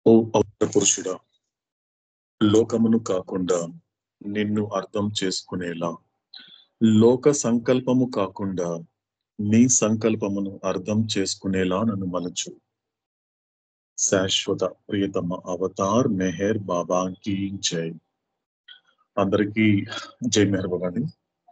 ఓ పవిత్ర పురుషుడా లోకమును కాకుండా నిన్ను అర్థం చేసుకునేలా లోక సంకల్పము కాకుండా నీ సంకల్పమును అర్థం చేసుకునేలా నన్ను మలచు శాశ్వత ప్రియతమ అవతార్ మెహర్ బాబాకి జై అందరికీ జై మెహర్ బాబా అండి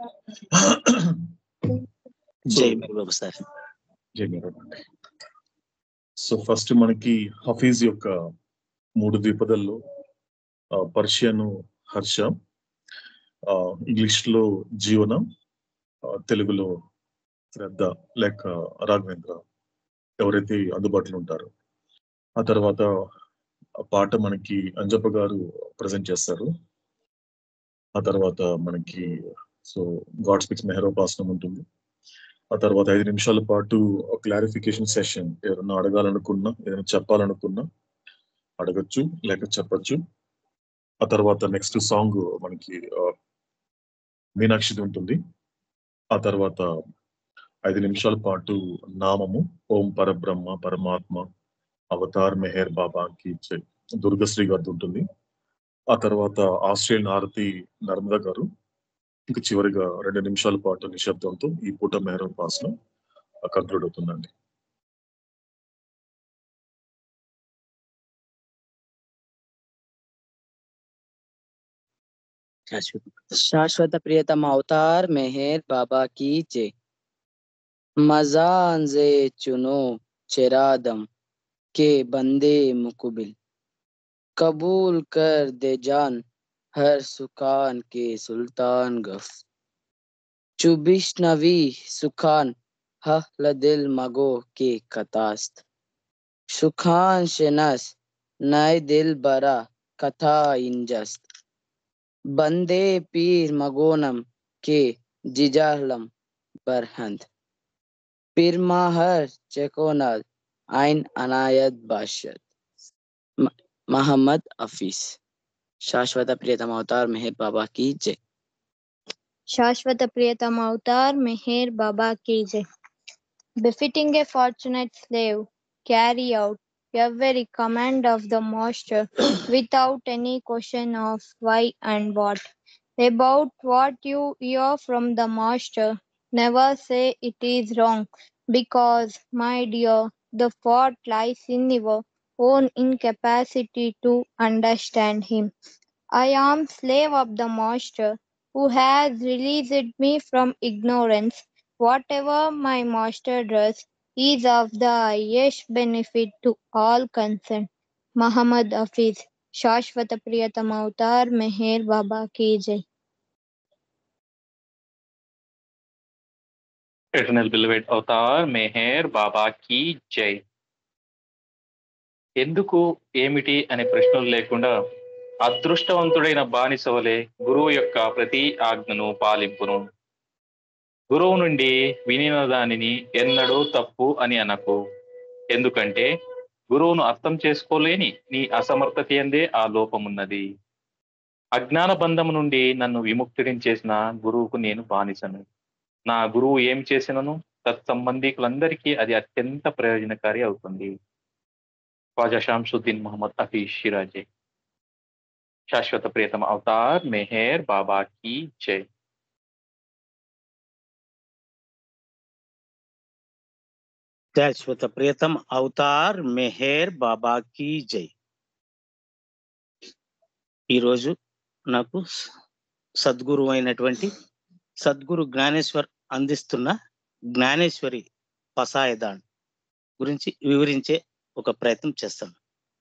జై బాబు సార్ జై మెహర్ బాబా అండి సో ఫస్ట్ మనకి హఫీజ్ యొక్క మూడు ద్విపదల్లో ఆ, పర్షియన్ హర్ష ఆ, ఇంగ్లీష్ లో జీవన ఆ, తెలుగులో శ్రద్ధ లేక రాఘవేంద్ర ఎవరైతే అందుబాటులో ఉంటారో ఆ తర్వాత ఆ పాట మనకి అంజప్ప గారు ప్రజెంట్ చేస్తారు ఆ తర్వాత మనకి సో గాడ్ స్పీక్స్ మెహరోపాసనం ఉంటుంది ఆ తర్వాత ఐదు నిమిషాల పాటు క్లారిఫికేషన్ సెషన్ ఎవరన్నా అడగాలనుకున్నా ఏదైనా చెప్పాలనుకున్నా అడగచ్చు లేక చెప్పచ్చు ఆ తర్వాత నెక్స్ట్ సాంగ్ మనకి ఆ, మీనాక్షిది ఉంటుంది ఆ తర్వాత ఐదు నిమిషాల పాటు నామము ఓం పరబ్రహ్మ పరమాత్మ అవతార్ మెహర్ బాబాకి జై దుర్గశ్రీ గారిది ఉంటుంది ఆ తర్వాత ఆస్ట్రేలియన్ ఆరతి నర్మదా గారు ఇంకా చివరిగా రెండు నిమిషాల పాటు నిశ్శబ్దంతో ఈ పూట మెహర్ పాసన కంక్లూడ్ అవుతుందండి శాశ్వత ప్రియతమ అవతార్ మెహర్ బాబా की जय मजान जे चुनो चरादम के बंदे मुकबिल कबूल कर दे जान हर सुखान के सुल्तान गफ चुबिश नवी सुखान हल दिल मगो के कतास्त सुखान शनस नए दिल बरा कथा इंजस्त बंदे पीर मगोनम के जिजाहलम बरहंद पिरमाहर चेकोनल आइन अनायत बाशद म- मोहम्मद हफीज शाश्वत प्रियतम अवतार मेहर बाबा की जय शाश्वत प्रियतम अवतार मेहर बाबा की जय befitting a fortunate slave carry out every command of the master without any question of why and what about what you hear from the master never say it is wrong because my dear the fault lies in your own incapacity to understand him i am slave of the master who has released me from ignorance whatever my master does is of the highest benefit to all concerned. Muhammad Hafiz, शाश्वत प्रियतम अवतार मेहर बाबा की जय eternal బిల్వెడ్ Avatar Meher బాబాకి జై ఎందుకు ఏమిటి అనే ప్రశ్నలు లేకుండా అదృష్టవంతుడైన బానిస వలె గురువు యొక్క ప్రతి ఆజ్ఞను పాలింపును గురువు నుండి వినిన దానిని ఎన్నడూ తప్పు అని అనకు ఎందుకంటే గురువును అర్థం చేసుకోలేని నీ అసమర్థత ఎందే ఆ లోపమున్నది అజ్ఞాన బంధము నుండి నన్ను విముక్తుడిని చేసిన గురువుకు నేను బానిసను నా గురువు ఏం చేసినను తత్సంబంధికులందరికీ అది అత్యంత ప్రయోజనకారి అవుతుంది ఖ్వాజా షాంసుద్దీన్ మొహమ్మద్ హఫీజ్ షిరాజే శాశ్వత ప్రియతమ అవతార్ మెహర్ బాబా కీ జై శాశ్వత ప్రియతం అవతార్ మెహర్ బాబా కీ జై ఈరోజు నాకు స- సద్గురు అయినటువంటి సద్గురు జ్ఞానేశ్వర్ అందిస్తున్న జ్ఞానేశ్వరి పసాయదాన్ గురించి వివరించే ఒక ప్రయత్నం చేస్తాను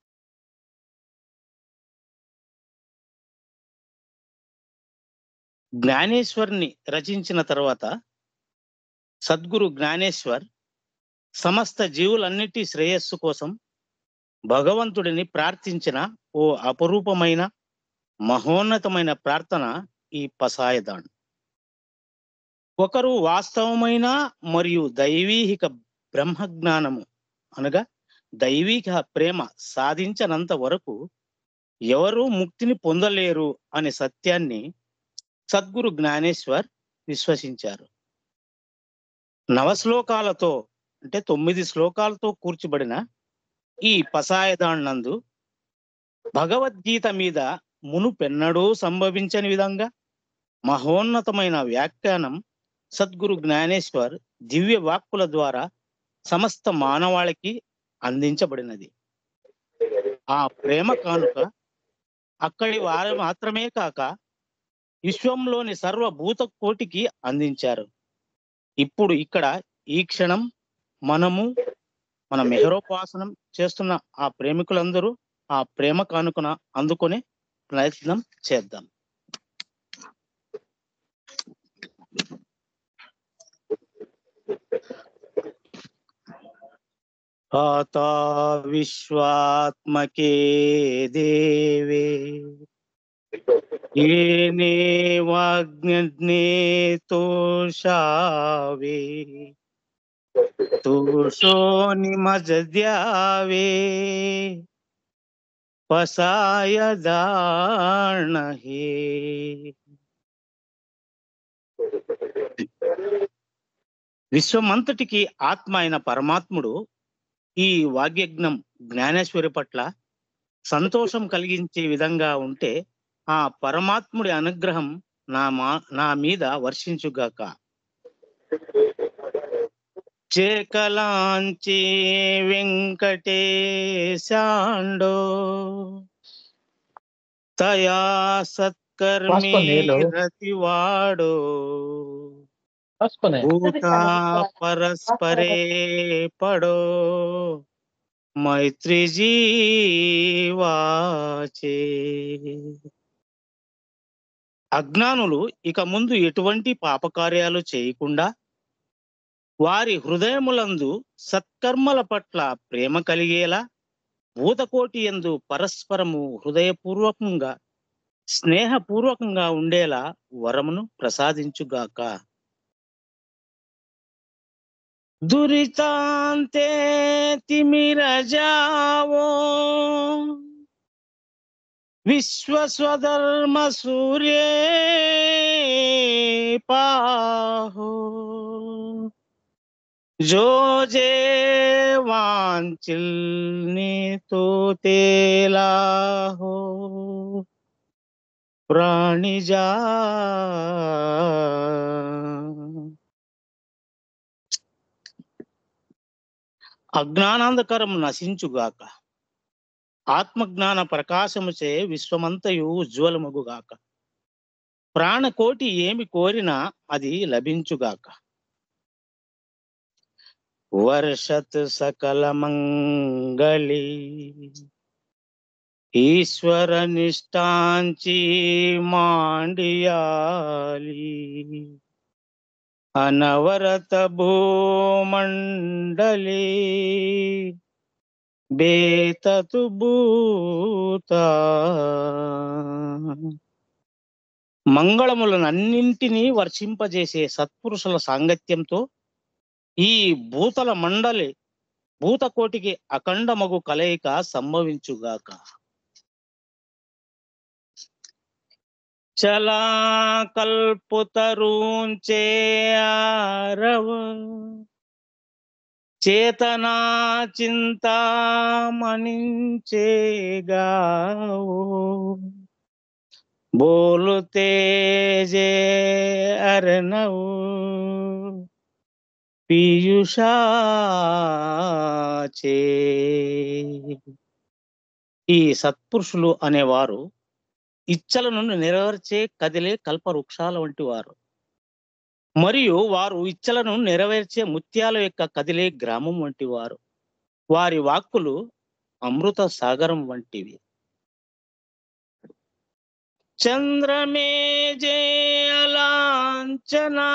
జ్ఞానేశ్వర్ని రచించిన తర్వాత సద్గురు జ్ఞానేశ్వర్ సమస్త జీవులన్నిటి శ్రేయస్సు కోసం భగవంతుడిని ప్రార్థించిన ఓ అపరూపమైన మహోన్నతమైన ప్రార్థన ఈ పసాయదాన్ ఒకరు వాస్తవమైన మరియు దైవీహిక బ్రహ్మజ్ఞానము అనగా దైవిక ప్రేమ సాధించనంత వరకు ఎవరు ముక్తిని పొందలేరు అనే సత్యాన్ని సద్గురు జ్ఞానేశ్వర్ విశ్వసించారు నవశ్లోకాలతో అంటే తొమ్మిది శ్లోకాలతో కూర్చబడిన ఈ పసాయదాన్ నందు భగవద్గీత మీద మునుపెన్నడూ సంభవించని విధంగా మహోన్నతమైన వ్యాఖ్యానం సద్గురు జ్ఞానేశ్వర్ దివ్య వాక్కుల ద్వారా సమస్త మానవాళికి అందించబడినది ఆ ప్రేమ కానుక అక్కడి వారు మాత్రమే కాక విశ్వంలోని సర్వభూత కోటికి అందించారు ఇప్పుడు ఇక్కడ ఈ క్షణం మనము మన మెహరోపాసనం చేస్తున్న ఆ ప్రేమికులందరూ ఆ ప్రేమ కానుకన అందుకునే ప్రయత్నం చేద్దాం ఆతా విశ్వాత్మకే దేవే ఏనే వాగ్నే తోషావే తోషో నిమజద్యావే పసాయ దాణహే విశ్వమంతటికి ఆత్మ అయిన పరమాత్ముడు ఈ వాగ్యజ్ఞం జ్ఞానేశ్వరి పట్ల సంతోషం కలిగించే విధంగా ఉంటే ఆ పరమాత్ముడి అనుగ్రహం నా మా నా మీద వర్షించుగాక చేకలాంచి వెంకటేశాండో తయా సత్కర్మి రాసుకోండి, నీళ్ళు. రతివాడో రాసుకునే భూతా పరస్పరే పడో మైత్రి జీవాచే అజ్ఞానులు ఇక ముందు ఎటువంటి పాపకార్యాలు చేయకుండా వారి హృదయములందు సత్కర్మల పట్ల ప్రేమ కలిగేలా భూతకోటి ఎందు పరస్పరము హృదయపూర్వకంగా స్నేహపూర్వకంగా ఉండేలా వరమును ప్రసాదించుగాక దురితాంతే తిమిరజావో విశ్వస్వధర్మ సూర్యే పాహో जो जे वांचिल ने तो तेला हो प्राणी जा అజ్ఞానాంధకరం నశించుగాక ఆత్మజ్ఞాన ప్రకాశముచే విశ్వమంతయు ఉజ్వలమగుగాక ప్రాణకోటి ఏమి కోరినా అది లభించుగాక వర్షత్ సకల మంగళి ఈశ్వర నిష్టాంచి మాండియాలి అనవరత భూమండలి బేతతు భూత మంగళములనన్నింటినీ వర్షింపజేసే సత్పురుషుల సాంగత్యంతో ఈ భూతల మండలి భూతకోటికి అఖండమగు కలయిక సంభవించుగాక చలా కల్పుతరూంచే ఆరవ చేతనా చింతామణించేగావు బోలు తేజే అరణవు పీయుషాచే ఈ సత్పురుషులు అనేవారు ఇచ్చలను నెరవేర్చే కదిలే కల్పవృక్షాల వంటి వారు మరియు వారు ఇచ్చలను నెరవేర్చే ముత్యాల యొక్క కదిలే గ్రామం వంటి వారు వారి వాక్కులు అమృత సాగరం వంటివి చంద్రమేజే అలాంచనా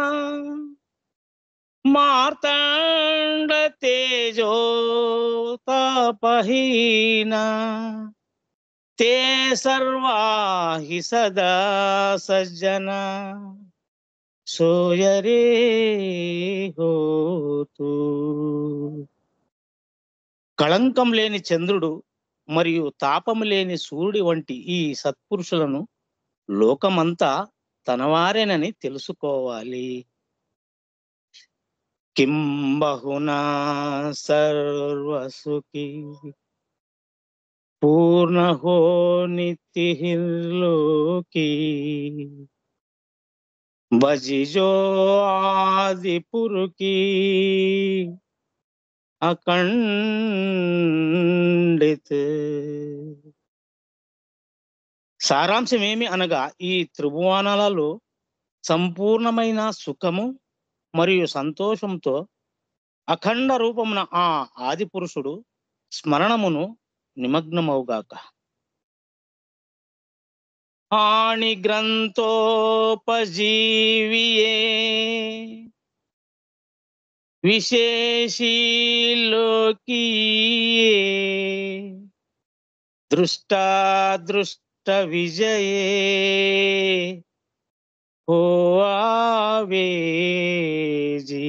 మార్తాండ తేజో తాపహీన ते सर्वा हि सदा सज्जन सोयरे హోతు కళంకం లేని చంద్రుడు మరియు తాపము లేని సూర్యుడి వంటి ఈ సత్పురుషులను లోకమంతా తనవారేనని తెలుసుకోవాలి కిం బహునా సర్వసుఖీ पूर्ण हो नित्य हिरलोकी बजी जो आदिपुर की అఖండిత్ సారాంశం ఏమి అనగా ఈ త్రిభువనాలలో సంపూర్ణమైన సుఖము మరియు సంతోషంతో అఖండ రూపమున ఆ ఆది పురుషుడు స్మరణమును నిమగ్నమవుగాక ఆణి గ్రంథోపజీవియే విశేషీలోకి దృష్టాదృష్ట విజయే ఓ ఆవేజీ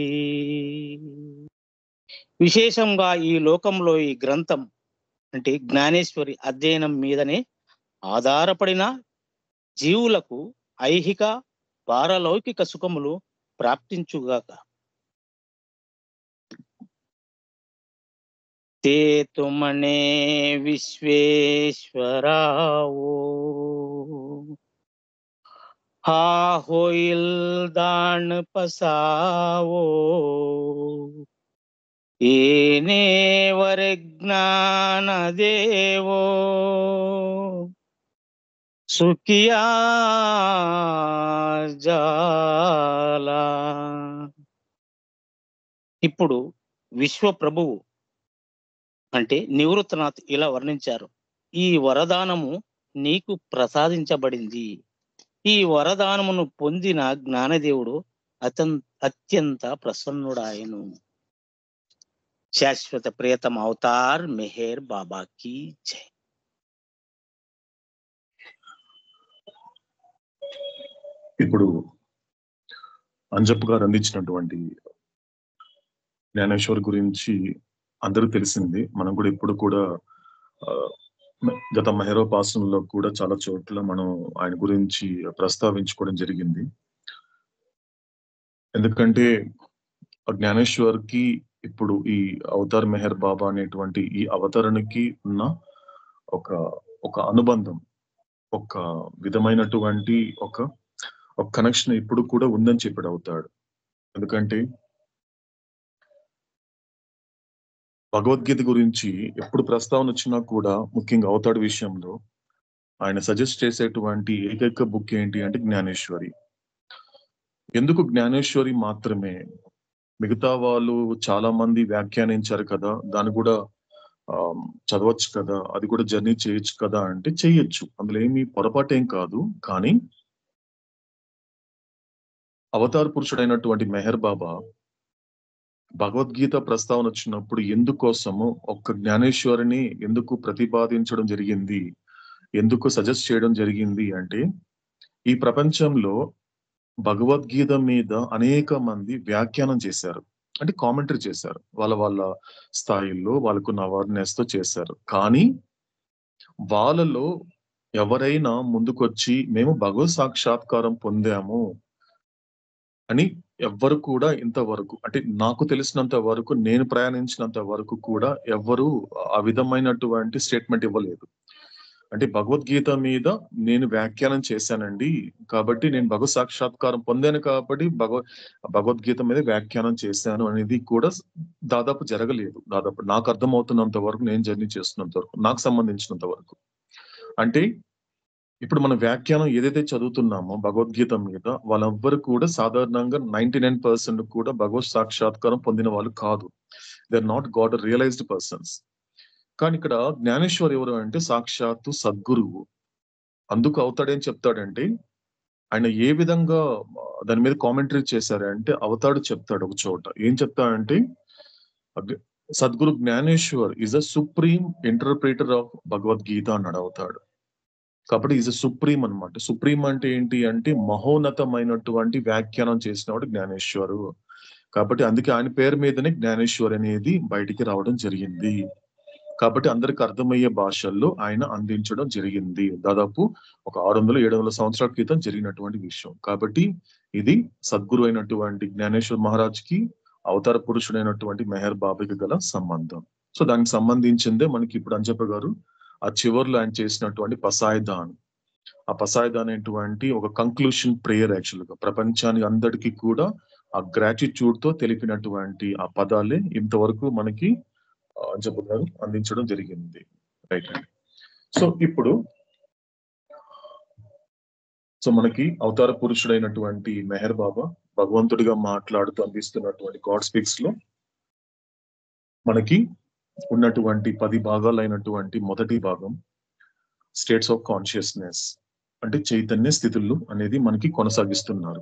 విశేషంగా ఈ లోకంలో ఈ గ్రంథం అంటే జ్ఞానేశ్వరి అధ్యయనం మీదనే ఆధారపడిన జీవులకు ఐహిక పారలౌకిక సుఖములు ప్రాప్తించుగాక ते तुमने विश्वेश्वरावो हा होईल दान पसावो येने वर ज्ञान देवो सुखिया जाला ఇప్పుడు విశ్వ ప్రభువు అంటే నివృత్తనాథ్ ఇలా వర్ణించారు ఈ వరదానము నీకు ప్రసాదించబడింది ఈ వరదానమును పొందిన జ్ఞానదేవుడు అతన్ అత్యంత ప్రసన్నుడాయను శాశ్వత ప్రియతమ అవతార్ మెహేర్ బాబాకి జై ఇప్పుడు అంజప్ప గారు అందించినటువంటి జ్ఞానేశ్వర్ గురించి అందరూ తెలిసింది మనం కూడా ఇప్పుడు కూడా ఆ, గత మహేరోపాసనలో కూడా చాలా చోట్ల మనం ఆయన గురించి ప్రస్తావించుకోవడం జరిగింది ఎందుకంటే ఆ జ్ఞానేశ్వర్ కి ఇప్పుడు ఈ అవతార్ మెహర్ బాబా అనేటువంటి ఈ అవతరణకి ఉన్న ఒక ఒక అనుబంధం ఒక విధమైనటువంటి ఒక ఒక కనెక్షన్ ఇప్పుడు కూడా ఉందని చెప్పాడు అవుతాడు ఎందుకంటే భగవద్గీత గురించి ఎప్పుడు ప్రస్తావన వచ్చినా కూడా ముఖ్యంగా అవతాడు విషయంలో ఆయన సజెస్ట్ చేసేటువంటి ఏకైక బుక్ ఏంటి అంటే జ్ఞానేశ్వరి ఎందుకు జ్ఞానేశ్వరి మాత్రమే మిగతా వాళ్ళు చాలా మంది వ్యాఖ్యానించారు కదా దాన్ని కూడా ఆ, చదవచ్చు కదా అది కూడా జర్నీ చేయొచ్చు కదా అంటే చేయొచ్చు అందులో ఏమి పొరపాటు ఏం కాదు కానీ అవతార్ పురుషుడైనటువంటి మెహర్ బాబా భగవద్గీత ప్రస్తావన వచ్చినప్పుడు ఎందుకోసము ఒక్క జ్ఞానేశ్వరిని ఎందుకు ప్రతిపాదించడం జరిగింది ఎందుకు సజెస్ట్ చేయడం జరిగింది అంటే ఈ ప్రపంచంలో భగవద్గీత మీద అనేక మంది వ్యాఖ్యానం చేశారు అంటే కామెంటరీ చేశారు వాళ్ళ వాళ్ళ స్థాయిల్లో వాళ్ళకున్న అవేర్నెస్ తో చేశారు కానీ వాళ్ళలో ఎవరైనా ముందుకొచ్చి మేము భగవత్ సాక్షాత్కారం పొందాము అని ఎవ్వరు కూడా ఇంతవరకు అంటే నాకు తెలిసినంత వరకు నేను ప్రయాణించినంత వరకు కూడా ఎవ్వరు ఆ విధమైనటువంటి స్టేట్మెంట్ ఇవ్వలేదు అంటే భగవద్గీత మీద నేను వ్యాఖ్యానం చేశానండి కాబట్టి నేను భగవత్ సాక్షాత్కారం పొందాను కాబట్టి భగవ భగవద్గీత మీద వ్యాఖ్యానం చేశాను అనేది కూడా దాదాపు జరగలేదు దాదాపు నాకు అర్థమవుతున్నంత వరకు నేను జర్నీ చేస్తున్నంత వరకు నాకు సంబంధించినంత వరకు అంటే ఇప్పుడు మన వ్యాఖ్యానం ఏదైతే చదువుతున్నామో భగవద్గీత మీద వాళ్ళెవ్వరు కూడా సాధారణంగా నైన్టీ నైన్ పర్సెంట్ కూడా భగవత్ సాక్షాత్కారం పొందిన వాళ్ళు కాదు they are not God realised persons కానీ ఇక్కడ జ్ఞానేశ్వర్ ఎవరు అంటే సాక్షాత్తు సద్గురువు అందుకు అవుతాడేం చెప్తాడంటే ఆయన ఏ విధంగా ఆ, దాని మీద కామెంటరీ చేశారంటే అవతాడు చెప్తాడు ఒక చోట ఏం చెప్తాడంటే అగ్- Sadguru Jnaneshwar is a supreme interpreter of Bhagavad Gita అన్నాడు అవుతాడు కాబట్టి ఈజ్ సుప్రీం అన్నమాట సుప్రీం అంటే ఏంటి అంటే మహోన్నతమైనటువంటి వ్యాఖ్యానం చేసినవాడు జ్ఞానేశ్వరు కాబట్టి అందుకే ఆయన పేరు మీదనే జ్ఞానేశ్వర్ అనేది బయటికి రావడం జరిగింది కాబట్టి అందరికి అర్థమయ్యే భాషల్లో ఆయన అందించడం జరిగింది దాదాపు ఒక ఆరు వందల ఏడు వందల సంవత్సరాల క్రితం జరిగినటువంటి విషయం కాబట్టి ఇది సద్గురు అయినటువంటి జ్ఞానేశ్వర్ మహారాజ్ కి అవతార పురుషుడైనటువంటి మెహర్ బాబాకి గల సంబంధం సో దానికి సంబంధించిందే మనకి ఇప్పుడు అంజప్ప గారు ఆ చివర్లో ఆయన చేసినటువంటి పసాయిదాన్ ఆ పసాయిదాన్ అనేటువంటి ఒక కంక్లూషన్ ప్రేయర్ యాక్చువల్ గా ప్రపంచానికి అందరికీ కూడా ఆ గ్రాటిట్యూడ్ తో తెలిపినటువంటి ఆ పదాలే ఇంతవరకు మనకి చెప్పుగారు అందించడం జరిగింది రైట్ సో ఇప్పుడు సో మనకి అవతార పురుషుడైనటువంటి మెహర్ బాబా భగవంతుడిగా మాట్లాడుతూ అందిస్తున్నటువంటి గాడ్ స్పీక్స్ లో మనకి ఉన్నటువంటి పది భాగాలైనటువంటి మొదటి భాగం స్టేట్స్ ఆఫ్ కాన్షియస్నెస్ అంటే చైతన్య స్థితులు అనేది మనకి కొనసాగిస్తున్నారు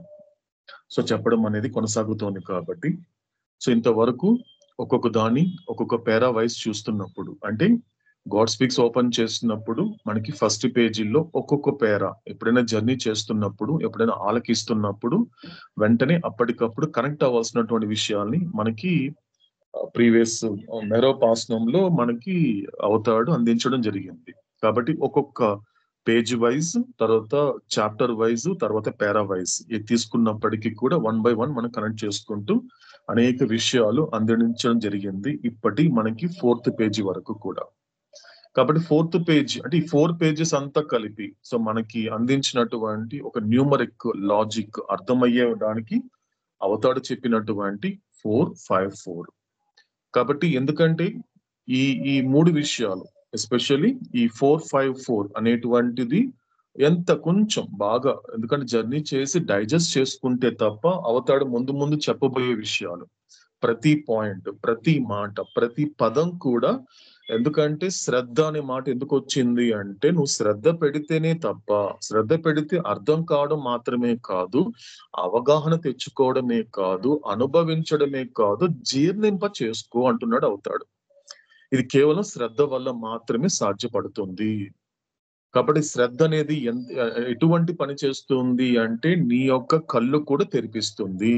సో చెప్పడం అనేది కొనసాగుతోంది కాబట్టి సో ఇంతవరకు ఒక్కొక్క దాన్ని ఒక్కొక్క పేరా వైజ్ చూస్తున్నప్పుడు అంటే గాడ్ స్పీక్స్ ఓపెన్ చేస్తున్నప్పుడు మనకి ఫస్ట్ పేజీలో ఒక్కొక్క పేరా ఎప్పుడైనా జర్నీ చేస్తున్నప్పుడు ఎప్పుడైనా ఆలకిస్తున్నప్పుడు వెంటనే అప్పటికప్పుడు కనెక్ట్ అవ్వాల్సినటువంటి విషయాల్ని మనకి ప్రీవియస్ మెరోపాసనంలో మనకి అవుతాడు అందించడం జరిగింది కాబట్టి ఒక్కొక్క పేజ్ వైజ్ తర్వాత చాప్టర్ వైజ్ తర్వాత పేరా వైజ్ ఇది తీసుకున్నప్పటికీ కూడా వన్ బై వన్ మనం కనెక్ట్ చేసుకుంటూ అనేక విషయాలు అందించడం జరిగింది ఇప్పటి మనకి ఫోర్త్ పేజీ వరకు కూడా కాబట్టి ఫోర్త్ పేజ్ అంటే ఈ ఫోర్ పేజెస్ అంతా కలిపి సో మనకి అందించినటువంటి ఒక న్యూమరిక్ లాజిక్ అర్థమయ్యేదానికి అవతాడు చెప్పినటువంటి ఫోర్ ఫైవ్ ఫోర్ కాబట్టి ఎందుకంటే ఈ ఈ మూడు విషయాలు ఎస్పెషల్లీ ఈ ఫోర్ ఫైవ్ ఫోర్ అనేటువంటిది ఎంత కొంచెం బాగా ఎందుకంటే జర్నీ చేసి డైజెస్ట్ చేసుకుంటే తప్ప అవతాడు ముందు ముందు చెప్పబోయే విషయాలు ప్రతి పాయింట్ ప్రతి మాట ప్రతి పదం కూడా ఎందుకంటే శ్రద్ధ అనే మాట ఎందుకు వచ్చింది అంటే నువ్వు శ్రద్ధ పెడితేనే తప్ప శ్రద్ధ పెడితే అర్థం కావడం మాత్రమే కాదు అవగాహన తెచ్చుకోవడమే కాదు అనుభవించడమే కాదు జీర్ణింప చేసుకో అంటున్నాడు అవుతాడు ఇది కేవలం శ్రద్ధ వల్ల మాత్రమే సాధ్యపడుతుంది కాబట్టి శ్రద్ధ అనేది ఎంత ఎటువంటి పని చేస్తుంది అంటే నీ యొక్క కళ్ళు కూడా తెరిపిస్తుంది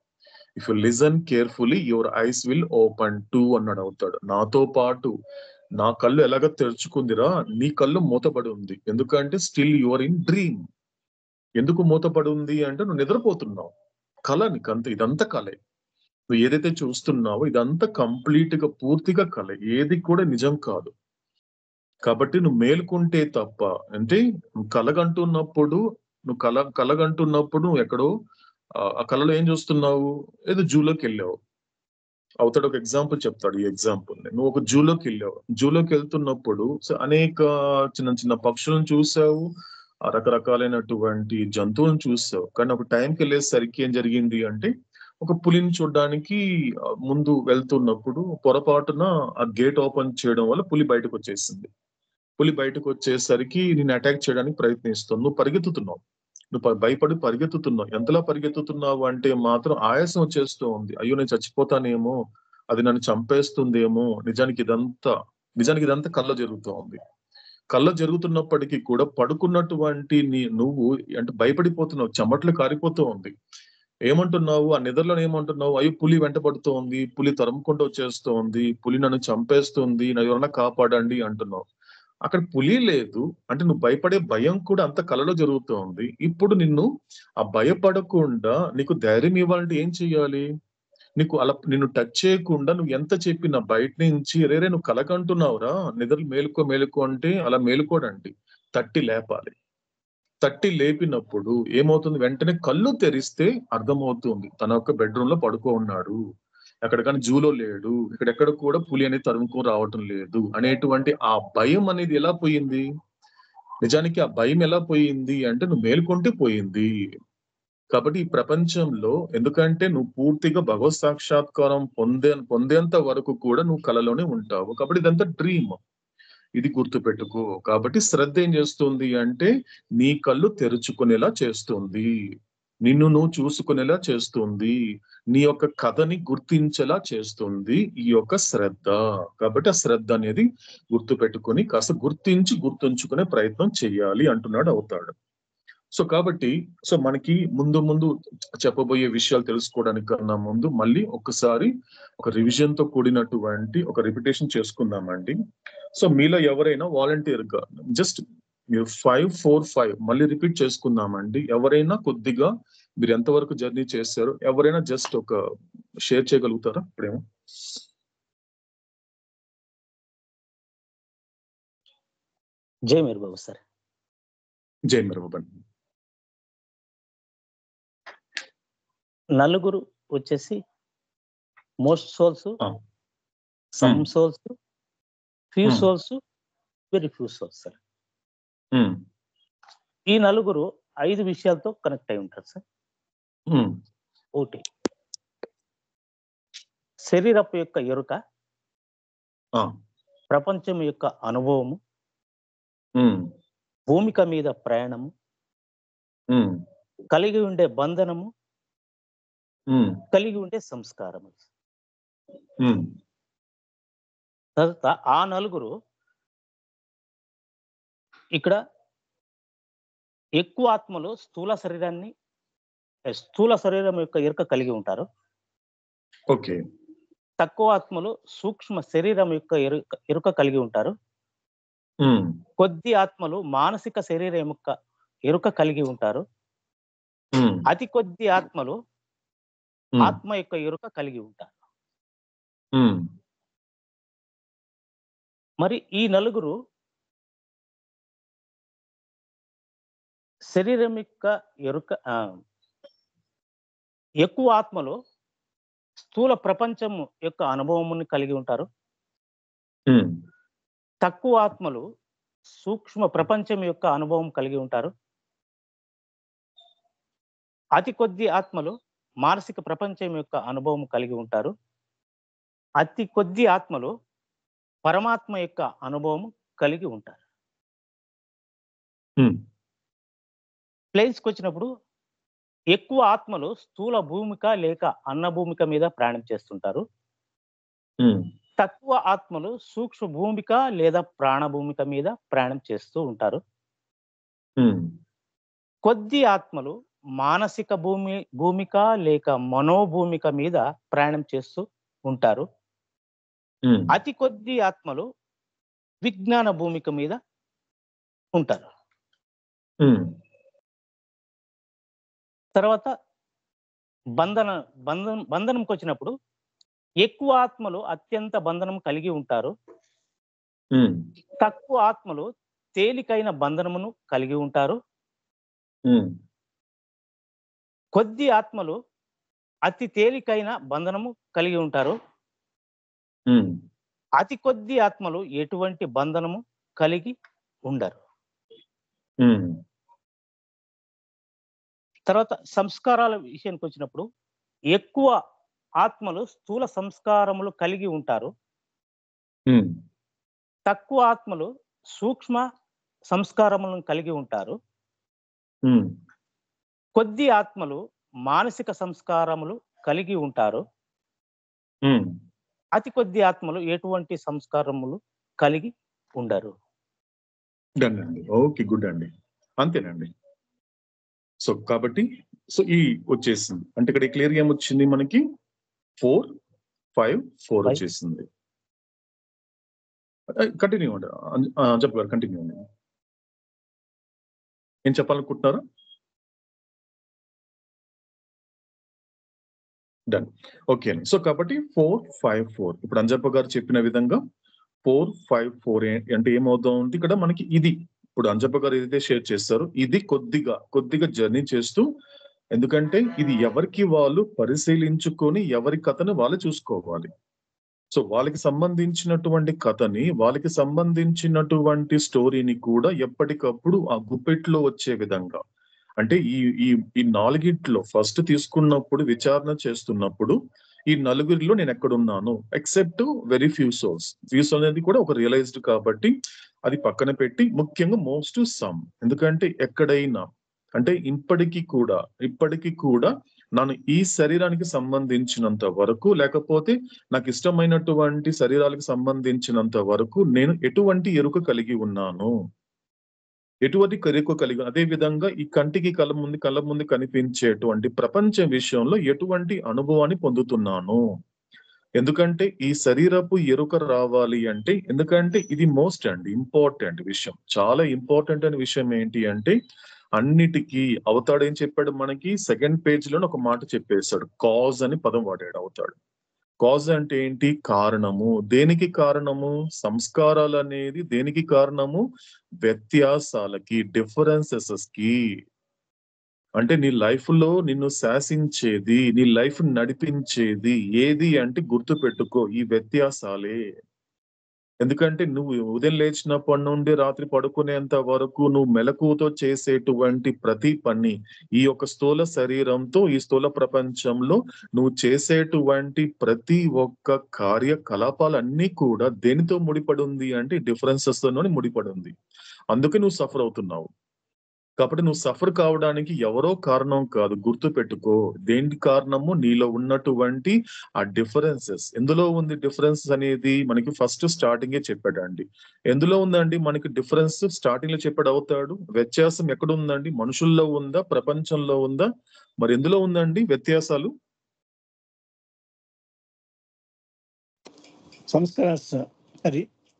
if you listen carefully your eyes will open too అన్నాడు అవుతాడు నాతో పాటు నా కళ్ళు ఎలాగ తెరుచుకుందిరా నీ కళ్ళు మూతపడి ఉంది ఎందుకంటే స్టిల్ యువర్ ఇన్ డ్రీమ్ ఎందుకు మూతపడి ఉంది అంటే నువ్వు నిద్రపోతున్నావు కళ నీకంత ఇదంతా కళే నువ్వు ఏదైతే చూస్తున్నావో ఇదంతా కంప్లీట్ గా పూర్తిగా కళ ఏది కూడా నిజం కాదు కాబట్టి నువ్వు మేలుకుంటే తప్ప అంటే నువ్వు కలగంటున్నప్పుడు నువ్వు కల కలగంటున్నప్పుడు నువ్వు ఎక్కడో ఆ కళలో ఏం చూస్తున్నావు ఏదో జూలోకి వెళ్ళావు అవుతాడు ఒక ఎగ్జాంపుల్ చెప్తాడు ఈ ఎగ్జాంపుల్ నువ్వు ఒక జూలోకి వెళ్ళావు జూలోకి వెళ్తున్నప్పుడు అనేక చిన్న చిన్న పక్షులను చూసావు రకరకాలైనటువంటి జంతువులను చూసావు కానీ ఒక టైంకి వెళ్ళేసరికి ఏం జరిగింది అంటే ఒక పులిని చూడడానికి ముందు వెళ్తున్నప్పుడు పొరపాటున ఆ గేట్ ఓపెన్ చేయడం వల్ల పులి బయటకు వచ్చేసింది పులి బయటకు వచ్చేసరికి నేను అటాక్ చేయడానికి ప్రయత్నిస్తాను నువ్వు పరిగెత్తుతున్నావు నువ్వు భయపడి పరిగెత్తుతున్నావు ఎంతలా పరిగెత్తుతున్నావు అంటే మాత్రం ఆయాసం వచ్చేస్తూ ఉంది అయ్యో నేను చచ్చిపోతానేమో అది నన్ను చంపేస్తుందేమో నిజానికి ఇదంతా నిజానికి ఇదంతా కళ్ళ జరుగుతూ ఉంది కళ్ళ జరుగుతున్నప్పటికీ కూడా పడుకున్నటువంటి నీ నువ్వు అంటే భయపడిపోతున్నావు చెమట్లు కారిపోతూ ఉంది ఏమంటున్నావు ఆ నిద్రలో ఏమంటున్నావు అయ్యో పులి వెంటబడుతూ ఉంది పులి తరుముకుంటూ వచ్చేస్తూ ఉంది పులి నన్ను చంపేస్తుంది నన్ను ఎవరన్నా కాపాడండి అంటున్నావు అక్కడ పులి లేదు అంటే నువ్వు భయపడే భయం కూడా అంత కలలో జరుగుతోంది ఇప్పుడు నిన్ను ఆ భయపడకుండా నీకు ధైర్యం ఇవ్వాలంటే ఏం చెయ్యాలి నీకు అలా నిన్ను టచ్ చేయకుండా నువ్వు ఎంత చెప్పినా బయట నుంచి రేరే నువ్వు కలకంటున్నావురా నిద్రలు మేలుకో మేలుకో అంటే అలా మేలుకోడండి తట్టి లేపాలి తట్టి లేపినప్పుడు ఏమవుతుంది వెంటనే కళ్ళు తెరిస్తే అర్థమవుతుంది తన యొక్క బెడ్రూమ్ లో పడుకో ఉన్నాడు ఎక్కడికైనా జూలో లేడు ఇక్కడెక్కడ కూడా పులి అనేది తరుముకొని రావటం లేదు అనేటువంటి ఆ భయం అనేది ఎలా పోయింది నిజానికి ఆ భయం ఎలా పోయింది అంటే నువ్వు మేల్కొంటే పోయింది కాబట్టి ఈ ప్రపంచంలో ఎందుకంటే నువ్వు పూర్తిగా భగవత్ సాక్షాత్కారం పొందే పొందేంత వరకు కూడా నువ్వు కలలోనే ఉంటావు కాబట్టి ఇదంతా డ్రీమ్ ఇది గుర్తుపెట్టుకో కాబట్టి శ్రద్ధ ఏం చేస్తుంది అంటే నీ కళ్ళు తెరుచుకునేలా చేస్తుంది నిన్ను నువ్వు చూసుకునేలా చేస్తుంది నీ యొక్క కథని గుర్తించేలా చేస్తుంది ఈ యొక్క శ్రద్ధ కాబట్టి ఆ శ్రద్ధ అనేది గుర్తు పెట్టుకుని కాస్త గుర్తించి గుర్తుంచుకునే ప్రయత్నం చేయాలి అంటున్నాడు అవుతాడు సో కాబట్టి సో మనకి ముందు ముందు చెప్పబోయే విషయాలు తెలుసుకోవడానికి కన్నా ముందు మళ్ళీ ఒకసారి ఒక రివిజన్ తో కూడినటువంటి ఒక రిపిటేషన్ చేసుకుందామండి సో మీలో ఎవరైనా వాలంటీర్ గా జస్ట్ మీరు ఫైవ్ ఫోర్ ఫైవ్ మళ్ళీ రిపీట్ చేసుకుందామండి ఎవరైనా కొద్దిగా మీరు ఎంతవరకు జర్నీ చేశారు ఎవరైనా జస్ట్ ఒక షేర్ చేయగలుగుతారా ఇప్పుడేమో జై మీరు బాబు సార్ జై మెరవబన్ నలుగురు వచ్చేసి most souls ah. Some souls few Hmm. Souls very few souls sir um, ఈ నలుగురు ఐదు విషయాలతో కనెక్ట్ అయి ఉంటారు సార్ ఉమ్, ఒకటి శరీరపు యొక్క ఎరుక ఆ, ప్రపంచం యొక్క అనుభవము ఉమ్, భూమిక మీద ప్రయాణము ఉమ్, కలిగి ఉండే బంధనము ఉమ్, కలిగి ఉండే సంస్కారము ఉమ్, తర్వాత ఆ నలుగురు ఇక్కడ ఎక్కువ ఆత్మలు స్థూల శరీరాన్ని ఏ, స్థూల శరీరం యొక్క ఎరుక కలిగి ఉంటారు ఓకే తక్కువ ఆత్మలు సూక్ష్మ శరీరం యొక్క ఎరుక ఎరుక కలిగి ఉంటారు ఉమ్, కొద్ది ఆత్మలు మానసిక శరీరం యొక్క ఎరుక కలిగి ఉంటారు ఉమ్, అతి కొద్ది ఆత్మలు ఉమ్, ఆత్మ యొక్క ఎరుక కలిగి ఉంటారు ఉమ్, మరి ఈ నలుగురు శరీరం యొక్క ఎరుక ఆ, ఎక్కువ ఆత్మలు స్థూల ప్రపంచం యొక్క అనుభవముని కలిగి ఉంటారు ఉమ్, తక్కువ ఆత్మలు సూక్ష్మ ప్రపంచం యొక్క అనుభవం కలిగి ఉంటారు అతి కొద్ది ఆత్మలు మానసిక ప్రపంచం యొక్క అనుభవం కలిగి ఉంటారు అతి కొద్ది ఆత్మలు పరమాత్మ యొక్క అనుభవం కలిగి ఉంటారు ఉమ్, ప్లేన్స్కి వచ్చినప్పుడు ఎక్కువ ఆత్మలు స్థూల భూమిక లేక అన్న భూమిక మీద ప్రయాణం చేస్తుంటారు ఉమ్, తక్కువ ఆత్మలు సూక్ష్మ భూమిక లేదా ప్రాణ భూమిక మీద ప్రయాణం చేస్తూ ఉంటారు ఉమ్, కొద్ది ఆత్మలు మానసిక భూమి భూమిక లేక మనోభూమిక మీద ప్రయాణం చేస్తూ ఉంటారు ఉమ్, అతి కొద్ది ఆత్మలు విజ్ఞాన భూమిక మీద ఉంటారు ఉమ్, తర్వాత బంధన బంధనం బంధనంకి వచ్చినప్పుడు ఎక్కువ ఆత్మలు అత్యంత బంధనం కలిగి ఉంటారు ఉమ్, తక్కువ ఆత్మలు తేలికైన బంధనమును కలిగి ఉంటారు ఉమ్, కొద్ది ఆత్మలు అతి తేలికైన బంధనము కలిగి ఉంటారు ఉమ్, అతి కొద్ది ఆత్మలు ఎటువంటి బంధనము కలిగి ఉండరు ఉమ్, తర్వాత సంస్కారాల విషయానికి వచ్చినప్పుడు ఎక్కువ ఆత్మలు స్థూల సంస్కారములు కలిగి ఉంటారు ఉమ్, తక్కువ ఆత్మలు సూక్ష్మ సంస్కారములను కలిగి ఉంటారు ఉమ్, కొద్ది ఆత్మలు మానసిక సంస్కారములు కలిగి ఉంటారు ఉమ్. అతి కొద్ది ఆత్మలు ఎటువంటి సంస్కారములు కలిగి ఉండరు డన్ అండి ఓకే గుడ్ అండి అంతేనండి సో కాబట్టి సో ఈ వచ్చేసింది అంటే ఇక్కడ క్లియర్ ఏమొచ్చింది మనకి ఫోర్ ఫైవ్ ఫోర్ Five. వచ్చేసింది కంటిన్యూ అండి చెప్పు గారు కంటిన్యూ అండి ఏం చెప్పాలనుకుంటున్నారా డన్ ఓకే అండి సో కాబట్టి ఫోర్ ఫైవ్ ఫోర్ ఇప్పుడు అంజప్ప గారు చెప్పిన విధంగా ఫోర్ ఫైవ్ ఫోర్ అంటే ఏమవుతుంది ఇక్కడ మనకి ఇది ఇప్పుడు అంజప్ప గారు ఏదైతే షేర్ చేస్తారో ఇది కొద్దిగా కొద్దిగా జర్నీ చేస్తూ ఎందుకంటే ఇది ఎవరికి వాళ్ళు పరిశీలించుకొని ఎవరి కథను వాళ్ళు చూసుకోవాలి సో వాళ్ళకి సంబంధించినటువంటి కథని వాళ్ళకి సంబంధించినటువంటి స్టోరీని కూడా ఎప్పటికప్పుడు ఆ గుప్పెట్లో వచ్చే విధంగా అంటే ఈ ఈ ఈ నాలుగిట్లో ఫస్ట్ తీసుకున్నప్పుడు విచారణ చేస్తున్నప్పుడు ఈ నలుగురిలో నేను ఎక్కడున్నాను ఎక్సెప్ట్ వెరీ ఫ్యూ సోల్స్ ఫ్యూస్ అనేది కూడా ఒక రియలైజ్డ్ కాబట్టి అది పక్కన పెట్టి ముఖ్యంగా మోస్ట్ సమ్ ఎందుకంటే ఎక్కడైనా అంటే ఇప్పటికీ కూడా ఇప్పటికీ కూడా నన్ను ఈ శరీరానికి సంబంధించినంత వరకు లేకపోతే నాకు ఇష్టమైనటువంటి శరీరాలకు సంబంధించినంత వరకు నేను ఎటువంటి ఎరుక కలిగి ఉన్నాను ఎటువంటి ఎరుక కలిగి అదే విధంగా ఈ కంటికి కళ్ళ ముందు కళ్ళ ముందు కనిపించేటువంటి ప్రపంచ విషయంలో ఎటువంటి అనుభవాన్ని పొందుతున్నాను ఎందుకంటే ఈ శరీరపు ఎరుక రావాలి అంటే ఎందుకంటే ఇది మోస్ట్ అండి ఇంపార్టెంట్ విషయం చాలా ఇంపార్టెంట్ అనే విషయం ఏంటి అంటే అన్నిటికీ అవతాడు ఏం చెప్పాడు మనకి సెకండ్ పేజ్ లో ఒక మాట చెప్పేశాడు కాజ్ అని పదం వాడాడు అవుతాడు కాజ్ అంటే ఏంటి కారణము దేనికి కారణము సంస్కారాలు అనేది దేనికి కారణము వ్యత్యాసాలకి డిఫరెన్సెస్ కి అంటే నీ లైఫ్ లో నిన్ను శాసించేది నీ లైఫ్ నడిపించేది ఏది అంటే గుర్తు పెట్టుకో ఈ వ్యత్యాసాలే ఎందుకంటే నువ్వు ఉదయం లేచినప్పటి నుండి రాత్రి పడుకునేంత వరకు నువ్వు మెలకువతో చేసేటువంటి ప్రతి పని ఈ యొక్క స్థూల శరీరంతో ఈ స్థూల ప్రపంచంలో నువ్వు చేసేటువంటి ప్రతి ఒక్క కార్యకలాపాలన్నీ కూడా దేనితో ముడిపడి ఉంది అంటే డిఫరెన్సెస్ తోనే ముడిపడి ఉంది అందుకే నువ్వు సఫర్ అవుతున్నావు కాబట్టి నువ్వు సఫర్ కావడానికి ఎవరో కారణం కాదు గుర్తు పెట్టుకో దేనికి కారణము నీలో ఉన్నటువంటి ఆ డిఫరెన్సెస్ ఎందులో ఉంది డిఫరెన్స్ అనేది మనకి ఫస్ట్ స్టార్టింగే చెప్పాడండి ఎందులో ఉందండి మనకి డిఫరెన్స్ స్టార్టింగ్ లో చెప్పాడు అవుతాడు వ్యత్యాసం ఎక్కడ ఉందండి మనుషుల్లో ఉందా ప్రపంచంలో ఉందా మరి ఎందులో ఉందండి వ్యత్యాసాలు సంస్కార అది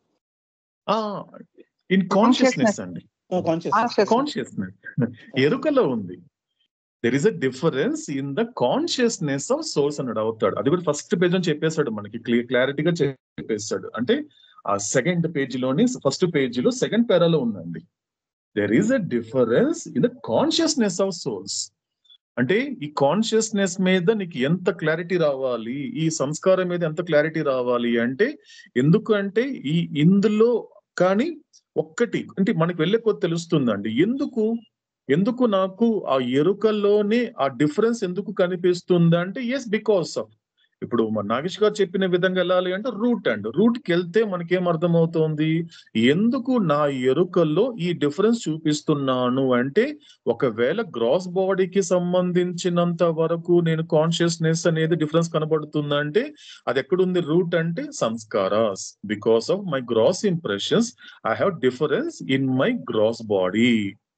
ఆ ఇన్ కాన్షియస్నెస్ అండి కాన్షియస్ కాన్షియస్నెస్ ఎరుకలో ఉంది there is a difference in the consciousness of source అన్నాడు అవుతాడు అది కూడా ఫస్ట్ పేజ్ అని చెప్పేశాడు మనకి క్లియర్ క్లారిటీగా చెప్పేశాడు అంటే ఆ సెకండ్ పేజ్ లోని ఫస్ట్ పేజ్ లో సెకండ్ పేరాలో ఉందండి there is a difference in the consciousness of souls అంటే ఈ కాన్షియస్నెస్ మీద నీకు ఎంత క్లారిటీ రావాలి ఈ సంస్కారం మీద ఎంత క్లారిటీ రావాలి అంటే ఎందుకంటే ఈ ఇందులో కానీ ఒక్కటి అంటే మనకి వెళ్ళే కొద్ది తెలుస్తుందండి ఎందుకు ఎందుకు నాకు ఆ ఎరుకల్లోనే ఆ డిఫరెన్స్ ఎందుకు కనిపిస్తుంది అంటే ఎస్ బికాస్ ఆఫ్ ఇప్పుడు మన నాగేష్ గారు చెప్పిన విధంగా వెళ్ళాలి అంటే రూట్ అండ్ రూట్ కి వెళ్తే మనకేం అర్థమవుతోంది ఎందుకు నా ఎరుకల్లో ఈ డిఫరెన్స్ చూపిస్తున్నాను అంటే ఒకవేళ గ్రాస్ బాడీకి సంబంధించినంత వరకు నేను కాన్షియస్నెస్ అనేది డిఫరెన్స్ కనబడుతుందంటే అది ఎక్కడుంది రూట్ అంటే sanskaras because of my gross impressions I have difference in my gross body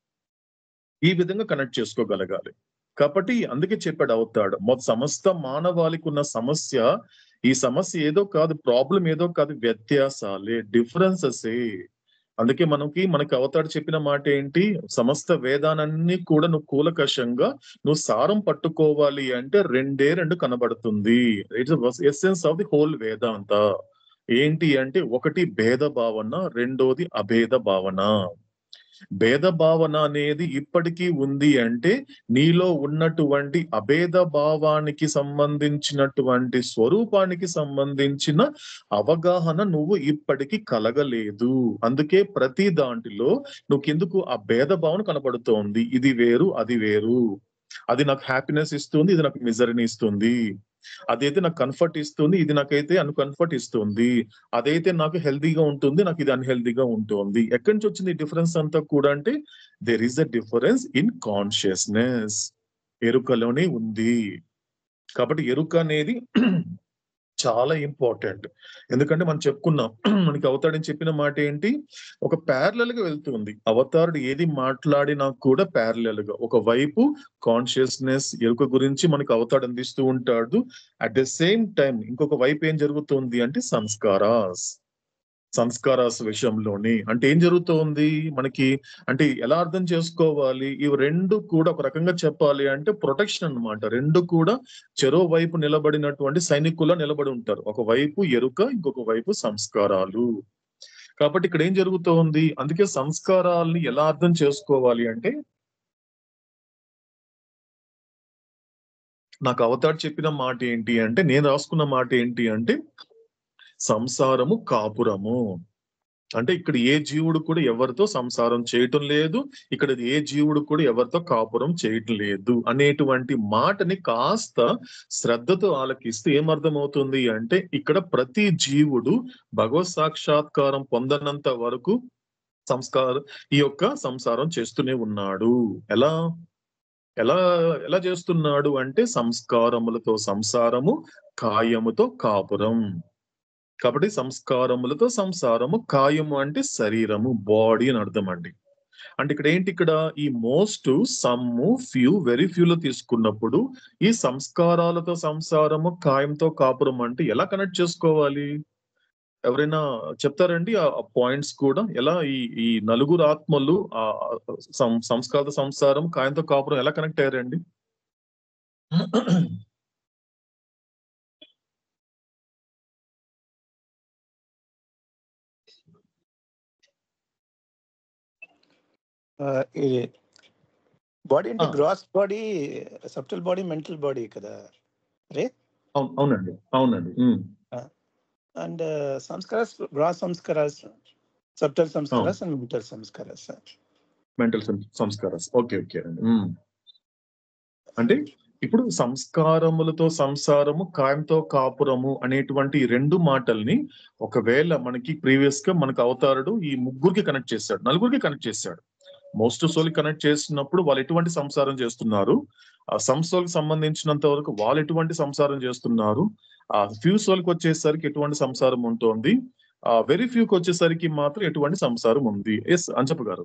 ఈ విధంగా కనెక్ట్ చేసుకోగలగాలి కాబట్టి అందుకే చెప్పాడు అవుతాడు మొత్తం సమస్త మానవాళికి ఉన్న సమస్య ఈ సమస్య ఏదో కాదు ప్రాబ్లం ఏదో కాదు వ్యత్యాసాలే డిఫరెన్సెసే అందుకే మనకి మనకి అవతాడు చెప్పిన మాట ఏంటి సమస్త వేదాలన్నీ కూడా నువ్వు కూలకషంగా నువ్వు సారం పట్టుకోవాలి అంటే రెండే రెండు కనబడుతుంది it's essence of the whole Vedanta ఏంటి అంటే ఒకటి భేద భావన రెండోది అభేద భావన భేద భావన అనేది ఇప్పటికీ ఉంది అంటే నీలో ఉన్నటువంటి అభేద భావానికి సంబంధించినటువంటి స్వరూపానికి సంబంధించిన అవగాహన నువ్వు ఇప్పటికీ కలగలేదు అందుకే ప్రతి దాంట్లో నువ్వు కిందకు ఆ భేద భావన కనబడుతోంది ఇది వేరు అది వేరు అది నాకు హ్యాపీనెస్ ఇస్తుంది ఇది నాకు మిజరీని ఇస్తుంది అదైతే నాకు కంఫర్ట్ ఇస్తుంది ఇది నాకైతే అన్కంఫర్ట్ ఇస్తుంది అదైతే నాకు హెల్దీగా ఉంటుంది నాకు ఇది అన్హెల్దీగా ఉంటుంది ఎక్కడి నుంచి వచ్చింది డిఫరెన్స్ అంతా కూడా అంటే there is a difference in consciousness ఎరుకలోనే ఉంది కాబట్టి ఎరుక అనేది చాలా ఇంపార్టెంట్ ఎందుకంటే మనం చెప్పుకున్నాం మనకి అవతాడని చెప్పిన మాట ఏంటి ఒక ప్యారలల్ గా వెళ్తుంది అవతారుడు ఏది మాట్లాడినా కూడా ప్యారలల్ గా ఒక వైపు కాన్షియస్నెస్ ఎరుక గురించి మనకి అవతాడు అందిస్తూ ఉంటాడు అట్ ద సేమ్ టైం ఇంకొక వైపు ఏం జరుగుతుంది అంటే సంస్కారాస్ సంస్కారాస్ విషయంలోని అంటే ఏం జరుగుతోంది మనకి అంటే ఎలా అర్థం చేసుకోవాలి ఇవి రెండు కూడా ఒక రకంగా చెప్పాలి అంటే ప్రొటెక్షన్ అన్నమాట రెండు కూడా చెరో వైపు నిలబడినటువంటి సైనికుల నిలబడి ఉంటారు ఒక వైపు ఎరుక ఇంకొక వైపు సంస్కారాలు కాబట్టి ఇక్కడ ఏం జరుగుతోంది అందుకే సంస్కారాల్ని ఎలా అర్థం చేసుకోవాలి అంటే నాకు అవతాడు చెప్పిన మాట ఏంటి అంటే నేను రాసుకున్న మాట ఏంటి అంటే సంసారము కాపురము అంటే ఇక్కడ ఏ జీవుడు కూడా ఎవరితో సంసారం చేయటం లేదు ఇక్కడ ఏ జీవుడు కూడా ఎవరితో కాపురం చేయటం లేదు అనేటువంటి మాటని కాస్త శ్రద్ధతో ఆలకిస్తే ఏమర్థమవుతుంది అంటే ఇక్కడ ప్రతి జీవుడు భగవత్ సాక్షాత్కారం పొందనంత వరకు సంస్కారం ఈ యొక్క సంసారం చేస్తూనే ఉన్నాడు ఎలా ఎలా ఎలా చేస్తున్నాడు అంటే సంస్కారములతో సంసారము కాయముతో కాపురం కాబట్టి సంస్కారములతో సంసారము కాయము అంటే శరీరము బాడీ అని అర్థం అండి అంటే ఇక్కడ ఏంటి ఇక్కడ ఈ most some few very few లో తీసుకున్నప్పుడు ఈ సంస్కారాలతో సంసారము కాయంతో కాపురం అంటే ఎలా కనెక్ట్ చేసుకోవాలి ఎవరైనా చెప్తారండి ఆ పాయింట్స్ కూడా ఎలా ఈ ఈ నలుగురు ఆత్మలు ఆ సం- సంస్కార సంసారం కాయంతో కాపురం ఎలా కనెక్ట్ అయ్యారండి బాడీ అంటే Ah. Gross body subtle body mental body కదా రే అవును అవునండి అవునండి um. And sanskaras gross sanskaras subtle sanskaras and mental sanskaras mental సంస్కారం ఓకే ఓకే అండి ఉమ్. అంటే ఇప్పుడు సంస్కారములతో సంసారము కాయంతో కాపురము అనేటువంటి ఈ రెండు మాటల్ని ఒకవేళ మనకి ప్రీవియస్ గా మనకు అవతారుడు ఈ ముగ్గురికి కనెక్ట్ చేశాడు నలుగురికి కనెక్ట్ చేశాడు మోస్ట్ సోల్ కనెక్ట్ చేసినప్పుడు వాళ్ళు ఎటువంటి సంసారం చేస్తున్నారు ఆ సంస్థలకు సంబంధించినంత వరకు వాళ్ళు ఎటువంటి సంసారం చేస్తున్నారు ఆ ఫ్యూ సోల్కి వచ్చేసరికి ఎటువంటి సంసారం ఉంటుంది ఆ వెరీ ఫ్యూకి వచ్చేసరికి మాత్రం ఎటువంటి సంసారం ఉంది ఎస్ అంజప్ప గారు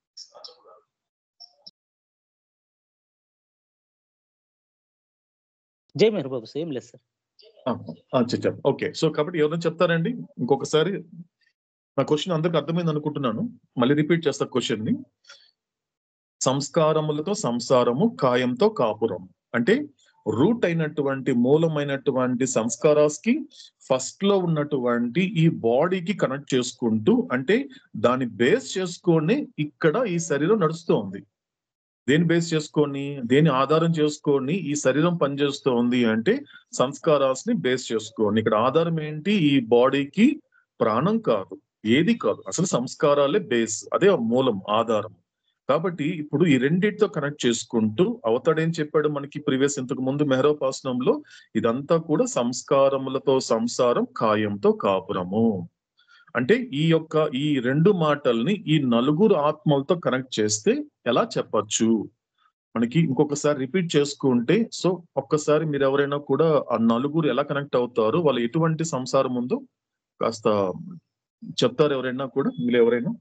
జై మేర్ బాబు సేమ్ లేదు సార్ చెప్పారు ఓకే సో కాబట్టి ఎవరైనా చెప్తారండి ఇంకొకసారి నా క్వశ్చన్ అందరికి అర్థమైంది అనుకుంటున్నాను మళ్ళీ రిపీట్ చేస్తా క్వశ్చన్ ని సంస్కారములతో సంసారము కాయంతో కాపురం అంటే రూట్ అయినటువంటి మూలమైనటువంటి సంస్కారాస్ కి ఫస్ట్ లో ఉన్నటువంటి ఈ బాడీకి కనెక్ట్ చేసుకుంటూ అంటే దాన్ని బేస్ చేసుకొని ఇక్కడ ఈ శరీరం నడుస్తోంది దేని బేస్ చేసుకొని దేని ఆధారం చేసుకొని ఈ శరీరం పనిచేస్తోంది అంటే సంస్కారాస్ ని బేస్ చేసుకోండి ఇక్కడ ఆధారం ఏంటి ఈ బాడీకి ప్రాణం కాదు ఏది కాదు అసలు సంస్కారాలే బేస్ అదే మూలం ఆధారం కాబట్టి ఇప్పుడు ఈ రెండింటితో కనెక్ట్ చేసుకుంటూ అవతాడేం చెప్పాడు మనకి ప్రీవియస్ ఇంతకు ముందు మెహరోపాసనంలో ఇదంతా కూడా సంస్కారములతో సంసారం కాయంతో కాపురము అంటే ఈ యొక్క ఈ రెండు మాటల్ని ఈ నలుగురు ఆత్మలతో కనెక్ట్ చేస్తే ఎలా చెప్పచ్చు మనకి ఇంకొకసారి రిపీట్ చేసుకుంటే సో ఒక్కసారి మీరు ఎవరైనా కూడా ఆ నలుగురు ఎలా కనెక్ట్ అవుతారు వాళ్ళు ఎటువంటి సంసారం ఉందో కాస్త చెప్తారు ఎవరైనా కూడా మీరు ఎవరైనా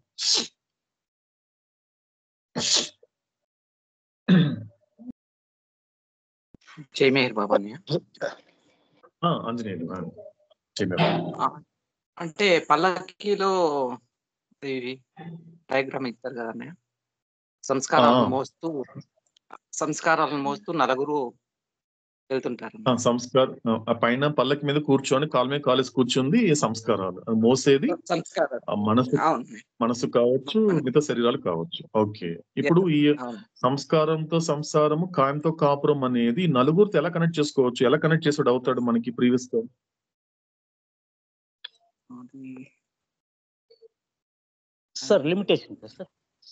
జై మేహర్ బాబా అన్నయ్య ఆ, ఆంజనేయులు ఆ, చెప్పారు. ఆ, అంటే పల్లకిలో డయాగ్రామ్ ఇస్తారు కదా అన్నయ్య సంస్కారాలను ఆ. మోస్తూ సంస్కారాలను మోస్తూ నలుగురు వెళ్తుంటారు ఆ, సంస్కారం ఆ, ఆ పైన పల్లకి మీద కూర్చొని కాలు మీద కాలేసి కూర్చుంది ఈ సంస్కారాలు అది మోసేది సంస్కారాలు ఆ మనసు అవును మనసు కావచ్చు మిగతా శరీరాలు కావచ్చు ఓకే ఇప్పుడు ఈ అవును సంస్కారంతో సంసారము కాయంతో కాపురం అనేది ఈ నలుగురితో ఎలా కనెక్ట్ చేసుకోవచ్చు ఎలా కనెక్ట్ చేసాడు అవుతాడు మనకి ప్రీవియస్ గా అది సార్ లిమిటేషన్ సార్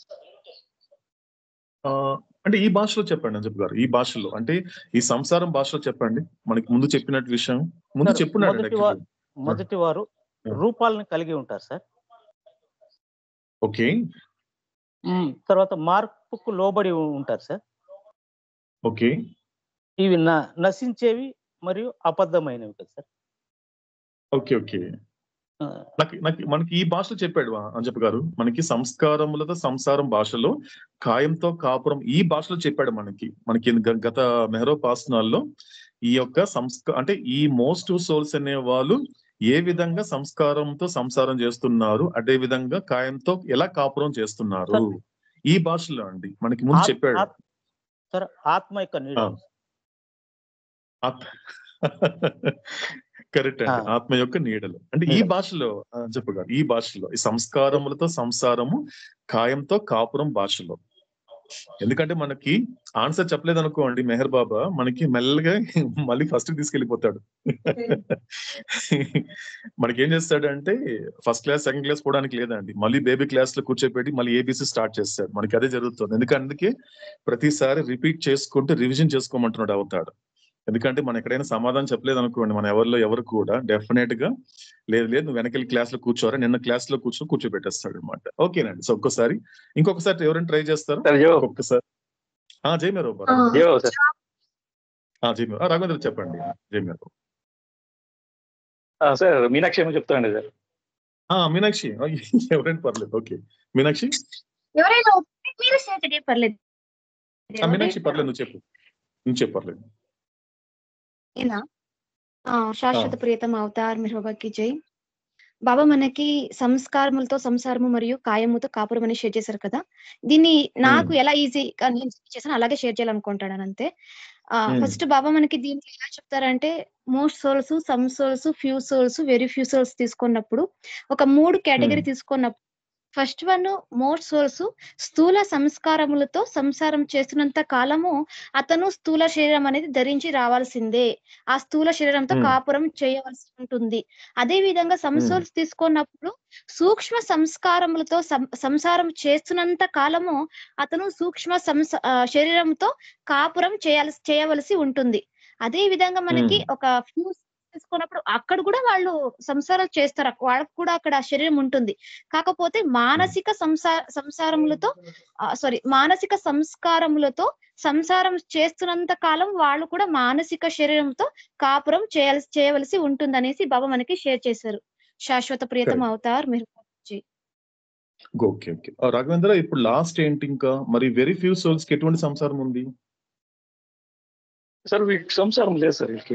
ఆ, అంటే ఈ భాషలో చెప్పండి అని చెప్పారు ఈ భాషలో అంటే ఈ సంసారం భాషలో చెప్పండి మనకి ముందు చెప్పినట్టు విషయం ముందు సార్, చెప్పున్నాడు మొదటి actually. వా- మొదటి వారు ఆ. రూపాలను కలిగి ఉంటారు సార్ ఓకే తర్వాత మార్పుకు లోబడి ఉంటారు సార్ ఓకే ఇవి న- నశించేవి మరియు అబద్ధమైనవి కదా సార్ ఓకే ఓకే ఆ, నాకు నాకు మనకి ఈ భాషలో చెప్పాడు ఆ అంజప్ప గారు మనకి సంస్కారములతో సంసారం భాషలో కాయంతో కాపురం ఈ భాషలో చెప్పాడు మనకి మనకి గ- గత మెహరోపాసనాల్లో ఈ యొక్క సంస్క అంటే ఈ మోస్ట్ సోల్స్ అనే వాళ్ళు ఏ విధంగా సంస్కారంతో సంసారం చేస్తున్నారు అదే విధంగా కాయంతో ఎలా కాపురం చేస్తున్నారు సార్. ఈ భాషలో అండి మనకి ముందు ఆత్- చెప్పాడు ఆత్- సార్ ఆత్మ యొక్క నీడ ఆ. కరెక్ట్ అండి ఆ. ఆత్మ యొక్క నీడలు అంటే ఈ నీడలు. భాషలో ఆ, చెప్పగా ఈ భాషలో ఈ సంస్కారములతో సంసారము కాయంతో కాపురం భాషలో ఎందుకంటే మనకి ఆన్సర్ చెప్పలేదు అనుకోండి మెహర్ బాబా మనకి మెల్లగా మళ్ళీ ఫస్ట్ తీసుకెళ్లిపోతాడు మనకి ఏం చేస్తాడంటే ఫస్ట్ క్లాస్ సెకండ్ క్లాస్ పోవడానికి లేదండి మళ్ళీ బేబీ క్లాస్ లో కూర్చోబెట్టి మళ్ళీ ఏబీసీ స్టార్ట్ చేస్తాడు మనకి అదే జరుగుతుంది ఎందుకంటే అందుకే ప్రతిసారి రిపీట్ చేసుకుంటూ రివిజన్ చేసుకోమంటున్నాడు అవుతాడు ఎందుకంటే మనం ఎక్కడైనా సమాధానం చెప్పలేదు అనుకోండి మన ఎవరిలో ఎవరు కూడా డెఫినెట్ గా లేదు లేదు నువ్వు వెనకెళ్ళి క్లాస్ లో కూర్చోరా నిన్న క్లాస్ లో కూర్చొని కూర్చోబెట్టేస్తాడు అనమాట ఓకేనండి సో ఒక్కసారి ఇంకొకసారి ఎవరైనా ట్రై చేస్తారా సార్ జో ఒక్కసారి ఆ జై మేరో జో సార్ జై మేరో రాఘవేంద్ర చెప్పండి జై మేరో ఆ, సార్ మీనాక్షి ఏమో చెప్తానండి సార్ ఆ మీనాక్షి ఆ, ఎవరైనా పర్లేదు ఓకే మీనాక్షి ఎవరైనా మీరు సాటర్డే పర్లేదు ఆ, మీనాక్షి పర్లేదు నువ్వు చెప్పు నువ్వు చెప్పు పర్లేదు ఏనా? ఆ, శాశ్వత ప్రియతమ అవతార్ మెహబాకి జై బాబా మనకి సంస్కారములతో సంసారము మరియు కాయముతో కాపురం అని షేర్ చేశారు కదా దీన్ని నాకు ఎలా ఈజీగా నేను చేశాను అలాగే షేర్ చేయాలనుకుంటాను అంతే Hmm. ఫస్ట్ బాబా మనకి దీంట్లో ఎలా చెప్తారంటే most souls some souls few souls very few souls తీసుకున్నప్పుడు ఒక మూడు కేటగిరీ తీసుకున్నప్పుడు ఫస్ట్ వన్ మోర్ సోర్స్ స్థూల సంస్కారములతో సంసారం చేస్తున్నంత కాలము అతను స్థూల శరీరం అనేది ధరించి రావాల్సిందే ఆ స్థూల శరీరంతో Hmm. కాపురం చేయవలసి ఉంటుంది అదే విధంగా సంసోర్స్ తీసుకున్నప్పుడు సూక్ష్మ సంస్కారములతో సం- సంసారం చేస్తున్నంత కాలము అతను సూక్ష్మ సంస ఆ, శరీరంతో కాపురం చేయాల్సి చేయవలసి ఉంటుంది అదే విధంగా మనకి Hmm. ఒక ఫ్యూ తీసుకున్నప్పుడు అక్కడ కూడా వాళ్ళు సంసారాలు చేస్తారు వాళ్ళకు కూడా అక్కడ ఆ శరీరం ఉంటుంది కాకపోతే మానసిక సంసార సంసారములతో సారీ మానసిక సంస్కారములతో సంసారం చేస్తున్నంత కాలం వాళ్ళు కూడా మానసిక శరీరంతో కాపురం చేయాల్సి చేయవలసి ఉంటుంది అనేసి బాబా మనకి షేర్ చేశారు శాశ్వత ప్రియతం Correct. అవతార్ మీరు ఓకే ఓకే రాఘవేంద్ర ఇప్పుడు లాస్ట్ ఏంటి ఇంకా మరి వెరీ ఫ్యూ సోల్స్ కి ఎటువంటి సంసారం ఉంది సార్ వీటికి సంసారం లేదు సార్ వీళ్ళకి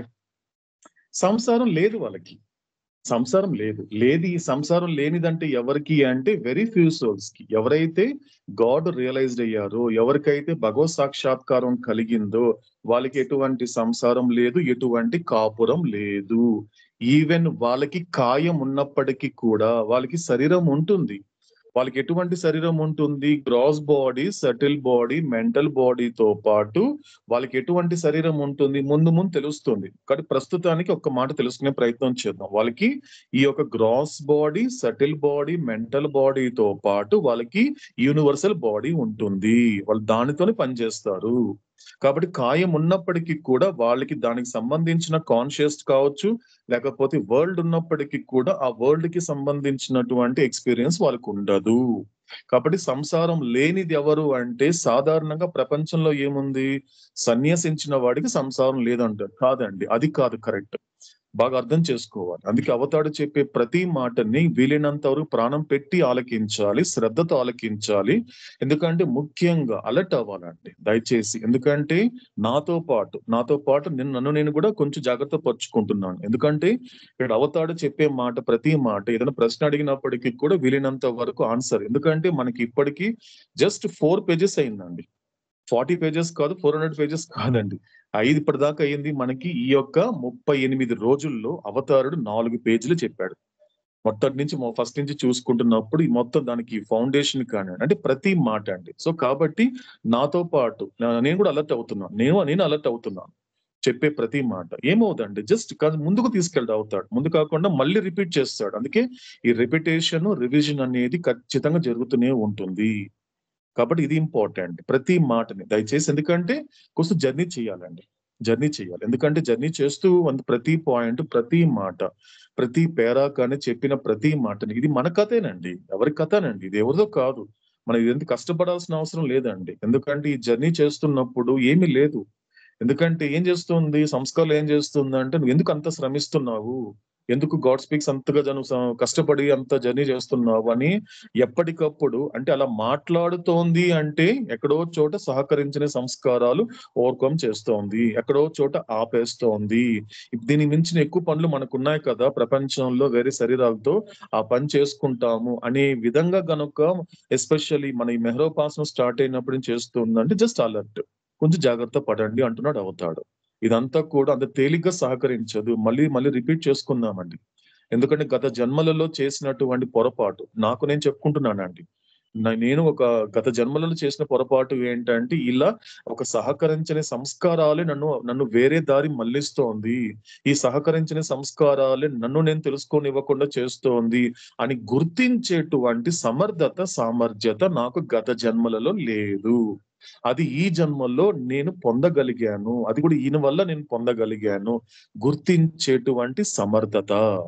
సంసారం లేదు వాళ్ళకి సంసారం లేదు లేదు ఈ సంసారం లేనిదంటే ఎవరికి అంటే వెరీ ఫ్యూ సోల్స్ కి ఎవరైతే గాడ్ రియలైజ్డ్ అయ్యారో ఎవరికైతే భగవత్ సాక్షాత్కారం కలిగిందో వాళ్ళకి ఎటువంటి సంసారం లేదు ఎటువంటి కాపురం లేదు ఈవెన్ వాళ్ళకి కాయం ఉన్నప్పటికీ కూడా వాళ్ళకి శరీరం ఉంటుంది వాళ్ళకి ఎటువంటి శరీరం ఉంటుంది gross body subtle body mental బాడీతో పాటు వాళ్ళకి ఎటువంటి శరీరం ఉంటుంది ముందు ముందు తెలుస్తుంది కానీ ప్రస్తుతానికి ఒక్క మాట తెలుసుకునే ప్రయత్నం చేద్దాం వాళ్ళకి ఈ యొక్క gross body subtle body mental బాడీతో పాటు వాళ్ళకి యూనివర్సల్ బాడీ ఉంటుంది వాళ్ళు దానితోనే పనిచేస్తారు కాబట్టి కాయం ఉన్నప్పటికీ కూడా వాళ్ళకి దానికి సంబంధించిన కాన్షియస్ కావచ్చు లేకపోతే వరల్డ్ ఉన్నప్పటికీ కూడా ఆ వరల్డ్ కి సంబంధించినటువంటి ఎక్స్పీరియన్స్ వాళ్ళకు ఉండదు కాబట్టి సంసారం లేనిది ఎవరు అంటే సాధారణంగా ప్రపంచంలో ఏముంది సన్యాసించిన వాడికి సంసారం లేదంటారు కాదండి అది కాదు కరెక్ట్ బాగా అర్థం చేసుకోవాలి అందుకే అవతాడు చెప్పే ప్రతి మాటని వీలైనంత వరకు ప్రాణం పెట్టి ఆలకించాలి శ్రద్ధతో ఆలకించాలి ఎందుకంటే ముఖ్యంగా అలర్ట్ అవ్వాలండి దయచేసి ఎందుకంటే నాతో పాటు నాతో పాటు నేను నన్ను నేను కూడా కొంచెం జాగ్రత్త పరుచుకుంటున్నాను ఎందుకంటే ఇక్కడ అవతాడు చెప్పే మాట ప్రతి మాట ఏదైనా ప్రశ్న అడిగినప్పటికీ కూడా వీలైనంత వరకు ఆన్సర్ ఎందుకంటే మనకి ఇప్పటికీ జస్ట్ ఫోర్ పేజెస్ అయిందండి ఫార్టీ పేజెస్ కాదు ఫోర్ హండ్రెడ్ పేజెస్ కాదండి ఐదు ఇప్పటిదాకా అయింది మనకి ఈ యొక్క ముప్పై ఎనిమిది రోజుల్లో అవతారుడు నాలుగు పేజీలు చెప్పాడు మొట్టటి నుంచి ఫస్ట్ నుంచి చూసుకుంటున్నప్పుడు ఈ మొత్తం దానికి ఫౌండేషన్ కానీ అంటే ప్రతి మాట అండి సో కాబట్టి నాతో పాటు నా- నేను కూడా అలర్ట్ అవుతున్నాను నేను నేను అలర్ట్ అవుతున్నాను చెప్పే ప్రతి మాట ఏమవుదండి జస్ట్ ముందుకు తీసుకెళ్ళి అవుతాడు ముందు కాకుండా మళ్ళీ రిపీట్ చేస్తాడు అందుకే ఈ రిపిటేషన్ రివిజన్ అనేది ఖచ్చితంగా జరుగుతూనే ఉంటుంది కాబట్టి ఇది ఇంపార్టెంట్ ప్రతి మాటని దయచేసి ఎందుకంటే కొంచెం జర్నీ చేయాలండి జర్నీ చేయాలి ఎందుకంటే జర్నీ చేస్తూ ఉన్న ప్రతి పాయింట్ ప్రతి మాట ప్రతి పేరా కానీ చెప్పిన ప్రతి మాటని ఇది మన కథేనండి ఎవరి కథనండి ఇది ఎవరిదో కాదు మనం ఇది కష్టపడాల్సిన అవసరం లేదండి ఎందుకంటే ఈ జర్నీ చేస్తున్నప్పుడు ఏమీ లేదు ఎందుకంటే ఏం చేస్తుంది సంస్కారాలు ఏం చేస్తుంది అంటే నువ్వు ఎందుకు అంత శ్రమిస్తున్నావు ఎందుకు గాడ్ స్పీక్స్ అంతగా జను కష్టపడి అంత జర్నీ చేస్తున్నావు అని ఎప్పటికప్పుడు అంటే అలా మాట్లాడుతోంది అంటే ఎక్కడో చోట సహకరించిన సంస్కారాలు ఓవర్కమ్ చేస్తోంది ఎక్కడో చోట ఆపేస్తోంది దీని మించిన ఎక్కువ పనులు మనకు ఉన్నాయి కదా ప్రపంచంలో వేరే శరీరాలతో ఆ పని చేసుకుంటాము అనే విధంగా గనుక ఎస్పెషల్లీ మన ఈ మెహరోపాసన స్టార్ట్ అయినప్పుడు ఏం చేస్తుందంటే జస్ట్ అలర్ట్ కొంచెం జాగ్రత్త పడండి అంటున్నాడు అవుతాడు ఇదంతా కూడా అంత తేలిగ్గా సహకరించదు మళ్ళీ మళ్ళీ రిపీట్ చేసుకుందామండి ఎందుకంటే గత జన్మలలో చేసినటువంటి పొరపాటు నాకు నేను చెప్పుకుంటున్నానండి నా- నేను ఒక గత జన్మలలో చేసిన పొరపాటు ఏంటంటే ఇలా ఒక సహకరించని సంస్కారాలే నన్ను నన్ను వేరే దారి మళ్ళిస్తోంది ఈ సహకరించిన సంస్కారాలే నన్ను నేను తెలుసుకోనివ్వకుండా చేస్తోంది అని గుర్తించేటువంటి సమర్థత సామర్థ్యత నాకు గత జన్మలలో లేదు అది ఈ జన్మల్లో నేను పొందగలిగాను అది కూడా ఈయన వల్ల నేను పొందగలిగాను గుర్తించేటువంటి సమర్థత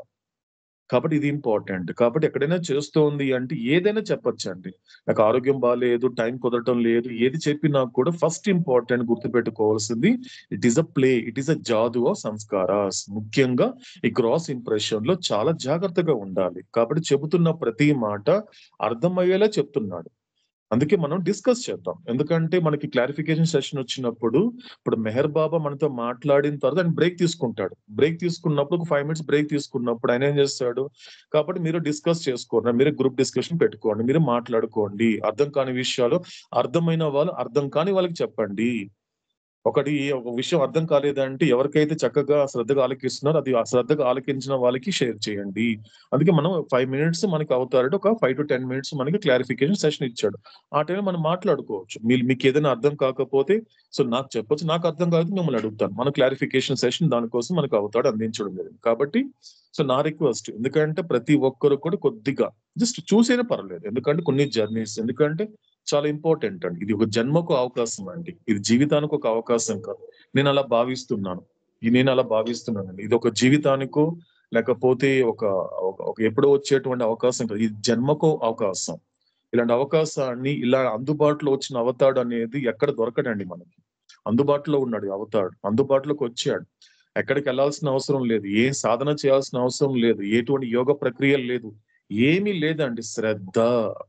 కాబట్టి ఇది ఇంపార్టెంట్ కాబట్టి ఎక్కడైనా చేస్తోంది అంటే ఏదైనా చెప్పొచ్చండి నాకు ఆరోగ్యం బాగాలేదు టైం కుదరటం లేదు ఏది చెప్పినా కూడా ఫస్ట్ ఇంపార్టెంట్ గుర్తుపెట్టుకోవాల్సింది it is a play it is a జాదు ఆఫ్ సంస్కారాస్ ముఖ్యంగా ఈ క్రాస్ ఇంప్రెషన్ లో చాలా జాగ్రత్తగా ఉండాలి కాబట్టి చెబుతున్న ప్రతి మాట అర్థమయ్యేలా చెప్తున్నాడు అందుకే మనం డిస్కస్ చేద్దాం ఎందుకంటే మనకి క్లారిఫికేషన్ సెషన్ వచ్చినప్పుడు ఇప్పుడు మెహర్ బాబా మనతో మాట్లాడిన తర్వాత ఆయన బ్రేక్ తీసుకుంటాడు బ్రేక్ తీసుకున్నప్పుడు ఒక ఫైవ్ మినిట్స్ బ్రేక్ తీసుకున్నప్పుడు ఆయన ఏం చేస్తాడు కాబట్టి మీరు డిస్కస్ చేసుకోండి మీరు గ్రూప్ డిస్కషన్ పెట్టుకోండి మీరు మాట్లాడుకోండి అర్థం కాని విషయాలు అర్థమైన వాళ్ళు అర్థం కాని వాళ్ళకి చెప్పండి ఒకటి ఒక విషయం అర్థం కాలేదంటే ఎవరికైతే చక్కగా శ్రద్ధగా ఆలకిస్తున్నారో అది ఆ శ్రద్ధగా ఆలకించిన వాళ్ళకి షేర్ చేయండి అందుకే మనం ఫైవ్ మినిట్స్ మనకి అవుతారంటే ఒక ఫైవ్ టు టెన్ మినిట్స్ మనకి క్లారిఫికేషన్ సెషన్ ఇచ్చాడు ఆ టైంలో మనం మాట్లాడుకోవచ్చు మీరు మీకు ఏదైనా అర్థం కాకపోతే సో నాకు చెప్పొచ్చు నాకు అర్థం కాకపోతే మిమ్మల్ని అడుగుతాను మన క్లారిఫికేషన్ సెషన్ దానికోసం మనకు అవుతాడు అందించడం జరిగింది కాబట్టి సో నా రిక్వెస్ట్ ఎందుకంటే ప్రతి ఒక్కరు కూడా కొద్దిగా జస్ట్ చూసేనే పర్లేదు ఎందుకంటే కొన్ని జర్నీస్ ఎందుకంటే చాలా ఇంపార్టెంట్ అండి ఇది ఒక జన్మకు అవకాశం అండి ఇది జీవితానికి ఒక అవకాశం కాదు నేను అలా భావిస్తున్నాను ఇది నేను అలా భావిస్తున్నానండి ఇది ఒక జీవితానికో లేకపోతే ఒక ఒక- ఒక ఎప్పుడో వచ్చేటువంటి అవకాశం కాదు ఇది జన్మకు అవకాశం ఇలాంటి అవకాశాన్ని ఇలా అందుబాటులో వచ్చిన అవతాడు అనేది ఎక్కడ దొరకడండి మనకి అందుబాటులో ఉన్నాడు ఈ అవతాడు అందుబాటులోకి వచ్చాడు ఎక్కడికి వెళ్ళాల్సిన అవసరం లేదు ఏ సాధన చేయాల్సిన అవసరం లేదు ఎటువంటి యోగ ప్రక్రియ లేదు ఏమీ లేదండి శ్రద్ధ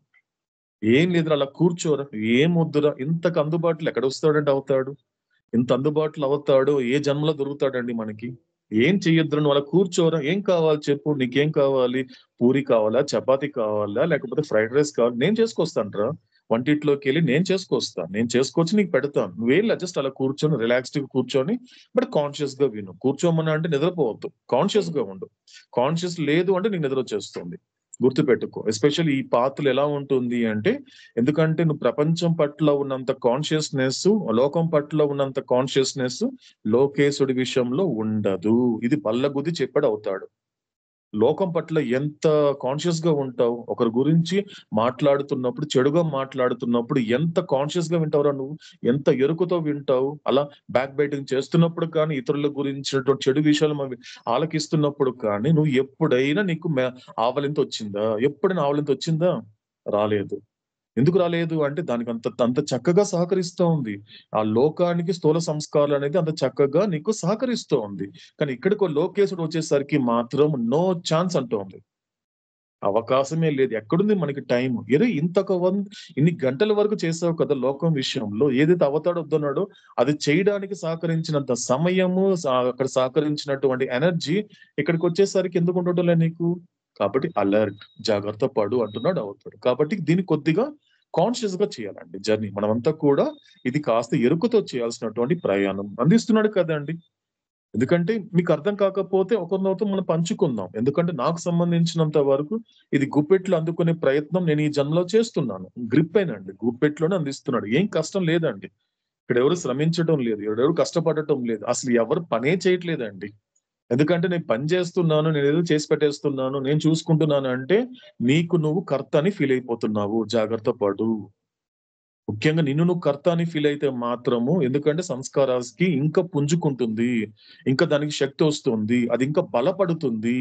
ఏం లేదు అలా కూర్చోరా ఏం వద్దురా ఇంతకు అందుబాటులో ఎక్కడ వస్తాడంటే అవుతాడు ఇంత అందుబాటులో అవుతాడు ఏ జన్మలో దొరుకుతాడండి మనకి ఏం చెయ్యొద్దు నువ్వు అలా కూర్చోరా ఏం కావాలి చెప్పు నీకేం కావాలి పూరి కావాలా చపాతీ కావాలా లేకపోతే ఫ్రైడ్ రైస్ కావాలి నేను చేసుకొస్తాను వంటింట్లోకి వెళ్ళి నేను చేసుకొస్తాను నేను చేసుకొచ్చి నీకు పెడతాను నువ్వేం జస్ట్ అలా కూర్చొని రిలాక్స్డ్ గా కూర్చొని బట్ కాన్షియస్ గా విను కూర్చోమని అంటే నిద్రపోవద్దు కాన్షియస్ గా ఉండు కాన్షియస్ లేదు అంటే నీకు నిద్ర వచ్చేస్తుంది గుర్తుపెట్టుకో ఎస్పెషల్లీ ఈ పాత్రలు ఎలా ఉంటుంది అంటే ఎందుకంటే నువ్వు ప్రపంచం పట్ల ఉన్నంత కాన్షియస్నెస్ లోకం పట్ల ఉన్నంత కాన్షియస్నెస్ లోకేశుడి విషయంలో ఉండదు ఇది బల్లగుద్ది చెప్పాడు అవుతాడు లోకం పట్ల ఎంత కాన్షియస్ గా ఉంటావు ఒకరి గురించి మాట్లాడుతున్నప్పుడు చెడుగా మాట్లాడుతున్నప్పుడు ఎంత కాన్షియస్ గా వింటావురా నువ్వు ఎంత ఎరుకుతో వింటావు అలా బ్యాక్ బైటింగ్ చేస్తున్నప్పుడు కానీ ఇతరుల గురించినటువంటి చెడు విషయాలు మనం ఆలకిస్తున్నప్పుడు కానీ నువ్వు ఎప్పుడైనా నీకు మే- ఆవలింత వచ్చిందా ఎప్పుడైనా ఆవలింత వచ్చిందా రాలేదు ఎందుకు రాలేదు అంటే దానికి అంత అంత చక్కగా సహకరిస్తూ ఉంది ఆ లోకానికి స్థూల సంస్కారాలు అనేది అంత చక్కగా నీకు సహకరిస్తూ ఉంది కానీ ఇక్కడికి లోకేశుడు వచ్చేసరికి మాత్రం నో ఛాన్స్ అంటూ ఉంది అవకాశమే లేదు ఎక్కడుంది మనకి టైం ఏదో ఇంతక వన్ ఇన్ని గంటల వరకు చేసావు కదా లోకం విషయంలో ఏదైతే అవతాడు వద్దన్నాడో అది చేయడానికి సహకరించినంత సమయము సా- అక్కడ సహకరించినటువంటి ఎనర్జీ ఇక్కడికి వచ్చేసరికి ఎందుకు ఉండటం లేదు నీకు కాబట్టి అలర్ట్ జాగ్రత్త పడు అంటున్నాడు అవుతాడు కాబట్టి దీన్ని కొద్దిగా కాన్షియస్ గా చేయాలండి జర్నీ మనమంతా కూడా ఇది కాస్త ఎరుకుతో చేయాల్సినటువంటి ప్రయాణం అందిస్తున్నాడు కదండి ఎందుకంటే మీకు అర్థం కాకపోతే ఒకరినొకరు మనం పంచుకుందాం ఎందుకంటే నాకు సంబంధించినంత వరకు ఇది గుప్పెట్లు అందుకునే ప్రయత్నం నేను ఈ జన్మలో చేస్తున్నాను గ్రిప్ అయినండి గుప్పెట్లోనే అందిస్తున్నాడు ఏం కష్టం లేదండి ఇక్కడ ఎవరు శ్రమించడం లేదు ఎవరు కష్టపడటం లేదు అసలు ఎవరు పనే చేయట్లేదండి ఎందుకంటే నేను పని చేస్తున్నాను నేను ఏదో చేసి పెట్టేస్తున్నాను నేను చూసుకుంటున్నాను అంటే నీకు నువ్వు కర్త అని ఫీల్ అయిపోతున్నావు జాగ్రత్త పడు ముఖ్యంగా నిన్ను నువ్వు కర్త అని ఫీల్ అయితే మాత్రము ఎందుకంటే సంస్కారాలకి ఇంకా పుంజుకుంటుంది ఇంకా దానికి శక్తి వస్తుంది అది ఇంకా బలపడుతుంది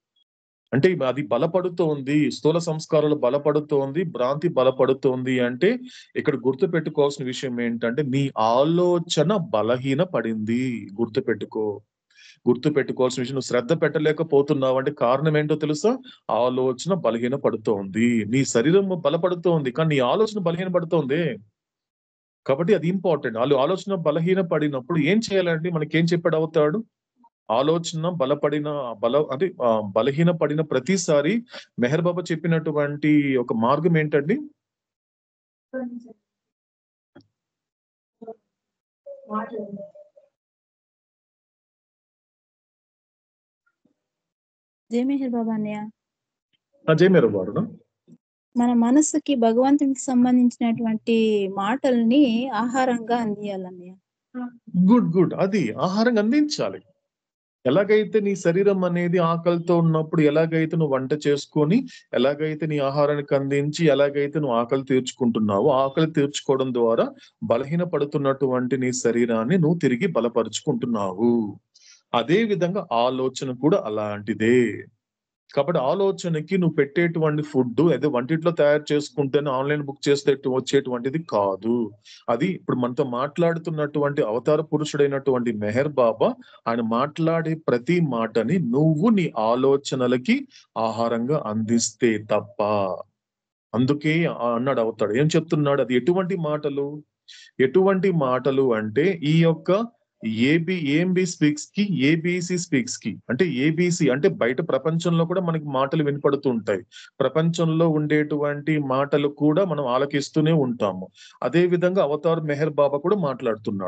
అంటే అది బలపడుతోంది స్థూల సంస్కారాలు బలపడుతోంది భ్రాంతి బలపడుతోంది అంటే ఇక్కడ గుర్తు పెట్టుకోవాల్సిన విషయం ఏంటంటే నీ ఆలోచన బలహీన పడింది గుర్తు పెట్టుకో గుర్తు పెట్టుకోవాల్సిన విషయం నువ్వు శ్రద్ధ పెట్టలేకపోతున్నావు అంటే కారణం ఏంటో తెలుసా ఆలోచన బలహీన పడుతోంది నీ శరీరం బలపడుతోంది కానీ నీ ఆలోచన బలహీన పడుతోంది కాబట్టి అది ఇంపార్టెంట్ వాళ్ళు ఆలోచన బలహీన పడినప్పుడు ఏం చేయాలండి మనకి ఏం చెప్పాడు అవుతాడు ఆలోచన బలపడిన బల అంటే ఆ, బలహీన పడిన ప్రతిసారి మెహర్ బాబా చెప్పినటువంటి ఒక మార్గం ఏంటండి జై మెహర్ బాబా అన్నయ్య అజయ్ మేర వారు మన మనస్సుకి భగవంతునికి సంబంధించినటువంటి మాటల్ని ఆహారంగా అందియాలన్నయ్య గుడ్ గుడ్ అది ఆహారం అందించాలి ఎలాగైతే నీ శరీరం అనేది ఆకలితో ఉన్నప్పుడు ఎలాగైతే నువ్వు వంట చేసుకొని ఎలాగైతే నీ ఆహారానికి అందించి ఎలాగైతే నువ్వు ఆకలి తీర్చుకుంటున్నావో ఆకలి తీర్చుకోవడం ద్వారా బలహీన పడుతున్నటువంటి నీ శరీరాన్ని నువ్వు తిరిగి బలపరుచుకుంటున్నావు అదే విధంగా ఆలోచన కూడా అలాంటిదే కాబట్టి ఆలోచనకి నువ్వు పెట్టేటువంటి ఫుడ్ ఏదో వంటింట్లో తయారు చేసుకుంటేనే ఆన్లైన్ బుక్ చేస్తే వచ్చేటువంటిది కాదు అది ఇప్పుడు మనతో మాట్లాడుతున్నటువంటి అవతార పురుషుడైనటువంటి మెహర్ బాబా ఆయన మాట్లాడే ప్రతి మాటని నువ్వు నీ ఆలోచనలకి ఆహారంగా అందిస్తే తప్ప అందుకే ఆ అన్నాడు అవుతాడు ఏం చెప్తున్నాడు అది ఎటువంటి మాటలు ఎటువంటి మాటలు అంటే ఈ యొక్క ఏబి ఏఎంబి స్పీక్స్ కి ఏబిసి స్పీక్స్ కి అంటే ఏబిసి అంటే బయట ప్రపంచంలో కూడా మనకి మాటలు వినపడుతూ ఉంటాయి ప్రపంచంలో ఉండేటువంటి మాటలు కూడా మనం ఆలకిస్తూనే ఉంటాము అదే విధంగా అవతార్ మెహర్ బాబా కూడా మాట్లాడుతున్నాడు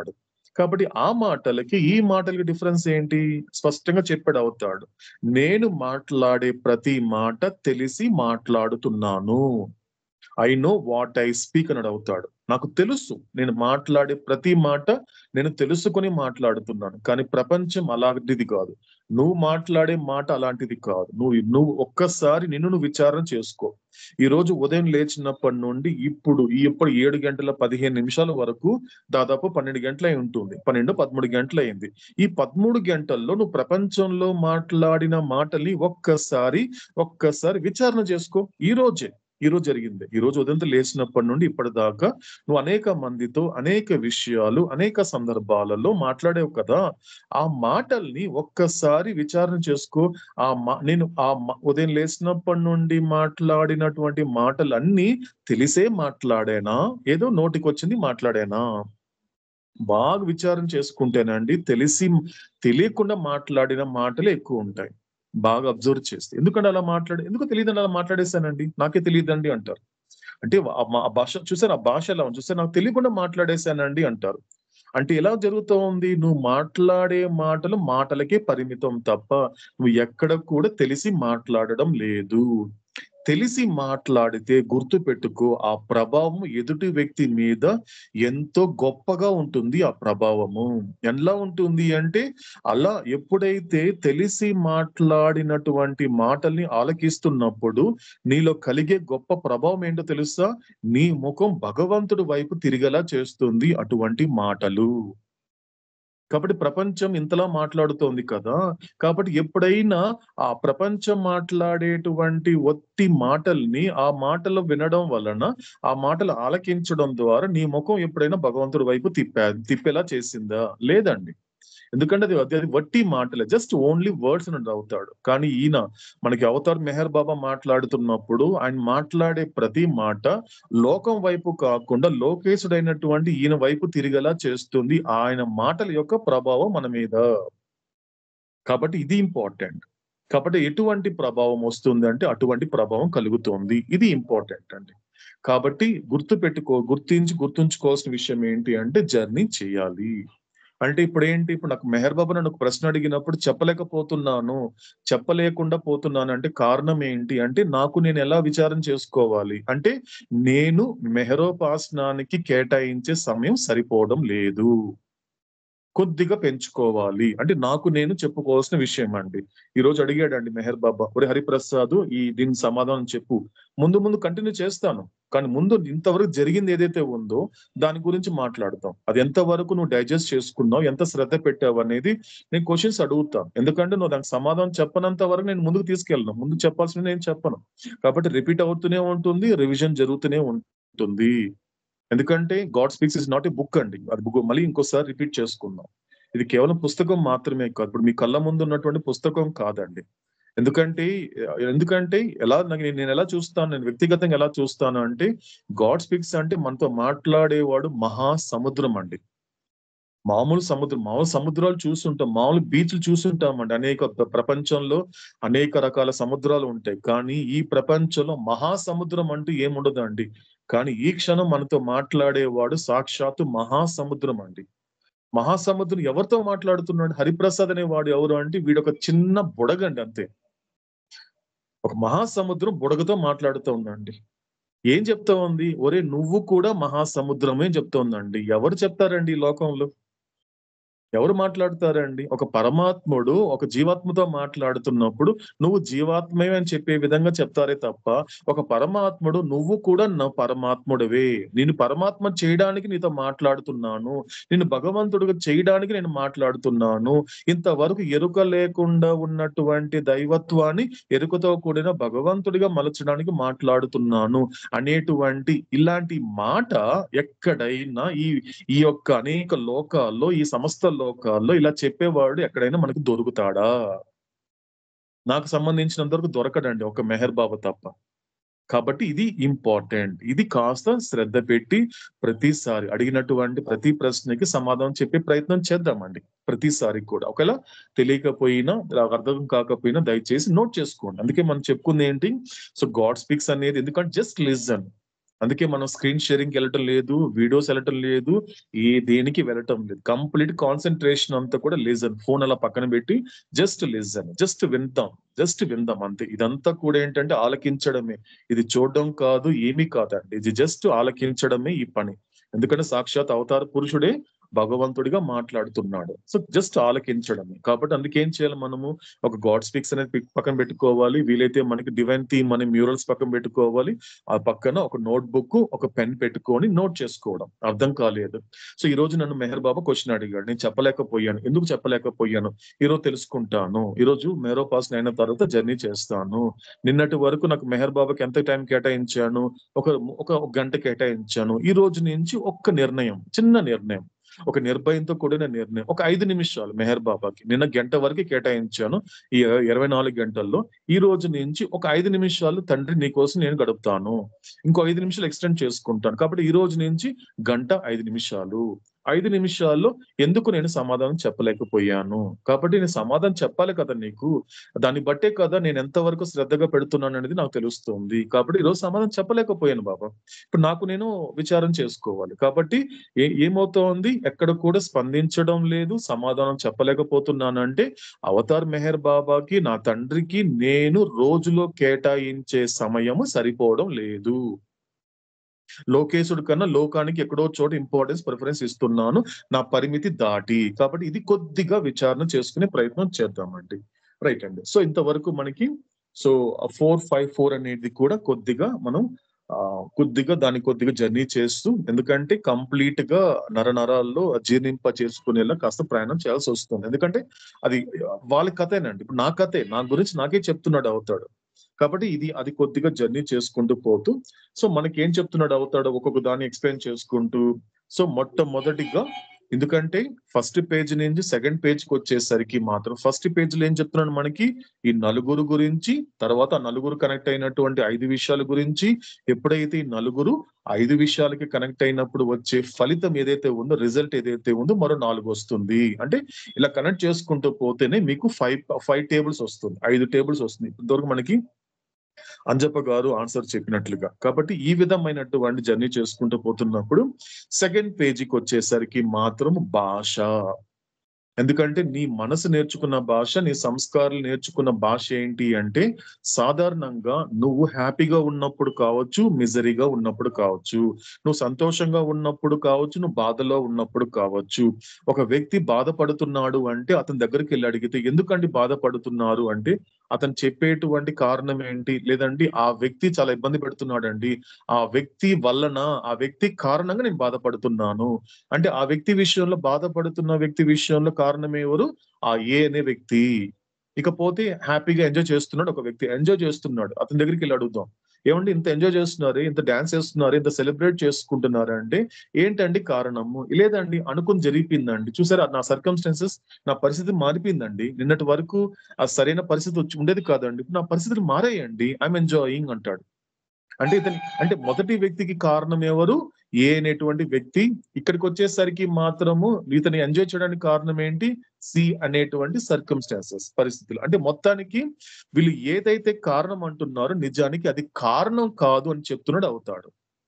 కాబట్టి ఆ మాటలకి ఈ మాటలకి డిఫరెన్స్ ఏంటి స్పష్టంగా చెప్పాడు అవుతాడు నేను మాట్లాడే ప్రతి మాట తెలిసి మాట్లాడుతున్నాను I know what I speak అని అవుతాడు నాకు తెలుసు నేను మాట్లాడే ప్రతి మాట నేను తెలుసుకొని మాట్లాడుతున్నాను కానీ ప్రపంచం అలాంటిది కాదు నువ్వు మాట్లాడే మాట అలాంటిది కాదు నువ్వు నువ్వు ఒక్కసారి నిన్ను నువ్వు విచారణ చేసుకో ఈ రోజు ఉదయం లేచినప్పటి నుండి ఇప్పుడు ఈ ఇప్పుడు ఏడు గంటల పదిహేను నిమిషాల వరకు దాదాపు పన్నెండు గంటలై ఉంటుంది పన్నెండు పదమూడు గంటలైంది ఈ పదమూడు గంటల్లో నువ్వు ప్రపంచంలో మాట్లాడిన మాటల్ని ఒక్కసారి ఒక్కసారి విచారణ చేసుకో ఈ రోజే ఈ రోజు జరిగింది ఈ రోజు ఉదయం లేచినప్పటి నుండి ఇప్పటిదాకా నువ్వు అనేక మందితో అనేక విషయాలు అనేక సందర్భాలలో మాట్లాడేవు కదా ఆ మాటల్ని ఒక్కసారి విచారణ చేసుకో ఆ మా నేను ఆ మా- ఉదయం లేచినప్పటి నుండి మాట్లాడినటువంటి మాటలన్నీ తెలిసే మాట్లాడేనా ఏదో నోటికి వచ్చింది మాట్లాడేనా బాగా విచారం చేసుకుంటేనండి తెలిసి తెలియకుండా మాట్లాడిన మాటలు ఎక్కువ ఉంటాయి బాగా అబ్జర్వ్ చేస్తే ఎందుకంటే అలా మాట్లాడే ఎందుకు తెలియదని అలా మాట్లాడేశానండి నాకే తెలియదండి అంటారు అంటే ఆ మా- ఆ భాష చూసారు ఆ భాష ఎలా ఉంది చూస్తే నాకు తెలియకుండా మాట్లాడేశానండి అంటారు అంటే ఎలా జరుగుతూ ఉంది నువ్వు మాట్లాడే మాటలు మాటలకే పరిమితం తప్ప నువ్వు ఎక్కడ కూడా తెలిసి మాట్లాడడం లేదు తెలిసి మాట్లాడితే గుర్తు పెట్టుకో ఆ ప్రభావం ఎదుటి వ్యక్తి మీద ఎంతో గొప్పగా ఉంటుంది ఆ ప్రభావము ఎలా ఉంటుంది అంటే అలా ఎప్పుడైతే తెలిసి మాట్లాడినటువంటి మాటల్ని ఆలకిస్తున్నప్పుడు నీలో కలిగే గొప్ప ప్రభావం ఏంటో తెలుసా నీ ముఖం భగవంతుడి వైపు తిరిగేలా చేస్తుంది అటువంటి మాటలు కాబట్టి ప్రపంచం ఇంతలా మాట్లాడుతోంది కదా కాబట్టి ఎప్పుడైనా ఆ ప్రపంచం మాట్లాడేటువంటి ఒత్తి మాటల్ని ఆ మాటలు వినడం వలన ఆ మాటలు ఆలకించడం ద్వారా నీ ముఖం ఎప్పుడైనా భగవంతుడి వైపు తిప్పా తిప్పేలా చేసిందా లేదండి ఎందుకంటే అది అది అది వట్టి మాటలే జస్ట్ ఓన్లీ వర్డ్స్ అని అవుతాడు కానీ ఈయన మనకి అవతార్ మెహర్ బాబా మాట్లాడుతున్నప్పుడు ఆయన మాట్లాడే ప్రతి మాట లోకం వైపు కాకుండా లోకేశుడైనటువంటి ఈయన వైపు తిరిగేలా చేస్తుంది ఆయన మాటల యొక్క ప్రభావం మన మీద కాబట్టి ఇది ఇంపార్టెంట్ కాబట్టి ఎటువంటి ప్రభావం వస్తుంది అంటే అటువంటి ప్రభావం కలుగుతుంది ఇది ఇంపార్టెంట్ అండి కాబట్టి గుర్తు పెట్టుకో గుర్తించి గుర్తుంచుకోవాల్సిన విషయం ఏంటి అంటే జర్నీ చేయాలి అంటే ఇప్పుడు ఏంటి ఇప్పుడు నాకు మెహర్ బాబు నన్ను ఒక ప్రశ్న అడిగినప్పుడు చెప్పలేకపోతున్నాను చెప్పలేకుండా పోతున్నాను అంటే కారణం ఏంటి అంటే నాకు నేను ఎలా విచారం చేసుకోవాలి అంటే నేను మెహరోపాసనానికి కేటాయించే సమయం సరిపోవడం లేదు కొద్దిగా పెంచుకోవాలి అంటే నాకు నేను చెప్పుకోవాల్సిన విషయం అండి ఈ రోజు అడిగాడండి మెహర్ బాబా ఒరే హరిప్రసాద్ ఈ దీని సమాధానం చెప్పు ముందు ముందు కంటిన్యూ చేస్తాను కానీ ముందు ఇంతవరకు జరిగింది ఏదైతే ఉందో దాని గురించి మాట్లాడతాం అది ఎంతవరకు నువ్వు డైజెస్ట్ చేసుకున్నావు ఎంత శ్రద్ధ పెట్టావు అనేది నేను క్వశ్చన్స్ అడుగుతాను ఎందుకంటే నువ్వు దానికి సమాధానం చెప్పనంత వరకు నేను ముందుకు తీసుకెళ్ళను ముందు చెప్పాల్సింది నేను చెప్పను కాబట్టి రిపీట్ అవుతూనే ఉంటుంది రివిజన్ జరుగుతూనే ఉంటుంది ఎందుకంటే God Speaks is not a book అండి అది బుక్ మళ్ళీ ఇంకోసారి రిపీట్ చేసుకుందాం ఇది కేవలం పుస్తకం మాత్రమే కాదు ఇప్పుడు మీ కళ్ళ ముందు ఉన్నటువంటి పుస్తకం కాదండి ఎందుకంటే ఎందుకంటే ఎలా నాకు నేను నేను ఎలా చూస్తాను నేను వ్యక్తిగతంగా ఎలా చూస్తాను అంటే గాడ్ స్పీక్స్ అంటే మనతో మాట్లాడేవాడు మహా సముద్రం అండి మామూలు సముద్రం మామూలు సముద్రాలు చూస్తుంటాం మామూలు బీచ్లు చూస్తుంటామండి అనేక ప్ర- ప్రపంచంలో అనేక రకాల సముద్రాలు ఉంటాయి కానీ ఈ ప్రపంచంలో మహాసముద్రం అంటూ ఏముండదండి కానీ ఈ క్షణం మనతో మాట్లాడేవాడు సాక్షాత్తు మహాసముద్రం అండి మహాసముద్రం ఎవరితో మాట్లాడుతున్నాడు హరిప్రసాద్ అనేవాడు ఎవరు అంటే వీడొక చిన్న బుడగండి అంతే ఒక మహాసముద్రం బుడగతో మాట్లాడుతూ ఉందండి ఏం చెప్తా ఉంది ఒరే నువ్వు కూడా మహాసముద్రమే చెప్తోందండి ఎవరు చెప్తారండి ఈ లోకంలో ఎవరు మాట్లాడతారండి ఒక పరమాత్ముడు ఒక జీవాత్మతో మాట్లాడుతున్నప్పుడు నువ్వు జీవాత్మే అని చెప్పే విధంగా చెప్తారే తప్ప ఒక పరమాత్ముడు నువ్వు కూడా నా పరమాత్ముడివే నేను పరమాత్మ చేయడానికి నీతో మాట్లాడుతున్నాను నేను భగవంతుడిగా చేయడానికి నేను మాట్లాడుతున్నాను ఇంతవరకు ఎరుక లేకుండా ఉన్నటువంటి దైవత్వాన్ని ఎరుకతో కూడిన భగవంతుడిగా మలచడానికి మాట్లాడుతున్నాను అనేటువంటి ఇలాంటి మాట ఎక్కడైనా ఈ ఈ యొక్క అనేక లోకాల్లో ఈ సమస్త లోకాల్లో ఇలా చెప్పేవాడు ఎక్కడైనా మనకు దొరుకుతాడా నాకు సంబంధించినంత వరకు దొరకడండి ఒక మెహర్ బాబా తప్ప కాబట్టి ఇది ఇంపార్టెంట్ ఇది కాస్త శ్రద్ధ పెట్టి ప్రతిసారి అడిగినటువంటి ప్రతి ప్రశ్నకి సమాధానం చెప్పే ప్రయత్నం చేద్దామండి ప్రతిసారి కూడా ఒకవేళ తెలియకపోయినా నాకు అర్థం కాకపోయినా దయచేసి నోట్ చేసుకోండి అందుకే మనం చెప్పుకుంది ఏంటి సో గాడ్ స్పీక్స్ అనేది ఎందుకంటే జస్ట్ లిజన్ అందుకే మనం స్క్రీన్ షేరింగ్ వెళ్ళటం లేదు వీడియోస్ వెళ్ళటం లేదు ఏ దేనికి వెళ్ళటం లేదు కంప్లీట్ కాన్సన్ట్రేషన్ అంతా కూడా లిజన్ ఫోన్ అలా పక్కన పెట్టి జస్ట్ లిజన్ జస్ట్ విందాం జస్ట్ విందాం అంతే ఇదంతా కూడా ఏంటంటే ఆలకించడమే ఇది చూడడం కాదు ఏమీ కాదండి ఇది జస్ట్ ఆలకించడమే ఈ పని ఎందుకంటే సాక్షాత్ అవతార పురుషుడే భగవంతుడిగా మాట్లాడుతున్నాడు సో జస్ట్ ఆలకించడమే కాబట్టి అందుకే ఏం చేయాలి మనము ఒక గాడ్ స్పీక్స్ అనేది పిక్ పక్కన పెట్టుకోవాలి వీలైతే మనకి డివైన్ థీమ్ అనే మ్యూరల్స్ పక్కన పెట్టుకోవాలి ఆ పక్కన ఒక నోట్ బుక్ ఒక పెన్ పెట్టుకొని నోట్ చేసుకోవడం అర్థం కాలేదు సో ఈ రోజు నన్ను మెహర్ బాబా క్వశ్చన్ అడిగాడు నేను చెప్పలేకపోయాను ఎందుకు చెప్పలేకపోయాను ఈ రోజు తెలుసుకుంటాను ఈ రోజు మెహరో పాస్ అయిన తర్వాత జర్నీ చేస్తాను నిన్నటి వరకు నాకు మెహర్ బాబాకి ఎంత టైం కేటాయించాను ఒక ఒక ఒక గంట కేటాయించాను ఈ రోజు నుంచి ఒక్క నిర్ణయం చిన్న నిర్ణయం ఒక నిర్భయంతో కూడిన నిర్ణయం ఒక ఐదు నిమిషాలు మెహర్ బాబాకి నిన్న గంట వరకు కేటాయించాను ఈ ఇరవై నాలుగు గంటల్లో ఈ రోజు నుంచి ఒక ఐదు నిమిషాలు తండ్రి నీ కోసం నేను గడుపుతాను ఇంకో ఐదు నిమిషాలు ఎక్స్టెండ్ చేసుకుంటాను కాబట్టి ఈ రోజు నుంచి గంట ఐదు నిమిషాలు ఐదు నిమిషాల్లో ఎందుకు నేను సమాధానం చెప్పలేకపోయాను కాబట్టి నేను సమాధానం చెప్పాలి కదా నీకు దాన్ని బట్టే కదా నేను ఎంతవరకు శ్రద్ధగా పెడుతున్నాను అనేది నాకు తెలుస్తుంది కాబట్టి ఈరోజు సమాధానం చెప్పలేకపోయాను బాబా ఇప్పుడు నాకు నేను విచారం చేసుకోవాలి కాబట్టి ఏ ఏమవుతోంది ఎక్కడ కూడా స్పందించడం లేదు సమాధానం చెప్పలేకపోతున్నాను అంటే అవతార్ మెహర్ బాబాకి నా తండ్రికి నేను రోజులో కేటాయించే సమయము సరిపోవడం లేదు లోకేశుడు కన్నా లోకానికి ఎక్కడో చోట ఇంపార్టెన్స్ ప్రిఫరెన్స్ ఇస్తున్నాను నా పరిమితి దాటి కాబట్టి ఇది కొద్దిగా విచారణ చేసుకునే ప్రయత్నం చేద్దామండి రైట్ అండి సో ఇంతవరకు మనకి సో ఫోర్ ఫైవ్ ఫోర్ అనేది కూడా కొద్దిగా మనం ఆ కొద్దిగా దాన్ని కొద్దిగా జర్నీ చేస్తూ ఎందుకంటే కంప్లీట్ గా నరనరాల్లో జీర్ణింప చేసుకునేలా కాస్త ప్రయాణం చేయాల్సి వస్తుంది ఎందుకంటే అది వాళ్ళ కథేనండి ఇప్పుడు నా కథే నా గురించి నాకే చెప్తున్నాడు అవుతాడు కాబట్టి ఇది అది కొద్దిగా జర్నీ చేసుకుంటూ పోతూ సో మనకి ఏం చెప్తున్నాడు అవుతాడు ఒక్కొక్క దాన్ని ఎక్స్ప్లెయిన్ చేసుకుంటూ సో మొట్టమొదటిగా ఎందుకంటే ఫస్ట్ పేజ్ నుంచి సెకండ్ పేజ్ కి వచ్చేసరికి మాత్రం ఫస్ట్ పేజ్ లో ఏం చెప్తున్నాడు మనకి ఈ నలుగురు గురించి తర్వాత ఆ నలుగురు కనెక్ట్ అయినటువంటి ఐదు విషయాల గురించి ఎప్పుడైతే ఈ నలుగురు ఐదు విషయాలకి కనెక్ట్ అయినప్పుడు వచ్చే ఫలితం ఏదైతే ఉందో రిజల్ట్ ఏదైతే ఉందో మరో నాలుగు వస్తుంది అంటే ఇలా కనెక్ట్ చేసుకుంటూ పోతేనే మీకు ఫైవ్ ఫైవ్ టేబుల్స్ వస్తుంది ఐదు టేబుల్స్ వస్తుంది ఇంతవరకు మనకి అంజప్ప గారు ఆన్సర్ చెప్పినట్లుగా కాబట్టి ఈ విధమైనటువంటి జర్నీ చేసుకుంటూ పోతున్నప్పుడు సెకండ్ పేజీకి వచ్చేసరికి మాత్రం భాష ఎందుకంటే నీ మనసు నేర్చుకున్న భాష నీ సంస్కారాలు నేర్చుకున్న భాష ఏంటి అంటే సాధారణంగా నువ్వు హ్యాపీగా ఉన్నప్పుడు కావచ్చు మిజరీగా ఉన్నప్పుడు కావచ్చు నువ్వు సంతోషంగా ఉన్నప్పుడు కావచ్చు నువ్వు బాధలో ఉన్నప్పుడు కావచ్చు ఒక వ్యక్తి బాధపడుతున్నాడు అంటే అతని దగ్గరికి వెళ్ళి అడిగితే ఎందుకండి బాధపడుతున్నారు అంటే అతను చెప్పేటువంటి కారణం ఏంటి లేదండి ఆ వ్యక్తి చాలా ఇబ్బంది పెడుతున్నాడండి ఆ వ్యక్తి వలన ఆ వ్యక్తి కారణంగా నేను బాధపడుతున్నాను అంటే ఆ వ్యక్తి విషయంలో బాధపడుతున్న వ్యక్తి విషయంలో కారణం ఎవరు ఆ ఏ అనే వ్యక్తి ఇకపోతే హ్యాపీగా ఎంజాయ్ చేస్తున్నాడు ఒక వ్యక్తి ఎంజాయ్ చేస్తున్నాడు అతని దగ్గరికి వెళ్ళి అడుగుదాం ఏమండి ఇంత ఎంజాయ్ చేస్తున్నారు ఇంత డాన్స్ చేస్తున్నారు ఇంత సెలబ్రేట్ చేసుకుంటున్నారు అంటే ఏంటండి కారణము లేదండి అనుకుని జరిగిపోయిందండి చూసారా నా సర్కమ్స్టాన్సెస్ నా పరిస్థితి మారిపోయిందండి నిన్నటి వరకు ఆ సరైన పరిస్థితి వచ్చి ఉండేది కాదండి ఇప్పుడు నా పరిస్థితులు మారాయండి ఐఎమ్ ఎంజాయింగ్ అంటాడు అంటే ఇతని అంటే మొదటి వ్యక్తికి కారణం ఎవరు ఏ అనేటువంటి వ్యక్తి ఇక్కడికి వచ్చేసరికి మాత్రము ఇతని ఎంజాయ్ చేయడానికి కారణం ఏంటి సి అనేటువంటి సర్కమ్స్టాన్సెస్ పరిస్థితులు అంటే మొత్తానికి వీళ్ళు ఏదైతే కారణం అంటున్నారో నిజానికి అది కారణం కాదు అని చెప్తున్నాడు అవుతాడు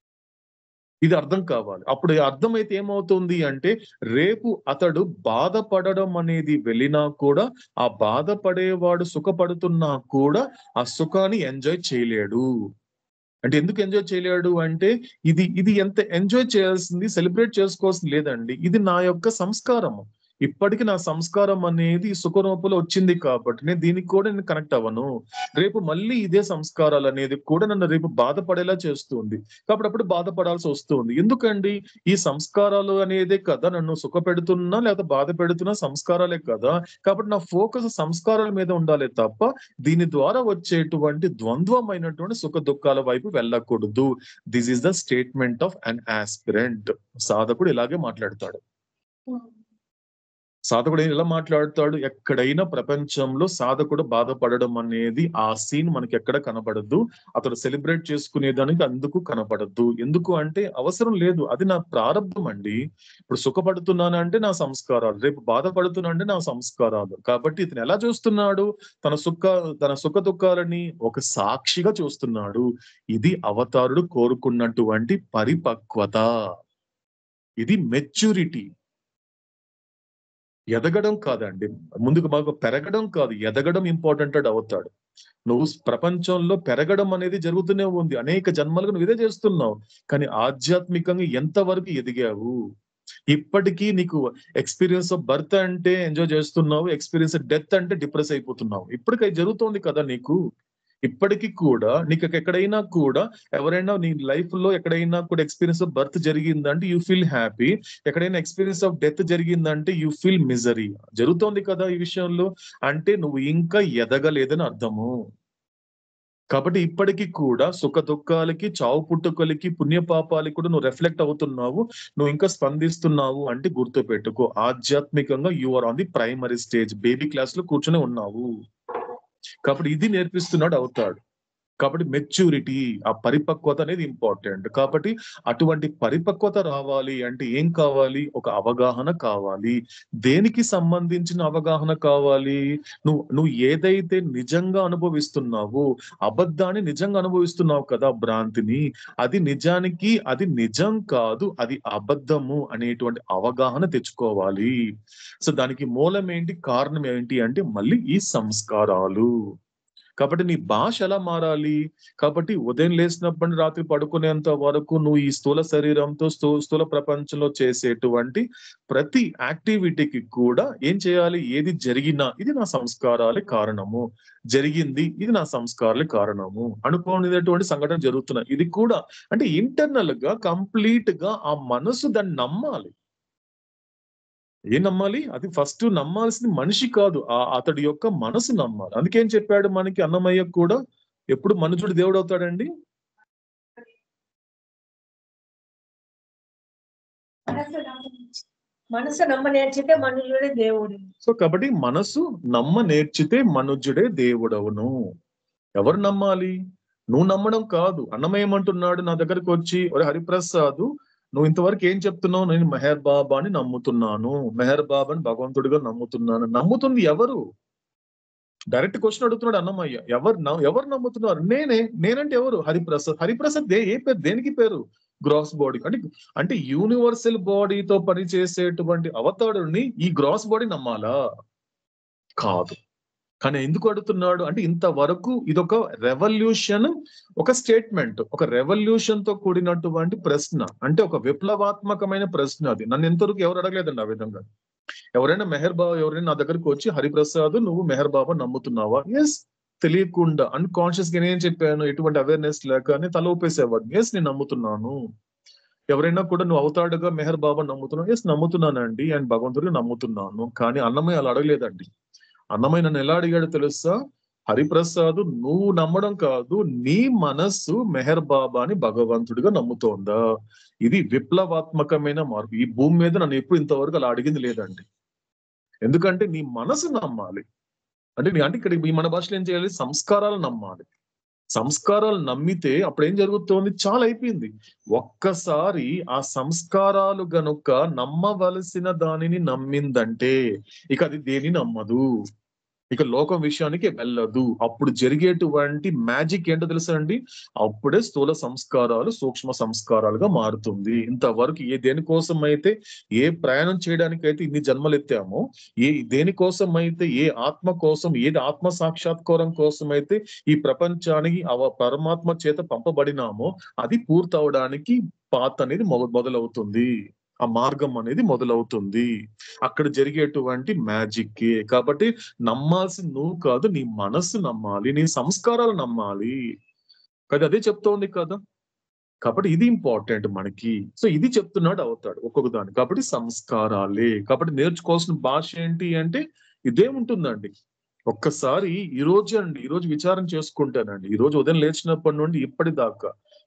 ఇది అర్థం కావాలి అప్పుడు అర్థమైతే ఏమవుతుంది అంటే రేపు అతడు బాధపడడం అనేది వెళ్ళినా కూడా ఆ బాధపడేవాడు సుఖపడుతున్నా కూడా ఆ సుఖాన్ని ఎంజాయ్ చేయలేడు అంటే ఎందుకు ఎంజాయ్ చేయలేడు అంటే ఇది ఇది ఎంత ఎంజాయ్ చేయాల్సింది సెలబ్రేట్ చేసుకోవాల్సింది లేదండి ఇది నా యొక్క సంస్కారము ఇప్పటికి నా సంస్కారం అనేది సుఖరూపంలో వచ్చింది కాబట్టి నేను దీనికి కూడా నేను కనెక్ట్ అవ్వను రేపు మళ్ళీ ఇదే సంస్కారాలు అనేది కూడా నన్ను రేపు బాధపడేలా చేస్తుంది కాబట్టి అప్పుడు బాధపడాల్సి వస్తుంది ఎందుకండి ఈ సంస్కారాలు అనేదే కదా నన్ను సుఖ పెడుతున్నా లేదా బాధ పెడుతున్నా సంస్కారాలే కదా కాబట్టి నా ఫోకస్ సంస్కారాల మీద ఉండాలి తప్ప దీని ద్వారా వచ్చేటువంటి ద్వంద్వమైనటువంటి సుఖ దుఃఖాల వైపు వెళ్ళకూడదు this is the statement of an aspirant సాధకుడు ఇలాగే మాట్లాడతాడు సాధకుడు ఎలా మాట్లాడతాడు ఎక్కడైనా ప్రపంచంలో సాధకుడు బాధపడడం అనేది ఆ సీన్ మనకి ఎక్కడ కనబడద్దు అతడు సెలబ్రేట్ చేసుకునేదానికి అందుకు కనపడద్దు ఎందుకు అంటే అవసరం లేదు అది నా ప్రారంభం అండి ఇప్పుడు సుఖపడుతున్నాను అంటే నా సంస్కారాలు రేపు బాధపడుతున్నా అంటే నా సంస్కారాలు కాబట్టి ఇతను ఎలా చూస్తున్నాడు తన సుఖ తన సుఖ దుఃఖాలని ఒక సాక్షిగా చూస్తున్నాడు ఇది అవతారుడు కోరుకున్నటువంటి పరిపక్వత ఇది మెచ్యూరిటీ ఎదగడం కాదండి ముందుకు మాకు పెరగడం కాదు ఎదగడం ఇంపార్టెంట్ అవుతాడు నువ్వు ప్రపంచంలో పెరగడం అనేది జరుగుతూనే ఉంది అనేక జన్మలకు నువ్వు ఇదే చేస్తున్నావు కానీ ఆధ్యాత్మికంగా ఎంతవరకు ఎదిగావు ఇప్పటికీ నీకు ఎక్స్పీరియన్స్ ఆఫ్ బర్త్ అంటే ఎంజాయ్ చేస్తున్నావు ఎక్స్పీరియన్స్ డెత్ అంటే డిప్రెస్ అయిపోతున్నావు ఇప్పటికీ అది జరుగుతోంది కదా నీకు ఇప్పటికీ కూడా నీకు ఎక్కడైనా కూడా ఎవరైనా నీ లైఫ్ లో ఎక్కడైనా కూడా ఎక్స్పీరియన్స్ ఆఫ్ బర్త్ జరిగిందంటే యూ ఫీల్ హ్యాపీ ఎక్కడైనా ఎక్స్పీరియన్స్ ఆఫ్ డెత్ జరిగిందంటే యూ ఫీల్ మిజరీ జరుగుతోంది కదా ఈ విషయంలో అంటే నువ్వు ఇంకా ఎదగలేదని అర్థము కాబట్టి ఇప్పటికీ కూడా సుఖ దుఃఖాలకి చావు పుట్టుకలకి పుణ్యపాపాలకి కూడా నువ్వు రిఫ్లెక్ట్ అవుతున్నావు నువ్వు ఇంకా స్పందిస్తున్నావు అంటే గుర్తు పెట్టుకో ఆధ్యాత్మికంగా you are on the primary stage baby class లో కూర్చొని ఉన్నావు కాబట్టి ఇది నేర్పిస్తున్నాడు అవుతాడు కాబట్టి మెచ్యూరిటీ ఆ పరిపక్వత అనేది ఇంపార్టెంట్ కాబట్టి అటువంటి పరిపక్వత రావాలి అంటే ఏం కావాలి ఒక అవగాహన కావాలి దేనికి సంబంధించిన అవగాహన కావాలి నువ్వు నువ్వు ఏదైతే నిజంగా అనుభవిస్తున్నావో అబద్ధాన్ని నిజంగా అనుభవిస్తున్నావు కదా భ్రాంతిని అది నిజానికి అది నిజం కాదు అది అబద్ధము అనేటువంటి అవగాహన తెచ్చుకోవాలి సో దానికి మూలం ఏంటి కారణం ఏంటి అంటే మళ్ళీ ఈ సంస్కారాలు కాబట్టి నీ భాష ఎలా మారాలి కాబట్టి ఉదయం లేచినప్పటి నుండి రాత్రి పడుకునేంత వరకు నువ్వు ఈ స్థూల శరీరంతో స్థూ స్థూల ప్రపంచంలో చేసేటువంటి ప్రతి యాక్టివిటీకి కూడా ఏం చేయాలి ఏది జరిగినా ఇది నా సంస్కారాలే కారణము జరిగింది ఇది నా సంస్కారాలే కారణము అనుకోనిటువంటి సంఘటన జరుగుతున్నాయి ఇది కూడా అంటే ఇంటర్నల్ గా కంప్లీట్ గా ఆ మనసు దాన్ని నమ్మాలి ఏం నమ్మాలి అది ఫస్ట్ నమ్మాల్సింది మనిషి కాదు ఆ అతడి యొక్క మనసు నమ్మాలి అందుకేం చెప్పాడు మనకి అన్నమయ్య కూడా ఎప్పుడు మనుషుడు దేవుడు అవుతాడండి మనసు నమ్మ నేర్చితే మనుషుడే దేవుడు సో కాబట్టి మనసు నమ్మ నేర్చితే మనుజుడే దేవుడవును ఎవరు నమ్మాలి నువ్వు నమ్మడం కాదు అన్నమయ్య ఏమంటున్నాడు నా దగ్గరకు వచ్చి ఒరే హరిప్రసాద్ నువ్వు ఇంతవరకు ఏం చెప్తున్నావు నేను మెహర్ బాబా అని నమ్ముతున్నాను మెహర్ బాబాని భగవంతుడిగా నమ్ముతున్నాను నమ్ముతుంది ఎవరు డైరెక్ట్ క్వశ్చన్ అడుగుతున్నాడు అన్నమయ్య ఎవరు న- ఎవరు నమ్ముతున్నారు నేనే నేనంటే ఎవరు హరిప్రసాద్ హరిప్రసాద్ దే ఏ పేరు దేనికి పేరు గ్రాస్ బాడీ అంటే అంటే యూనివర్సల్ బాడీతో పనిచేసేటువంటి అవతారుని ఈ గ్రాస్ బాడీ నమ్మాలా కాదు కానీ ఎందుకు అడుగుతున్నాడు అంటే ఇంతవరకు ఇదొక రెవల్యూషన్ ఒక స్టేట్మెంట్ ఒక రెవల్యూషన్ తో కూడినటువంటి ప్రశ్న అంటే ఒక విప్లవాత్మకమైన ప్రశ్న అది నన్ను ఎంతవరకు ఎవరు అడగలేదండి ఆ విధంగా ఎవరైనా మెహర్ బాబా ఎవరైనా నా దగ్గరికి వచ్చి హరిప్రసాద్ నువ్వు మెహర్ బాబా నమ్ముతున్నావా ఎస్ తెలియకుండా అన్కాన్షియస్ గా నేనేం చెప్పాను ఎటువంటి అవేర్నెస్ లేక అని తల ఊపేసేవాడు ఎస్ నేను నమ్ముతున్నాను ఎవరైనా కూడా నువ్వు అవుతాడుగా మెహర్ బాబా నమ్ముతున్నావు ఎస్ నమ్ముతున్నానండి అండ్ భగవంతుడిని నమ్ముతున్నాను కానీ అన్నమయ్య అలా అడగలేదండి అన్నమయ్య నన్ను ఎలా అడిగాడు తెలుసా హరిప్రసాద్ నువ్వు నమ్మడం కాదు నీ మనస్సు మెహర్ బాబాని భగవంతుడిగా నమ్ముతోందా ఇది విప్లవాత్మకమైన మార్పు ఈ భూమి మీద నన్ను ఎప్పుడు ఇంతవరకు అలా అడిగింది లేదండి ఎందుకంటే నీ మనసు నమ్మాలి అంటే నీ అంటే ఇక్కడ ఈ మన భాషలో ఏం చేయాలి సంస్కారాలు నమ్మాలి సంస్కారాలు నమ్మితే అప్పుడు ఏం జరుగుతోంది చాలా అయిపోయింది ఒక్కసారి ఆ సంస్కారాలు గనుక నమ్మవలసిన దానిని నమ్మిందంటే ఇక అది దేని నమ్మదు ఇక లోకం విషయానికి వెళ్ళదు అప్పుడు జరిగేటువంటి మ్యాజిక్ ఏంటో తెలుసా అండి అప్పుడే స్థూల సంస్కారాలు సూక్ష్మ సంస్కారాలుగా మారుతుంది ఇంతవరకు ఏ దేనికోసం అయితే ఏ ప్రయాణం చేయడానికి అయితే ఇన్ని జన్మలు ఎత్తామో ఏ దేనికోసం అయితే ఏ ఆత్మ కోసం ఏది ఆత్మ సాక్షాత్కారం కోసం అయితే ఈ ప్రపంచానికి అవ పరమాత్మ చేత పంపబడినామో అది పూర్తవడానికి పాత్ అనేది మొ- మొదలవుతుంది ఆ మార్గం అనేది మొదలవుతుంది అక్కడ జరిగేటువంటి మ్యాజిక్ కాబట్టి నమ్మాల్సింది నువ్వు కాదు నీ మనస్సు నమ్మాలి నీ సంస్కారాలు నమ్మాలి కదా అదే చెప్తోంది కదా కాబట్టి ఇది ఇంపార్టెంట్ మనకి సో ఇది చెప్తున్నాడు అవుతాడు ఒక్కొక్క దాని కాబట్టి సంస్కారాలే కాబట్టి నేర్చుకోవాల్సిన భాష ఏంటి అంటే ఇదే ఉంటుందండి ఒక్కసారి ఈ రోజు అండి ఈ రోజు విచారం చేసుకుంటానండి ఈ రోజు ఉదయం లేచినప్పటి నుండి ఇప్పటిదాకా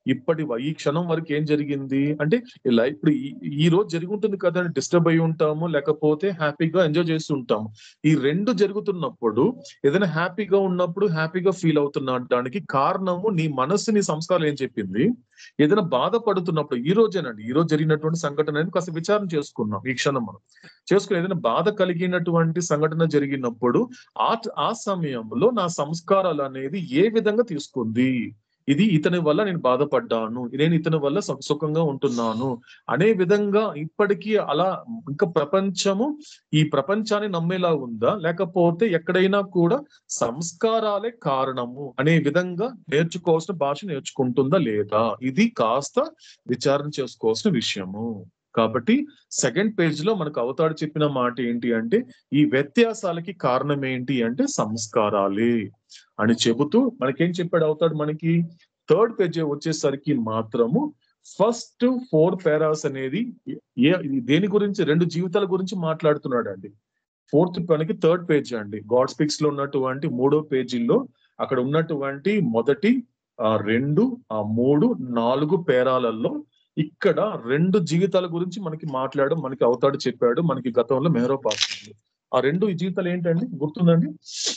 ఇప్పటి వ- ఈ క్షణం వరకు ఏం జరిగింది అంటే ఇలా ఇప్పుడు ఈ- ఈ రోజు జరిగి ఉంటుంది కదా డిస్టర్బ్ అయి ఉంటాము లేకపోతే హ్యాపీగా ఎంజాయ్ చేస్తూ ఉంటాము ఈ రెండు జరుగుతున్నప్పుడు ఏదైనా హ్యాపీగా ఉన్నప్పుడు హ్యాపీగా ఫీల్ అవుతున్న దానికి కారణము నీ మనస్సు నీ సంస్కారం ఏం చెప్పింది ఏదైనా బాధపడుతున్నప్పుడు ఈ రోజేనండి ఈ రోజు జరిగినటువంటి సంఘటన అనేది కాస్త విచారణ చేసుకున్నాం ఈ క్షణం మనం చేసుకుని ఏదైనా బాధ కలిగినటువంటి సంఘటన జరిగినప్పుడు ఆ ఆ సమయంలో నా సంస్కారాలు అనేది ఏ విధంగా తీసుకుంది ఇది ఇతని వల్ల నేను బాధపడ్డాను నేను ఇతని వల్ల సు- సుఖంగా ఉంటున్నాను అనే విధంగా ఇప్పటికీ అలా ఇంకా ప్రపంచము ఈ ప్రపంచాన్ని నమ్మేలా ఉందా లేకపోతే ఎక్కడైనా కూడా సంస్కారాలే కారణము అనే విధంగా నేర్చుకోవాల్సిన భాష నేర్చుకుంటుందా లేదా ఇది కాస్త విచారణ చేసుకోవాల్సిన విషయము కాబట్టి సెకండ్ పేజ్ లో మనకు అవతాడు చెప్పిన మాట ఏంటి అంటే ఈ వ్యత్యాసాలకి కారణం ఏంటి అంటే సంస్కారాలే అని చెబుతూ మనకేం చెప్పాడు అవుతాడు మనకి థర్డ్ పేజ్ వచ్చేసరికి మాత్రము ఫస్ట్ ఫోర్ పారాస్ అనేది ఏ ఇది దేని గురించి రెండు జీవితాల గురించి మాట్లాడుతున్నాడు అండి ఫోర్త్ మనకి థర్డ్ పేజ్ అండి గాడ్ స్పిక్స్ లో ఉన్నటువంటి మూడో పేజీలో అక్కడ ఉన్నటువంటి మొదటి ఆ రెండు ఆ మూడు నాలుగు పేరాలలో ఇక్కడ రెండు జీవితాల గురించి మనకి మాట్లాడడం మనకి అవుతాడు చెప్పాడు మనకి గతంలో మెహరో పాస్ ఉంది. ఆ రెండు ఈ జీవితాలు ఏంటండి గుర్తుందండి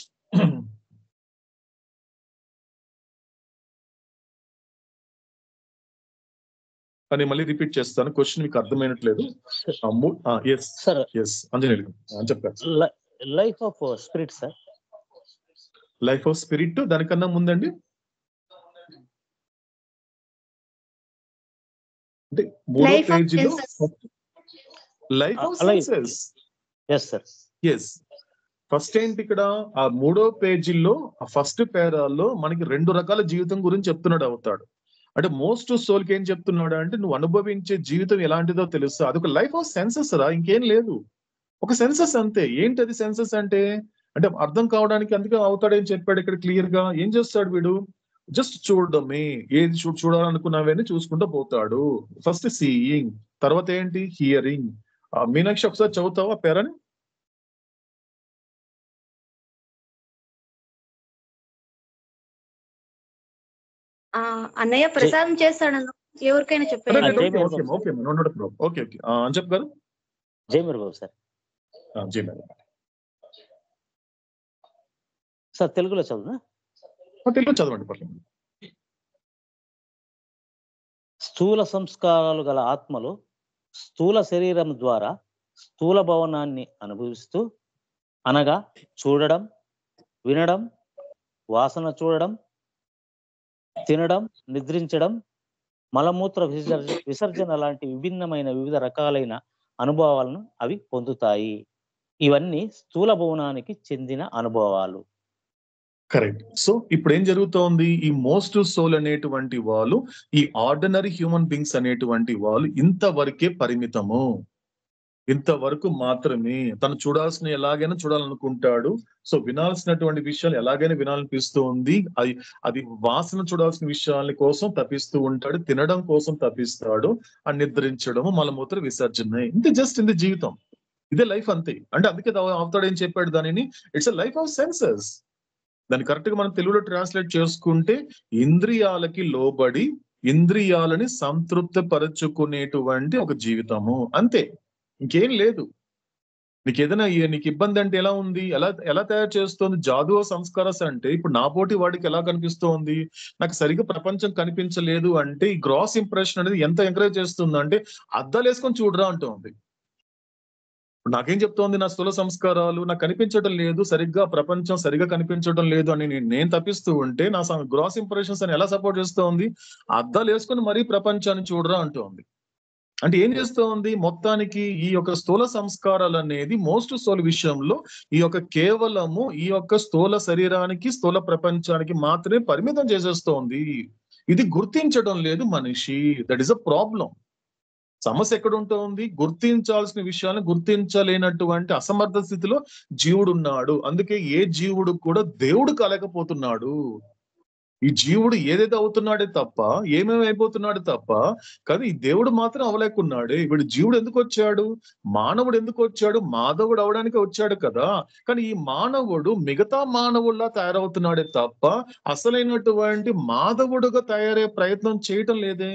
అని మళ్ళీ రిపీట్ చేస్తాను క్వశ్చన్ మీకు అర్థమైనట్లేదు ఎస్ సార్ ఎస్ అంజనేయులు గారు. ఆ, చెప్పారు life of spirit sir life of spirit దానికన్నా ముందండి అంటే మూడో Life of పేజీలో senses. Life of Life. Senses yes sir yes first ఏంటి ఇక్కడ ఆ మూడో పేజీలో ఆ ఫస్ట్ పేరాల్లో మనకి రెండు రకాల జీవితం గురించి చెప్తున్నాడు అవుతాడు అంటే మోస్ట్ సోల్ కి ఏం చెప్తున్నాడు అంటే నువ్వు అనుభవించే జీవితం ఎలాంటిదో తెలుసు అది ఒక లైఫ్ ఆఫ్ సెన్సెస్ రా ఇంకేం లేదు ఒక సెన్సెస్ అంతే ఏంటి అది సెన్సెస్ అంటే అంటే అర్థం కావడానికి అందుకే అవుతాడు ఏం చెప్పాడు ఇక్కడ క్లియర్ గా ఏం చేస్తాడు వీడు జస్ట్ చూడడమే ఏది చూ చూడాలనుకున్నావని చూసుకుంటూ పోతాడు ఫస్ట్ సీయింగ్ తర్వాత ఏంటి హియరింగ్ మీనాక్షి ఒకసారి చదువుతావా పేరని ఆ, అన్నయ్య ప్రసాదం చేస్తాడన్న ఎవరికైనా చెప్పాడు జై okay madam. Okay okay okay okay అని చెప్పు గారు జై మీరు బాబు సార్ ఆ, జై మేడం సార్ తెలుగులో చదువునా ఆ, తెలుగు చదవండి పర్లేదు స్థూల సంస్కారాలు గల ఆత్మలు స్థూల శరీరం ద్వారా స్థూల భవనాన్ని అనుభవిస్తూ అనగా చూడడం వినడం వాసన చూడడం తినడం నిద్రించడం మలమూత్ర విసర్జ విసర్జన లాంటి విభిన్నమైన వివిధ రకాలైన అనుభవాలను అవి పొందుతాయి ఇవన్నీ స్థూల భవనానికి చెందిన అనుభవాలు కరెక్ట్ సో ఇప్పుడు ఏం జరుగుతోంది ఈ మోస్ట్ సోల్ అనేటువంటి వాళ్ళు ఈ ఆర్డినరీ హ్యూమన్ బీయింగ్స్ అనేటువంటి వాళ్ళు ఇంతవరకే పరిమితము ఇంతవరకు మాత్రమే తను చూడాల్సిన ఎలాగైనా చూడాలనుకుంటాడు సో వినాల్సినటువంటి విషయాలు ఎలాగైనా వినాలనిపిస్తూ ఉంది అది అది వాసన చూడాల్సిన విషయాల కోసం తప్పిస్తూ ఉంటాడు తినడం కోసం తప్పిస్తాడు ఆ నిద్రించడము మలమూత్ర విసర్జన ఇంతే జస్ట్ ఇంది జీవితం ఇదే లైఫ్ అంతే అంటే అందుకే అవుతాడు ఏం చెప్పాడు దానిని it's a life of senses దాన్ని కరెక్ట్ గా మనం తెలుగులో ట్రాన్స్లేట్ చేసుకుంటే ఇంద్రియాలకి లోబడి ఇంద్రియాలని సంతృప్త పరచుకునేటువంటి ఒక జీవితము అంతే ఇంకేం లేదు నీకు ఏదైనా ఏ- నీకు ఇబ్బంది అంటే ఎలా ఉంది ఎలా ఎలా తయారు చేస్తోంది జాదు సంస్కారస్ అంటే ఇప్పుడు నా పోటీ వాడికి ఎలా కనిపిస్తోంది నాకు సరిగ్గా ప్రపంచం కనిపించలేదు అంటే ఈ గ్రాస్ ఇంప్రెషన్ అనేది ఎంత ఎంకరేజ్ చేస్తుంది అంటే అద్దాలు వేసుకొని చూడరా అంటోంది ఇప్పుడు నాకేం చెప్తోంది నా స్థూల సంస్కారాలు నాకు కనిపించడం లేదు సరిగ్గా ప్రపంచం సరిగ్గా కనిపించడం లేదు అని నేను నేను తప్పిస్తూ ఉంటే నా గ్రాస్ ఇంప్రెషన్స్ అని ఎలా సపోర్ట్ చేస్తోంది అద్దాలు వేసుకొని మరీ ప్రపంచాన్ని చూడరా అంటోంది అంటే ఏం చేస్తోంది మొత్తానికి ఈ యొక్క స్థూల సంస్కారాలు అనేది మోస్ట్ స్థూల విషయంలో ఈ యొక్క కేవలము ఈ యొక్క స్థూల శరీరానికి స్థూల ప్రపంచానికి మాత్రమే పరిమితం చేసేస్తోంది ఇది గుర్తించడం లేదు మనిషి దట్ ఈస్ అ ప్రాబ్లం సమస్య ఎక్కడ ఉంటుంది గుర్తించాల్సిన విషయాలను గుర్తించలేనటువంటి అసమర్థ స్థితిలో జీవుడు ఉన్నాడు అందుకే ఏ జీవుడు కూడా దేవుడు కలగపోతున్నాడు ఈ జీవుడు ఏదైతే అవుతున్నాడే తప్ప ఏమేమి అయిపోతున్నాడు తప్ప కానీ ఈ దేవుడు మాత్రం అవలేకున్నాడే ఇప్పుడు జీవుడు ఎందుకు వచ్చాడు మానవుడు ఎందుకు వచ్చాడు మాధవుడు అవడానికి వచ్చాడు కదా కానీ ఈ మానవుడు మిగతా మానవుల్లా తయారవుతున్నాడే తప్ప అసలైనటువంటి మాధవుడుగా తయారయ్యే ప్రయత్నం చేయటం లేదే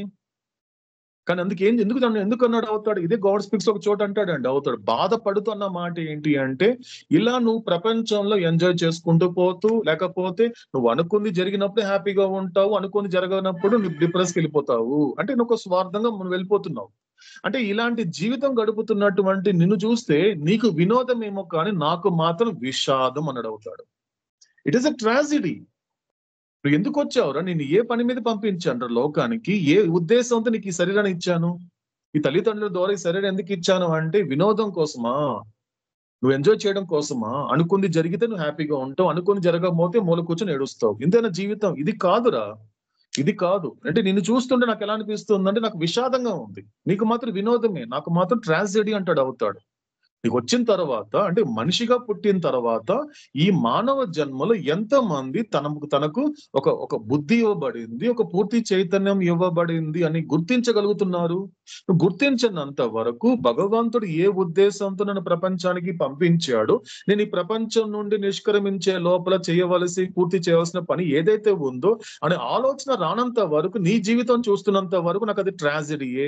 కానీ అందుకే ఏం ఎందుకు తను ఎందుకు అన్నాడు అవుతాడు ఇదే గాడ్ స్పీక్స్ ఒక చోట అంటాడండి అవుతాడు బాధపడుతున్న మాట ఏంటి అంటే ఇలా నువ్వు ప్రపంచంలో ఎంజాయ్ చేసుకుంటూ పోతూ లేకపోతే నువ్వు అనుకుంది జరిగినప్పుడు హ్యాపీగా ఉంటావు అనుకుంది జరగనప్పుడు నువ్వు డిప్రెస్కి వెళ్ళిపోతావు అంటే నువ్వు ఒక స్వార్థంగా మనం వెళ్ళిపోతున్నావు అంటే ఇలాంటి జీవితం గడుపుతున్నటువంటి నిన్ను చూస్తే నీకు వినోదం ఏమో కానీ నాకు మాత్రం విషాదం అన్నాడు అవుతాడు ఇట్ ఈస్ అ ట్రాజిడీ నువ్వు ఎందుకు వచ్చావురా నేను ఏ పని మీద పంపించాను లోకానికి ఏ ఉద్దేశంతో నీకు ఈ శరీరాన్ని ఇచ్చాను ఈ తల్లిదండ్రుల ద్వారా ఈ శరీరం ఎందుకు ఇచ్చాను అంటే వినోదం కోసమా నువ్వు ఎంజాయ్ చేయడం కోసమా అనుకుంది జరిగితే నువ్వు హ్యాపీగా ఉంటావు అనుకుంది జరగకపోతే మూల కూర్చొని ఏడుస్తావు ఇంతేనా జీవితం ఇది కాదురా ఇది కాదు అంటే నిన్ను చూస్తుంటే నాకు ఎలా అనిపిస్తుంది అంటే నాకు విషాదంగా ఉంది నీకు మాత్రం వినోదమే నాకు మాత్రం ట్రాజడీ అంటాడు అవుతాడు నీకు వచ్చిన తర్వాత అంటే మనిషిగా పుట్టిన తర్వాత ఈ మానవ జన్మలో ఎంత మంది తనకు తనకు ఒక ఒక బుద్ధి ఇవ్వబడింది ఒక పూర్తి చైతన్యం ఇవ్వబడింది అని గుర్తించగలుగుతున్నారు నువ్వు గుర్తించినంత వరకు భగవంతుడు ఏ ఉద్దేశంతో నన్ను ప్రపంచానికి పంపించాడు నేను ఈ ప్రపంచం నుండి నిష్క్రమించే లోపల చేయవలసి పూర్తి చేయవలసిన పని ఏదైతే ఉందో అనే ఆలోచన రానంత వరకు నీ జీవితం చూస్తున్నంత వరకు నాకు అది ట్రాజడీయే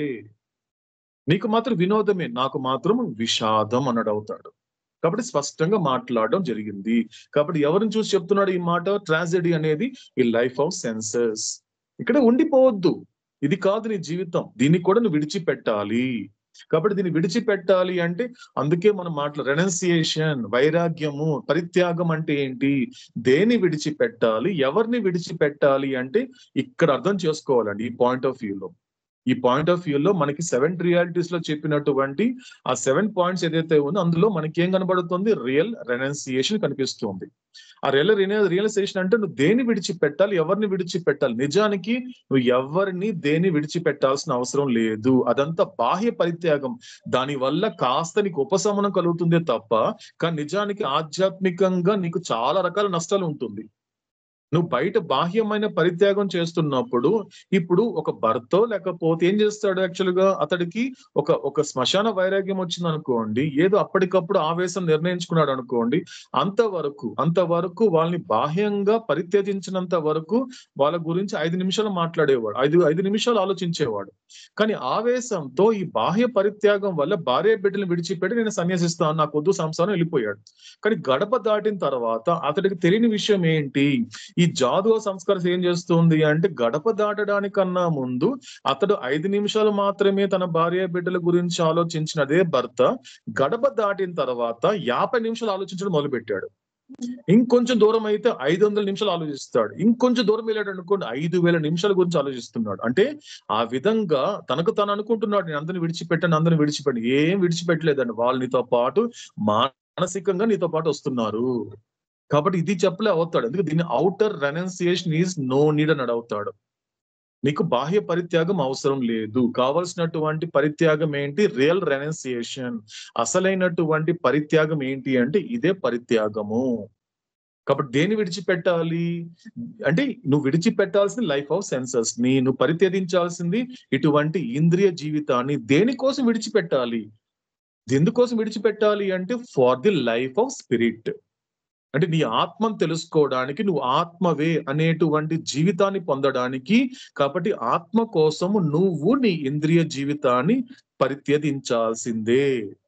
నీకు మాత్రం వినోదమే నాకు మాత్రం విషాదం అన్నాడు అవుతాడు కాబట్టి స్పష్టంగా మాట్లాడడం జరిగింది కాబట్టి ఎవరిని చూసి చెప్తున్నాడు ఈ మాట ట్రాజడీ అనేది ఈ లైఫ్ ఆఫ్ సెన్సెస్ ఇక్కడ ఉండిపోవద్దు ఇది కాదు నీ జీవితం దీన్ని కూడా నువ్వు విడిచిపెట్టాలి కాబట్టి దీన్ని విడిచిపెట్టాలి అంటే అందుకే మనం మాట్లా రెనౌన్సియేషన్ వైరాగ్యము పరిత్యాగం అంటే ఏంటి దేని విడిచిపెట్టాలి ఎవరిని విడిచిపెట్టాలి అంటే ఇక్కడ అర్థం చేసుకోవాలండి ఈ పాయింట్ ఆఫ్ వ్యూలో ఈ పాయింట్ ఆఫ్ వ్యూలో మనకి సెవెన్ రియాలిటీస్ లో చెప్పినటువంటి ఆ సెవెన్ పాయింట్స్ ఏదైతే ఉందో అందులో మనకి ఏం కనబడుతుంది రియల్ రెనౌన్సియేషన్ కనిపిస్తుంది ఆ రియల్ రియలైజేషన్ అంటే నువ్వు దేని విడిచిపెట్టాలి ఎవరిని విడిచిపెట్టాలి నిజానికి నువ్వు ఎవరిని దేని విడిచిపెట్టాల్సిన అవసరం లేదు అదంతా బాహ్య పరిత్యాగం దాని వల్ల కాస్త నీకు ఉపశమనం కలుగుతుందే తప్ప కానీ నిజానికి ఆధ్యాత్మికంగా నీకు చాలా రకాల నష్టాలు ఉంటుంది నువ్వు బయట బాహ్యమైన పరిత్యాగం చేస్తున్నప్పుడు ఇప్పుడు ఒక భర్త లేకపోతే ఏం చేస్తాడు యాక్చువల్ గా అతడికి ఒక ఒక శ్మశాన వైరాగ్యం వచ్చింది అనుకోండి ఏదో అప్పటికప్పుడు ఆవేశం నిర్ణయించుకున్నాడు అనుకోండి అంతవరకు అంతవరకు వాళ్ళని బాహ్యంగా పరిత్యజించినంత వరకు వాళ్ళ గురించి ఐదు నిమిషాలు మాట్లాడేవాడు ఐదు ఐదు నిమిషాలు ఆలోచించేవాడు కానీ ఆవేశంతో ఈ బాహ్య పరిత్యాగం వల్ల భార్య బిడ్డలను విడిచిపెట్టి నేను సన్యాసిస్తాను నాకు వద్దు సంసారం వెళ్ళిపోయాడు కానీ గడప దాటిన తర్వాత అతడికి తెలియని విషయం ఏంటి ఈ జాదు సంస్కారం ఏం చేస్తుంది అంటే గడప దాటడానికన్నా ముందు అతడు ఐదు నిమిషాలు మాత్రమే తన భార్య బిడ్డల గురించి ఆలోచించిన అదే భర్త గడప దాటిన తర్వాత యాభై నిమిషాలు ఆలోచించడం మొదలు పెట్టాడు ఇంకొంచెం దూరం అయితే ఐదు వందల నిమిషాలు ఆలోచిస్తాడు ఇంకొంచెం దూరం వెళ్ళాడు అనుకోండి ఐదు వేల నిమిషాల గురించి ఆలోచిస్తున్నాడు అంటే ఆ విధంగా తనకు తను అనుకుంటున్నాడు నేను అందరిని విడిచిపెట్టాను అందరిని విడిచిపెట్టి ఏం విడిచిపెట్టలేదండి వాళ్ళు నీతో పాటు మానసికంగా నీతో పాటు వస్తున్నారు కాబట్టి ఇది చెప్పలే అవుతాడు ఎందుకు దీన్ని outer renunciation is no need అని అవుతాడు నీకు బాహ్య పరిత్యాగం అవసరం లేదు కావలసినటువంటి పరిత్యాగం ఏంటి రియల్ రెనౌన్సియేషన్ అసలైనటువంటి పరిత్యాగం ఏంటి అంటే ఇదే పరిత్యాగము కాబట్టి దేని విడిచిపెట్టాలి అంటే నువ్వు విడిచిపెట్టాల్సింది లైఫ్ ఆఫ్ సెన్సెస్ ని నువ్వు పరిత్యజించాల్సింది ఇటువంటి ఇంద్రియ జీవితాన్ని దేనికోసం విడిచిపెట్టాలి ఎందుకోసం విడిచిపెట్టాలి అంటే for the life of spirit అంటే నీ ఆత్మను తెలుసుకోవడానికి నువ్వు ఆత్మవే అనేటువంటి జీవితాన్ని పొందడానికి కాబట్టి ఆత్మ కోసము నువ్వు నీ ఇంద్రియ జీవితాన్ని పరిత్యజించాల్సిందే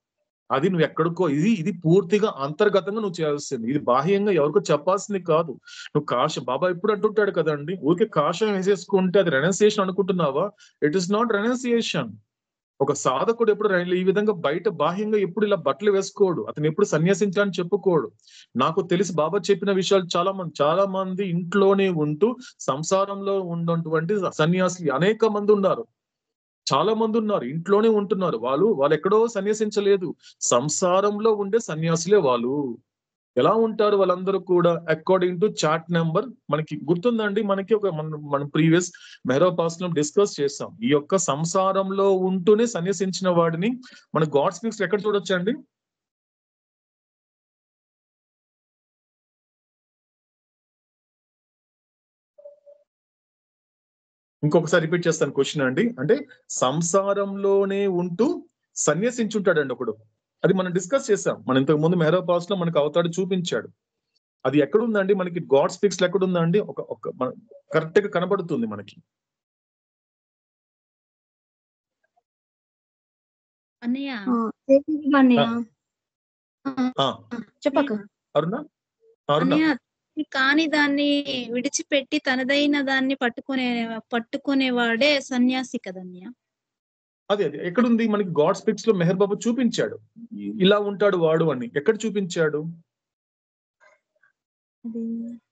అది నువ్వు ఎక్కడికో ఇది ఇది పూర్తిగా అంతర్గతంగా నువ్వు చేయాల్సింది ఇది బాహ్యంగా ఎవరికో చెప్పాల్సింది కాదు నువ్వు కాష బాబా ఇప్పుడు అంటుంటాడు కదండి ఊరికే కాషాయం వేసేసుకుంటే అది రెనౌన్సియేషన్ అనుకుంటున్నావా ఇట్ ఇస్ నాట్ రెనౌన్సియేషన్ ఒక సాధకుడు ఎప్పుడు రైలు ఈ విధంగా బయట బాహ్యంగా ఎప్పుడు ఇలా బట్టలు వేసుకోడు అతను ఎప్పుడు సన్యాసించాలని చెప్పుకోడు నాకు తెలిసి బాబా చెప్పిన విషయాలు చాలా మంది చాలా మంది ఇంట్లోనే ఉంటూ సంసారంలో ఉన్నటువంటి సన్యాసులు అనేక మంది ఉన్నారు చాలా మంది ఉన్నారు ఇంట్లోనే ఉంటున్నారు వాళ్ళు వాళ్ళు ఎక్కడో సన్యాసించలేదు సంసారంలో ఉండే సన్యాసులే వాళ్ళు ఎలా ఉంటారు వాళ్ళందరూ కూడా అకార్డింగ్ టు చార్ట్ నెంబర్ మనకి గుర్తుందండి మనకి ఒక మన మనం ప్రీవియస్ మెహరోపాస్ లో డిస్కస్ చేసాం ఈ యొక్క సంసారంలో ఉంటూనే సన్యసించిన వాడిని మన గాడ్ స్పీక్స్ ఎక్కడ చూడొచ్చండి ఇంకొకసారి రిపీట్ చేస్తాను క్వశ్చన్ అండి అంటే సంసారంలోనే ఉంటూ సన్యసించుంటాడండి ఒకడు అది మనం డిస్కస్ చేసాం మనం ఇంతకు ముందు మెహరా పాస్ లో మనకు అవతాడు చూపించాడు అది ఎక్కడుందండి మనకి గాడ్ స్పిక్స్ లో ఎక్కడుందండి ఒక ఒక కరెక్ట్ గా కనబడుతుంది మనకి అన్నయ్య అన్నయ్య ఆ, చెప్పక అరుణ అరుణ అన్నయ్య కాని దాన్ని విడిచిపెట్టి తనదైన దాన్ని పట్టుకునే పట్టుకునేవాడే సన్యాసి కదన్నయ్య అదే అదే ఎక్కడుంది మనకి గాడ్ స్పిక్స్ లో మెహర్ బాబు చూపించాడు ఇ- ఇలా ఉంటాడు వాడు అని ఎక్కడ చూపించాడు అది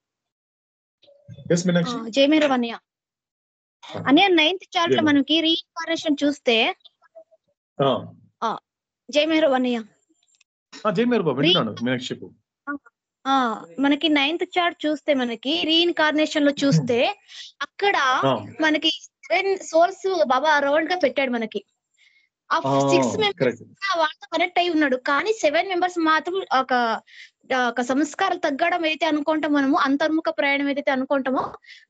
ఎస్ మీనాక్షి జయమేరు అన్నయ్య అన్నయ్య నైన్త్ చార్ట్ లో జయమేరు. మనకి రీఇన్కార్నేషన్ చూస్తే ఆ, జయమేరు అన్నయ్య ఆ, జై మేర్ బాబు వింటున్నాను మీనాక్షి చెప్పు ఆ మనకి నైన్త్ చార్ట్ చూస్తే మనకి రీఇన్కార్నేషన్ లో చూస్తే అక్కడ ఆ, మనకి సెవెన్ సోల్స్ బాబా రౌండ్ గా పెట్టాడు మనకి ఆ ఆ, సిక్స్ మెంబర్స్ correct. వాళ్ళతో కనెక్ట్ అయి ఉన్నాడు కానీ సెవెన్ మెంబర్స్ మాత్రం ఒక ఒక సంస్కారం తగ్గడం అయితే అనుకుంటాం మనము అంతర్ముఖ ప్రయాణం ఏదైతే అనుకుంటామో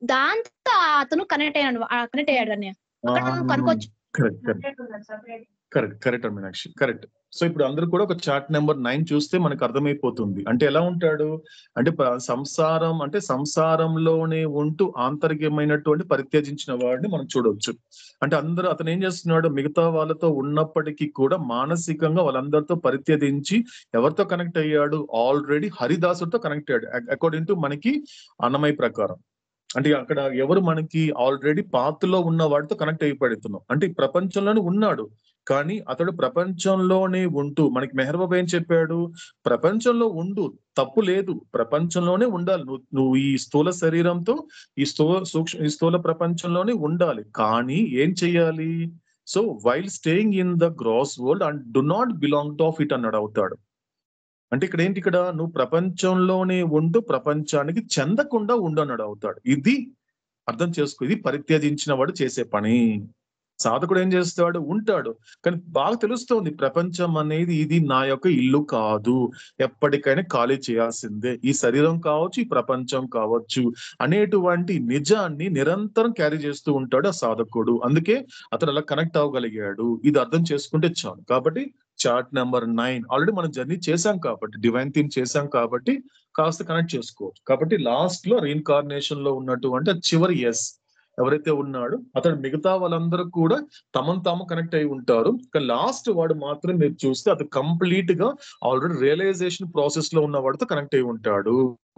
దాంతో అతను కనెక్ట్ అయ్యాడు కనెక్ట్ అయ్యాడు అన్నయ్య అక్కడ మనం కనుకోవచ్చు correct correct correct correct Meenakshi correct so ఇప్పుడు అందరూ కూడా ఒక చార్ట్ నెంబర్ నైన్ చూస్తే మనకు అర్థమైపోతుంది అంటే ఎలా ఉంటాడు అంటే ప- సంసారం అంటే సంసారంలోనే ఉంటూ ఆంతరికమైనటువంటి పరిత్యజించిన వాడిని మనం చూడవచ్చు అంటే అందరూ అతను ఏం చేస్తున్నాడు మిగతా వాళ్ళతో ఉన్నప్పటికీ కూడా మానసికంగా వాళ్ళందరితో పరిత్యజించి ఎవరితో కనెక్ట్ అయ్యాడు ఆల్రెడీ హరిదాసుడితో కనెక్ట్ అయ్యాడు అకార్డింగ్ టు మనకి అన్నమయ్య ప్రకారం అంటే అక్కడ ఎవరు మనకి ఆల్రెడీ పాత్రలో ఉన్న వాడితో కనెక్ట్ అయిపోతున్నాం అంటే ఈ ప్రపంచంలోనే ఉన్నాడు కానీ అతడు ప్రపంచంలోనే ఉంటూ మనకి మెహర్బాబు ఏం చెప్పాడు ప్రపంచంలో ఉండు తప్పు లేదు ప్రపంచంలోనే ఉండాలి నువ్వు నువ్వు ఈ స్థూల శరీరంతో ఈ స్థూల సూక్ష్మ ఈ స్థూల ప్రపంచంలోనే ఉండాలి కానీ ఏం చెయ్యాలి so while staying in the gross world and do not belong to of it అన్నాడు అవుతాడు అంటే ఇక్కడ ఏంటి ఇక్కడ నువ్వు ప్రపంచంలోనే ఉంటూ ప్రపంచానికి చెందకుండా ఉండు అన్నాడు అవుతాడు ఇది అర్థం చేసుకో ఇది పరిత్యజించిన వాడు చేసే పని సాధకుడు ఏం చేస్తాడు ఉంటాడు కానీ బాగా తెలుస్తోంది ప్రపంచం అనేది ఇది నా యొక్క ఇల్లు కాదు ఎప్పటికైనా ఖాళీ చేయాల్సిందే ఈ శరీరం కావచ్చు ఈ ప్రపంచం కావచ్చు అనేటువంటి నిజాన్ని నిరంతరం క్యారీ చేస్తూ ఉంటాడు ఆ సాధకుడు అందుకే అతను అలా కనెక్ట్ అవ్వగలిగాడు ఇది అర్థం చేసుకుంటే చాలు కాబట్టి చార్ట్ నెంబర్ నైన్ ఆల్రెడీ మనం జర్నీ చేశాం కాబట్టి డివైన్ థీమ్ చేశాం కాబట్టి కాస్త కనెక్ట్ చేసుకోవచ్చు కాబట్టి లాస్ట్ లో రీఇన్కార్నేషన్ లో ఉన్నటువంటి ఆ చివరి ఎస్ ఎవరైతే ఉన్నాడో అతడు మిగతా వాళ్ళందరూ కూడా తమను తాము కనెక్ట్ అయి ఉంటారు కానీ లాస్ట్ వాడు మాత్రం మీరు చూస్తే అది కంప్లీట్ గా ఆల్రెడీ రియలైజేషన్ ప్రాసెస్ లో ఉన్న వాడితో కనెక్ట్ అయి ఉంటాడు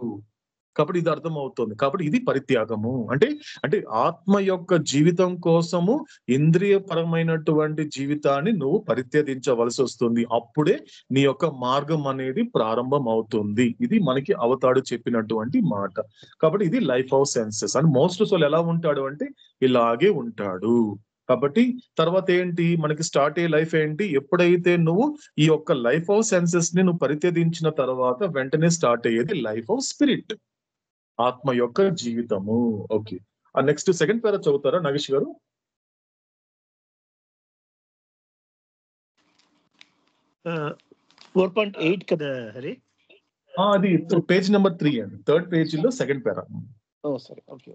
కాబట్టి ఇది అర్థం అవుతుంది కాబట్టి ఇది పరిత్యాగము అంటే అంటే ఆత్మ యొక్క జీవితం కోసము ఇంద్రియ పరమైనటువంటి జీవితాన్ని నువ్వు పరిత్యజించవలసి వస్తుంది అప్పుడే నీ యొక్క మార్గం అనేది ప్రారంభం అవుతుంది ఇది మనకి అవతాడు చెప్పినటువంటి మాట కాబట్టి ఇది life of senses and most soul ఎలా ఉంటాడు అంటే ఇలాగే ఉంటాడు కాబట్టి తర్వాత ఏంటి మనకి స్టార్ట్ అయ్యే లైఫ్ ఏంటి ఎప్పుడైతే నువ్వు ఈ యొక్క లైఫ్ ఆఫ్ సెన్సెస్ ని నువ్వు పరిత్యజించిన తర్వాత వెంటనే స్టార్ట్ అయ్యేది లైఫ్ ఆఫ్ స్పిరిట్ ఆత్మ యొక్క జీవితము ఓకే ఆ నెక్స్ట్ సెకండ్ పేర చదువుతారా నాగేష్ గారు ఫోర్ పాయింట్ ఎయిట్ కదా హరి ఆ, అది పేజ్ నెంబర్ త్రీ అండి థర్డ్ పేజ్ లో సెకండ్ పేరా ఓ సరే okay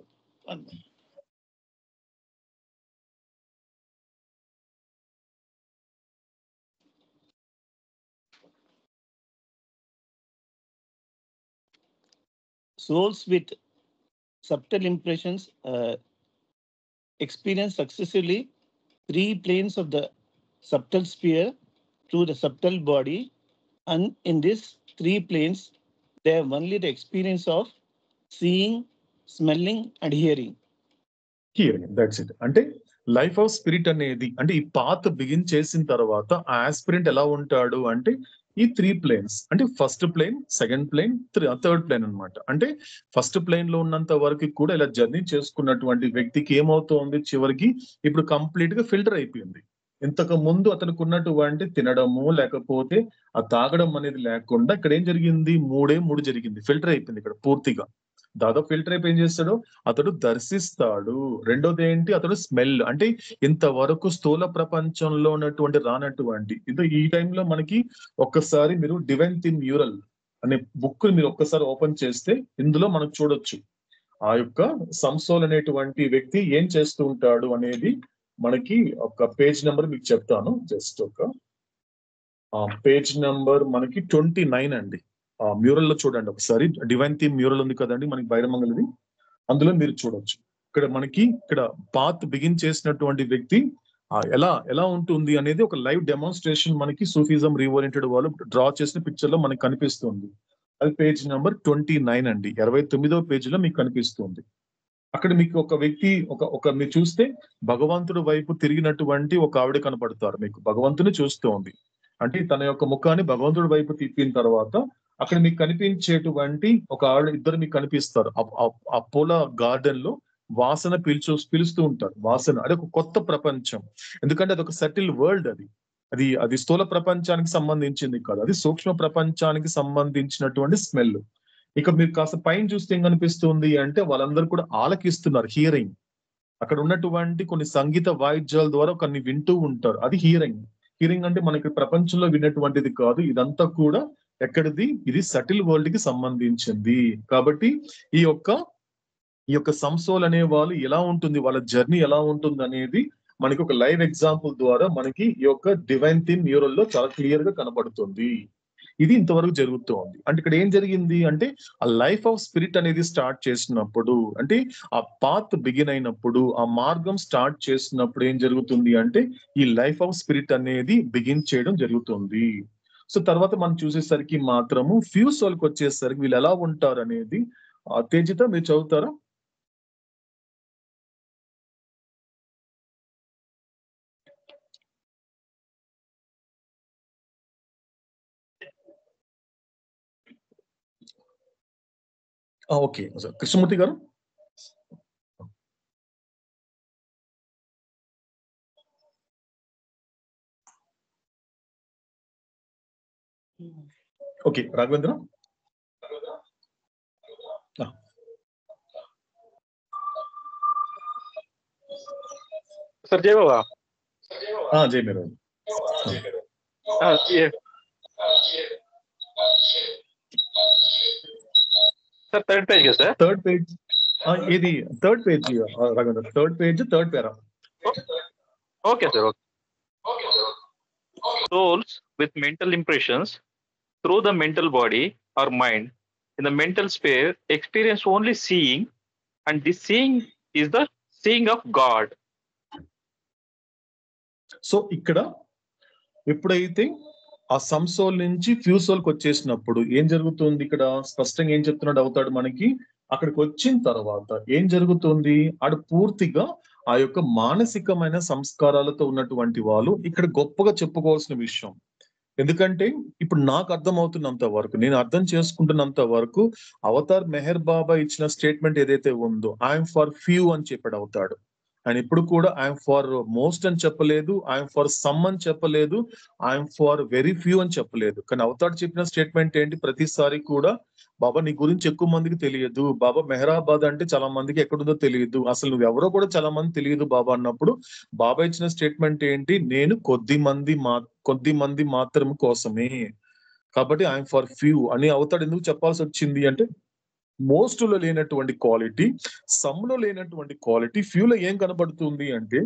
souls with subtle impressions uh, experience successively three planes of the subtle sphere through the subtle body and in these three planes they have only the experience of seeing smelling and hearing hearing that's it అంటే life of spirit అనేది అంటే ఈ path begin చేసిన తర్వాత ఆ aspirant ఎలా ఉంటాడు అంటే ఈ త్రీ ప్లేన్స్ అంటే first plane second plane third plane అన్నమాట అంటే ఫస్ట్ ప్లేన్ లో ఉన్నంత వరకు కూడా ఇలా జర్నీ చేసుకున్నటువంటి వ్యక్తికి ఏమవుతోంది చివరికి ఇప్పుడు కంప్లీట్ గా ఫిల్టర్ అయిపోయింది ఇంతకు ముందు అతనికి ఉన్నటువంటి తినడము లేకపోతే ఆ తాగడం అనేది లేకుండా ఇక్కడ ఏం జరిగింది మూడే మూడు జరిగింది ఫిల్టర్ అయిపోయింది ఇక్కడ పూర్తిగా దాదాపు ఫిల్టర్ అయిపోయి ఏం చేస్తాడు అతడు దర్శిస్తాడు రెండోది ఏంటి అతడు స్మెల్ అంటే ఇంతవరకు స్థూల ప్రపంచంలో ఉన్నటువంటి రానటువంటి ఇది ఈ టైంలో మనకి ఒక్కసారి మీరు డివైన్ థిన్ మ్యూరల్ అనే బుక్ మీరు ఒక్కసారి ఓపెన్ చేస్తే ఇందులో మనం చూడొచ్చు ఆ యొక్క సంసోల్ అనేటువంటి వ్యక్తి ఏం చేస్తూ ఉంటాడు అనేది మనకి ఒక పేజ్ నెంబర్ మీకు చెప్తాను జస్ట్ ఒక పేజ్ నెంబర్ మనకి ట్వంటీ నైన్ అండి ఆ మ్యూరల్ లో చూడండి ఒకసారి డివైన్ థీమ్ మ్యూరల్ ఉంది కదండి మనకి బైరమంగళది అందులో మీరు చూడొచ్చు ఇక్కడ మనకి ఇక్కడ పాత్ బిగిన్ చేసినటువంటి వ్యక్తి ఆ, ఎలా ఎలా ఉంటుంది అనేది ఒక లైవ్ డెమాన్స్ట్రేషన్ మనకి సూఫిజం రీఓరియంటెడ్ వాళ్ళు డ్రా చేసిన పిక్చర్ లో మనకి కనిపిస్తుంది అది పేజ్ నెంబర్ ట్వంటీ నైన్ అండి ఇరవై తొమ్మిదవ పేజీలో మీకు కనిపిస్తుంది అక్కడ మీకు ఒక వ్యక్తి ఒక ఒక మీరు చూస్తే భగవంతుడి వైపు తిరిగినటువంటి ఒక ఆవిడ కనపడతారు మీకు భగవంతుని చూస్తూ ఉంది అంటే తన యొక్క ముఖాన్ని భగవంతుడి వైపు తిప్పిన తర్వాత అక్కడ మీకు కనిపించేటువంటి ఒక ఆవిడ ఇద్దరు మీకు కనిపిస్తారు ఆ- ఆ- ఆ పూల గార్డెన్ లో వాసన పీల్చు పిలుస్తూ ఉంటారు వాసన అది ఒక కొత్త ప్రపంచం ఎందుకంటే అది ఒక సెటిల్ వరల్డ్ అది అది అది స్థూల ప్రపంచానికి సంబంధించింది కాదు అది సూక్ష్మ ప్రపంచానికి సంబంధించినటువంటి స్మెల్ ఇక మీరు కాస్త పైన చూస్తే ఏం కనిపిస్తుంది అంటే వాళ్ళందరూ కూడా ఆలకిస్తున్నారు హియరింగ్ అక్కడ ఉన్నటువంటి కొన్ని సంగీత వాయిద్యాల ద్వారా కొన్ని వింటూ ఉంటారు అది హియరింగ్ హియరింగ్ అంటే మనకి ప్రపంచంలో విన్నటువంటిది కాదు ఇదంతా కూడా ఎక్కడిది ఇది సటిల్ వరల్డ్ కి సంబంధించింది కాబట్టి ఈ యొక్క ఈ యొక్క సంసోల్ అనే వాళ్ళు ఎలా ఉంటుంది వాళ్ళ జర్నీ ఎలా ఉంటుంది అనేది మనకి ఒక లైవ్ ఎగ్జాంపుల్ ద్వారా మనకి ఈ యొక్క డివైన్ థీమ్ మ్యూరల్ లో చాలా క్లియర్ గా కనబడుతుంది ఇది ఇంతవరకు జరుగుతోంది అంటే ఇక్కడ ఏం జరిగింది అంటే ఆ లైఫ్ ఆఫ్ స్పిరిట్ అనేది స్టార్ట్ చేసినప్పుడు అంటే ఆ పాత్ బిగిన్ అయినప్పుడు ఆ మార్గం స్టార్ట్ చేసినప్పుడు ఏం జరుగుతుంది అంటే ఈ లైఫ్ ఆఫ్ స్పిరిట్ అనేది బిగిన్ చేయడం జరుగుతుంది సో తర్వాత మనం చూసేసరికి మాత్రము ఫ్యూ సోల్కి వచ్చేసరికి వీళ్ళు ఎలా ఉంటారు అనేది ఆ, తేజిత మీరు చదువుతారా ఆ, ఓకే సార్ కృష్ణమూర్తి గారు ఓకే రాఘవేంద్ర ఆ. సార్ జై బాబా ఆ, జై మీరు ఆ, ఏ- సార్ థర్డ్ పేజ్ కదా సార్ థర్డ్ పేజ్ ఇది third page Raghavendra third page third para okay sir okay souls with mental impressions through the mental body or mind in the mental sphere experience only seeing and this seeing is the seeing of god so ఇక్కడ ఎప్పుడైతే ఆ సంసోల్ నుంచి ఫ్యూసోల్కి వచ్చేసినప్పుడు ఏం జరుగుతుంది ఇక్కడ స్పష్టంగా ఏం చెప్తున్నాడు అవుతాడు మనకి అక్కడికి వచ్చిన తర్వాత ఏం జరుగుతుంది ఆడు పూర్తిగా ఆ యొక్క మానసికమైన సంస్కారాలతో ఉన్నటువంటి వాళ్ళు ఇక్కడ గొప్పగా చెప్పుకోవాల్సిన విషయం ఎందుకంటే ఇప్పుడు నాకు అర్థమవుతున్నంత వరకు నేను అర్థం చేసుకుంటున్నంత వరకు అవతార్ మెహర్ బాబా ఇచ్చిన స్టేట్మెంట్ ఏదైతే ఉందో ఐఎమ్ ఫర్ ఫ్యూ అని చెప్పాడు అవుతాడు ఆయన ఇప్పుడు కూడా ఐఎమ్ ఫర్ మోస్ట్ అని చెప్పలేదు ఐఎమ్ ఫర్ సమ్ అని చెప్పలేదు ఐఎమ్ ఫర్ వెరీ ఫ్యూ అని చెప్పలేదు కానీ అవతాడు చెప్పిన స్టేట్మెంట్ ఏంటి ప్రతిసారి కూడా బాబా నీ గురించి ఎక్కువ మందికి తెలియదు బాబా మెహరాబాద్ అంటే చాలా మందికి ఎక్కడుందో తెలియదు అసలు నువ్వు ఎవరో కూడా చాలా మంది తెలియదు బాబా అన్నప్పుడు బాబా ఇచ్చిన స్టేట్మెంట్ ఏంటి నేను కొద్ది మంది మా కొద్ది మంది మాత్రం కోసమే కాబట్టి ఐఎమ్ ఫర్ ఫ్యూ అని అవతాడు ఎందుకు చెప్పాల్సి వచ్చింది అంటే మోస్ట్ లో లేనటువంటి క్వాలిటీ సమ్ లో లేనటువంటి క్వాలిటీ ఫ్యూ లో ఏం కనబడుతుంది అంటే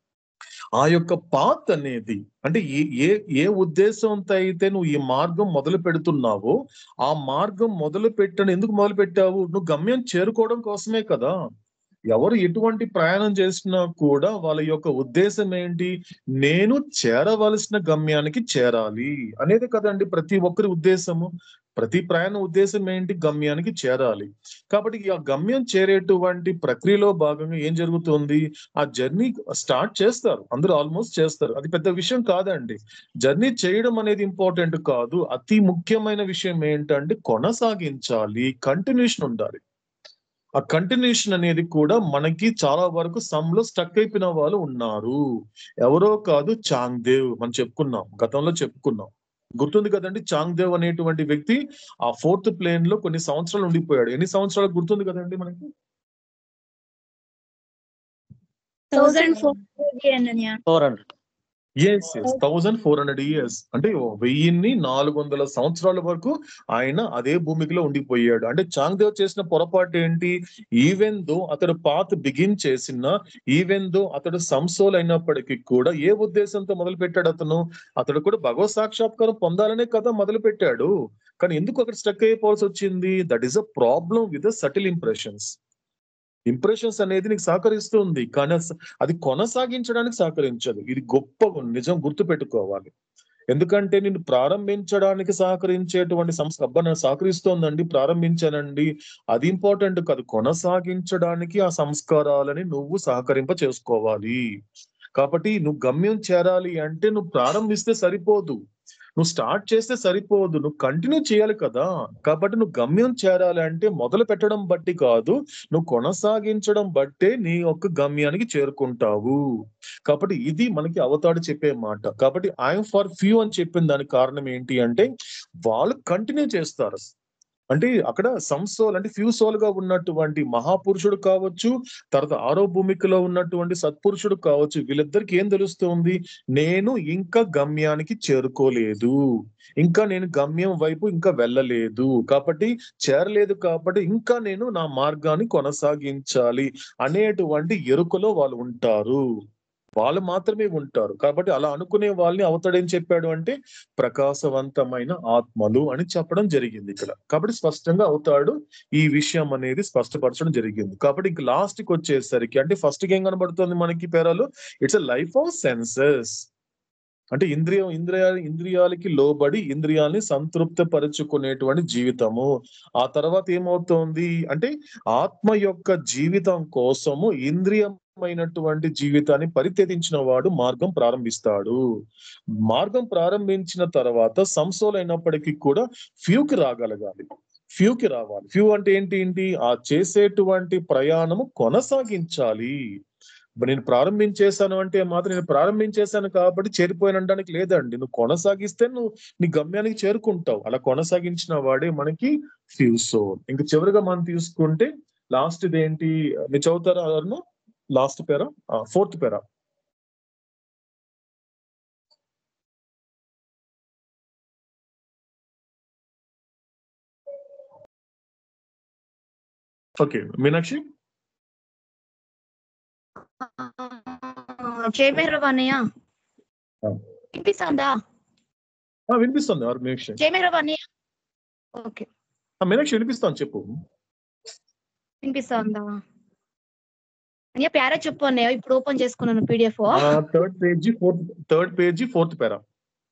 ఆ యొక్క పాత్ అనేది అంటే ఏ ఏ ఏ ఉద్దేశంతో అయితే నువ్వు ఈ మార్గం మొదలు పెడుతున్నావో ఆ మార్గం మొదలు పెట్టని ఎందుకు మొదలు పెట్టావు నువ్వు గమ్యం చేరుకోవడం కోసమే కదా ఎవరు ఎటువంటి ప్రయాణం చేసినా కూడా వాళ్ళ యొక్క ఉద్దేశం ఏంటి నేను చేరవలసిన గమ్యానికి చేరాలి అనేది కదండి ప్రతి ఒక్కరి ఉద్దేశము ప్రతి ప్రయాణ ఉద్దేశం ఏంటి గమ్యానికి చేరాలి కాబట్టి ఈ ఆ గమ్యం చేరేటువంటి ప్రక్రియలో భాగంగా ఏం జరుగుతుంది ఆ జర్నీ స్టార్ట్ చేస్తారు అందరూ ఆల్మోస్ట్ చేస్తారు అది పెద్ద విషయం కాదండి జర్నీ చేయడం అనేది ఇంపార్టెంట్ కాదు అతి ముఖ్యమైన విషయం ఏంటంటే కొనసాగించాలి కంటిన్యూషన్ ఉండాలి ఆ కంటిన్యూషన్ అనేది కూడా మనకి చాలా వరకు సమ్ లో స్టక్ అయిపోయిన వాళ్ళు ఉన్నారు ఎవరో కాదు చాంగ్ దేవ్ మనం చెప్పుకున్నాం గతంలో చెప్పుకున్నాం గుర్తుంది కదండి చాంగ్ దేవ్ అనేటువంటి వ్యక్తి ఆ ఫోర్త్ ప్లేన్ లో కొన్ని సంవత్సరాలు ఉండిపోయాడు ఎన్ని సంవత్సరాలు గుర్తుంది కదండి మనకి థౌజండ్ ఫోర్ అన్నయ్య four hundred yes yes thousand four hundred years అంటే వెయ్యిన్ని నాలుగు వందల సంవత్సరాల వరకు ఆయన అదే భూమికిలో ఉండిపోయాడు అంటే చాంగ్దేవ్ చేసిన పొరపాటు ఏంటి ఈవెన్ దో అతడు పాత్ బిగిన్ చేసిన ఈవెన్ దో అతడు సంసోల్ అయినప్పటికీ కూడా ఏ ఉద్దేశంతో మొదలు పెట్టాడు అతను అతడు కూడా భగవత్ సాక్షాత్కారం పొందాలనే కదా మొదలు పెట్టాడు కానీ ఎందుకు అక్కడ స్టక్ అయిపోవాల్సి వచ్చింది that is a problem with subtle impressions impressions అనేది నీకు సహకరిస్తుంది కానీ అస- అది కొనసాగించడానికి సహకరించదు ఇది గొప్ప గుణం, నిజం గుర్తు పెట్టుకోవాలి ఎందుకంటే నేను ప్రారంభించడానికి సహకరించేటువంటి సంస్థ అబ్బా నేను సహకరిస్తోందండి ప్రారంభించానండి అది ఇంపార్టెంట్ కాదు కొనసాగించడానికి ఆ సంస్కారాలని నువ్వు సహకరింప చేసుకోవాలి కాబట్టి నువ్వు గమ్యం చేరాలి అంటే నువ్వు ప్రారంభిస్తే సరిపోదు నువ్వు స్టార్ట్ చేస్తే సరిపోదు నువ్వు కంటిన్యూ చేయాలి కదా కాబట్టి నువ్వు గమ్యం చేరాలి అంటే మొదలు పెట్టడం బట్టి కాదు నువ్వు కొనసాగించడం బట్టే నీ యొక్క గమ్యానికి చేరుకుంటావు కాబట్టి ఇది మనకి అవతాడు చెప్పే మాట కాబట్టి ఐఎమ్ ఫర్ ఫ్యూ అని చెప్పిన దానికి కారణం ఏంటి అంటే వాళ్ళు కంటిన్యూ చేస్తారు అంటే అక్కడ సంసోల్ అంటే ఫ్యూ సోల్ గా ఉన్నటువంటి మహాపురుషుడు కావచ్చు తర్వాత ఆరో భూమికలో ఉన్నటువంటి సత్పురుషుడు కావచ్చు వీళ్ళిద్దరికి ఏం తెలుస్తుంది నేను ఇంకా గమ్యానికి చేరుకోలేదు ఇంకా నేను గమ్యం వైపు ఇంకా వెళ్ళలేదు కాబట్టి చేరలేదు కాబట్టి ఇంకా నేను నా మార్గాన్ని కొనసాగించాలి అనేటువంటి ఎరుకలో వాళ్ళు ఉంటారు వాళ్ళు మాత్రమే ఉంటారు కాబట్టి అలా అనుకునే వాళ్ళని అవతడేం చెప్పాడు అంటే ప్రకాశవంతమైన ఆత్మలు అని చెప్పడం జరిగింది ఇక్కడ కాబట్టి స్పష్టంగా అవుతాడు ఈ విషయం అనేది స్పష్టపరచడం జరిగింది కాబట్టి ఇంక లాస్ట్ కి వచ్చేసరికి అంటే ఫస్ట్ కి ఏం కనబడుతుంది మనకి పేరాలు it's a life of senses అంటే ఇంద్రియం ఇంద్రియ ఇంద్రియాలకి లోబడి ఇంద్రియాల్ని సంతృప్త పరుచుకునేటువంటి జీవితము ఆ తర్వాత ఏమవుతోంది అంటే ఆత్మ యొక్క జీవితం కోసము ఇంద్రియమైనటువంటి జీవితాన్ని పరిత్యజించిన వాడు మార్గం ప్రారంభిస్తాడు మార్గం ప్రారంభించిన తర్వాత సంసోలైనప్పటికీ కూడా ఫ్యూకి రాగలగాలి ఫ్యూకి రావాలి ఫ్యూ అంటే ఏంటి ఏంటి ఆ చేసేటువంటి ప్రయాణము కొనసాగించాలి ఇప్పుడు నేను ప్రారంభించేశాను అంటే మాత్రం నేను ప్రారంభించేశాను కాబట్టి చేరిపోయానడానికి లేదండి నువ్వు కొనసాగిస్తే నువ్వు నీ గమ్యానికి చేరుకుంటావు అలా కొనసాగించిన వాడే మనకి ఫ్యూసో ఇంకా చివరిగా మనం తీసుకుంటే లాస్ట్ ఇదేంటి మీరు చదువుతారా Arun last para fourth para okay Meenakshi Jai Mehrab అన్నయ్య ఆ. వినిపిస్తుందా ఆ, వినిపిస్తుంది ఆరు మీనాక్షి జై మెహ్రబ్ అన్నయ్య ఓకే ఆ, మీనాక్షి వినిపిస్తాను చెప్పు వినిపిస్తుందా అన్నయ్య ప్యారా చెప్పు అన్నయ్య ఇప్పుడు ఓపెన్ చేసుకున్నాను PDF third page fourth third page fourth para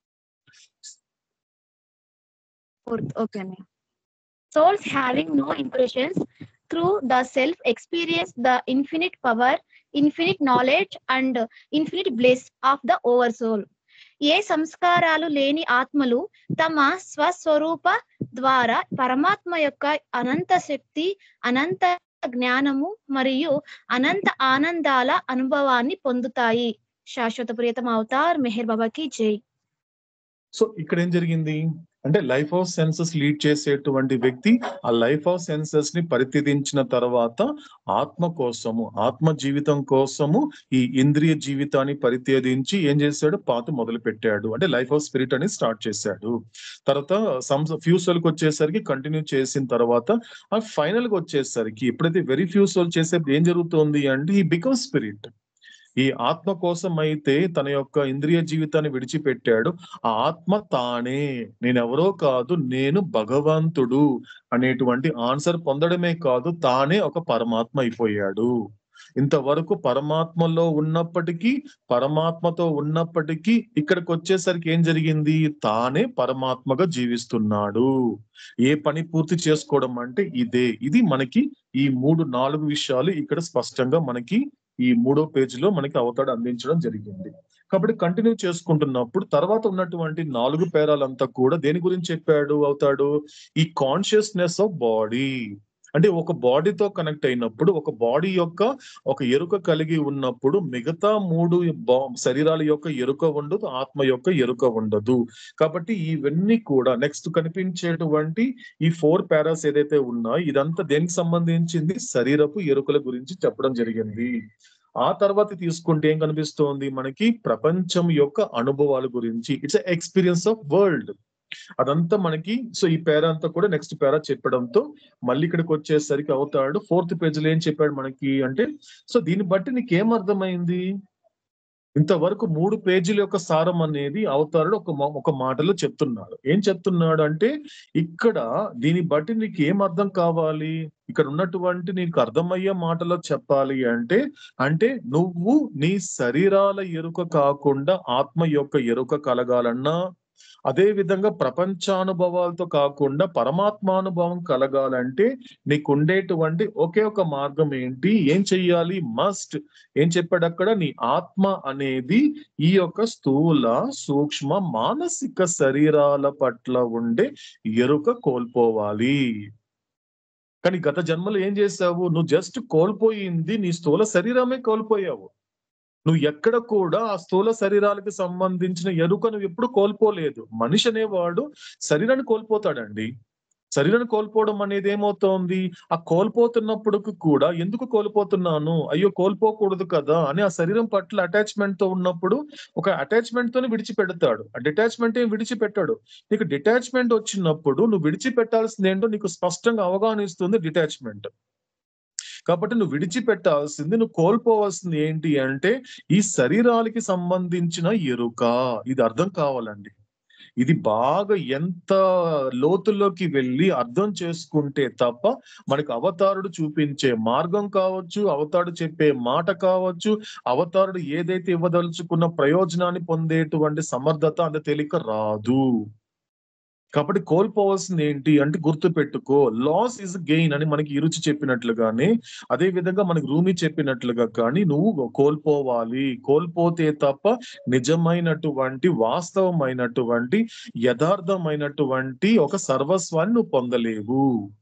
Fourth, okay. Ananya. Souls having no impressions through the self experience the infinite power, infinite knowledge, and infinite bliss of the oversoul. ఏ సంస్కారాలు లేని ఆత్మలు తమ స్వస్వరూప ద్వారా పరమాత్మ యొక్క అనంత శక్తి అనంత జ్ఞానము మరియు అనంత ఆనందాల అనుభవాన్ని పొందుతాయి శాశ్వత ప్రియతమ అవతార్ మెహర్ బాబాకి జై సో ఇక్కడ ఏం జరిగింది అంటే లైఫ్ ఆఫ్ సెన్సెస్ లీడ్ చేసేటువంటి వ్యక్తి ఆ లైఫ్ ఆఫ్ సెన్సెస్ ని పరిత్యజించిన తర్వాత ఆత్మ కోసము ఆత్మ జీవితం కోసము ఈ ఇంద్రియ జీవితాన్ని పరిత్యజించి ఏం చేశాడు పాత మొదలు పెట్టాడు అంటే లైఫ్ ఆఫ్ స్పిరిట్ అని స్టార్ట్ చేశాడు తర్వాత సంస్ ఫ్యూసల్ కి వచ్చేసరికి కంటిన్యూ చేసిన తర్వాత ఆ ఫైనల్ గా వచ్చేసరికి ఎప్పుడైతే వెరీ ఫ్యూసల్ చేసేప్పుడు ఏం జరుగుతుంది అంటే ఈ బికమ్ స్పిరిట్ ఈ ఆత్మ కోసం అయితే తన యొక్క ఇంద్రియ జీవితాన్ని విడిచిపెట్టాడు ఆ ఆత్మ తానే నేనెవరో కాదు నేను భగవంతుడు అనేటువంటి ఆన్సర్ పొందడమే కాదు తానే ఒక పరమాత్మ అయిపోయాడు ఇంతవరకు పరమాత్మలో ఉన్నప్పటికీ పరమాత్మతో ఉన్నప్పటికీ ఇక్కడికి వచ్చేసరికి ఏం జరిగింది తానే పరమాత్మగా జీవిస్తున్నాడు ఏ పని పూర్తి చేసుకోవడం అంటే ఇదే ఇది మనకి ఈ మూడు నాలుగు విషయాలు ఇక్కడ స్పష్టంగా మనకి ఈ మూడో పేజీలో మనకి అవతాడు అందించడం జరిగింది కాబట్టి కంటిన్యూ చేసుకుంటున్నప్పుడు తర్వాత ఉన్నటువంటి నాలుగు పేరాలంతా కూడా దేని గురించి చెప్పాడు అవుతాడు ఈ కాన్షియస్నెస్ ఆఫ్ బాడీ అంటే ఒక బాడీతో కనెక్ట్ అయినప్పుడు ఒక బాడీ యొక్క ఒక ఎరుక కలిగి ఉన్నప్పుడు మిగతా మూడు బా- శరీరాల యొక్క ఎరుక ఉండదు ఆత్మ యొక్క ఎరుక ఉండదు కాబట్టి ఇవన్నీ కూడా నెక్స్ట్ కనిపించేటువంటి ఈ ఫోర్ పారాస్ ఏదైతే ఉన్నాయో ఇదంతా దేనికి సంబంధించింది శరీరపు ఎరుకల గురించి చెప్పడం జరిగింది ఆ తర్వాత తీసుకుంటే ఏం కనిపిస్తోంది మనకి ప్రపంచం యొక్క అనుభవాల గురించి ఇట్స్ ఎక్స్పీరియన్స్ ఆఫ్ వరల్డ్ అదంతా మనకి సో ఈ పేరా అంతా కూడా నెక్స్ట్ పేరా చెప్పడంతో మళ్ళీ ఇక్కడికి వచ్చేసరికి అవుతాడు ఫోర్త్ పేజీలో ఏం చెప్పాడు మనకి అంటే సో దీన్ని బట్టి నీకేం అర్థమైంది ఇంతవరకు మూడు పేజీల యొక్క సారం అనేది అవతారుడు ఒక మా- ఒక మాటలో చెప్తున్నాడు ఏం చెప్తున్నాడు అంటే ఇక్కడ దీన్ని బట్టి నీకు ఏం అర్థం కావాలి ఇక్కడ ఉన్నటువంటి నీకు అర్థమయ్యే మాటలో చెప్పాలి అంటే అంటే నువ్వు నీ శరీరాల ఎరుక కాకుండా ఆత్మ యొక్క ఎరుక కలగాలన్నా అదే విధంగా ప్రపంచానుభవాలతో కాకుండా పరమాత్మానుభవం కలగాలంటే నీకు ఉండేటువంటి ఒకే ఒక మార్గం ఏంటి ఏం చెయ్యాలి మస్ట్ ఏం చెప్పాడు అక్కడ నీ ఆత్మ అనేది ఈ యొక్క స్థూల సూక్ష్మ మానసిక శరీరాల పట్ల ఉండే ఎరుక కోల్పోవాలి కానీ గత జన్మలో ఏం చేసావు నువ్వు జస్ట్ కోల్పోయింది నీ స్థూల శరీరమే కోల్పోయావు నువ్వు ఎక్కడ కూడా ఆ స్థూల శరీరాలకు సంబంధించిన ఎరుక నువ్వు ఎప్పుడు కోల్పోలేదు మనిషి అనేవాడు శరీరాన్ని కోల్పోతాడండి శరీరాన్ని కోల్పోవడం అనేది ఏమవుతోంది ఆ కోల్పోతున్నప్పుడు కూడా ఎందుకు కోల్పోతున్నాను అయ్యో కోల్పోకూడదు కదా అని ఆ శరీరం పట్ల అటాచ్మెంట్ తో ఉన్నప్పుడు ఒక అటాచ్మెంట్ తోనే విడిచిపెడతాడు ఆ డిటాచ్మెంట్ ఏం విడిచిపెట్టాడు నీకు డిటాచ్మెంట్ వచ్చినప్పుడు నువ్వు విడిచిపెట్టాల్సింది ఏంటో నీకు స్పష్టంగా అవగాహన ఇస్తుంది డిటాచ్మెంట్ కాబట్టి నువ్వు విడిచిపెట్టాల్సింది నువ్వు కోల్పోవాల్సింది ఏంటి అంటే ఈ శరీరాలకి సంబంధించిన ఎరుక ఇది అర్థం కావాలండి ఇది బాగా ఎంత లోతుల్లోకి వెళ్ళి అర్థం చేసుకుంటే తప్ప మనకు అవతారుడు చూపించే మార్గం కావచ్చు అవతారుడు చెప్పే మాట కావచ్చు అవతారుడు ఏదైతే ఇవ్వదలుచుకున్న ప్రయోజనాన్ని పొందేటువంటి సమర్థత అంత తేలిక రాదు కాబట్టి కోల్పోవాల్సింది ఏంటి అంటే గుర్తు పెట్టుకో లాస్ ఇస్ గెయిన్ అని మనకి ఇరుచి చెప్పినట్లుగానే అదే విధంగా మనకి రూమి చెప్పినట్లుగా కానీ నువ్వు కోల్పోవాలి కోల్పోతే తప్ప నిజమైనటువంటి వాస్తవమైనటువంటి యథార్థమైనటువంటి ఒక సర్వస్వాన్ని నువ్వు పొందలేవు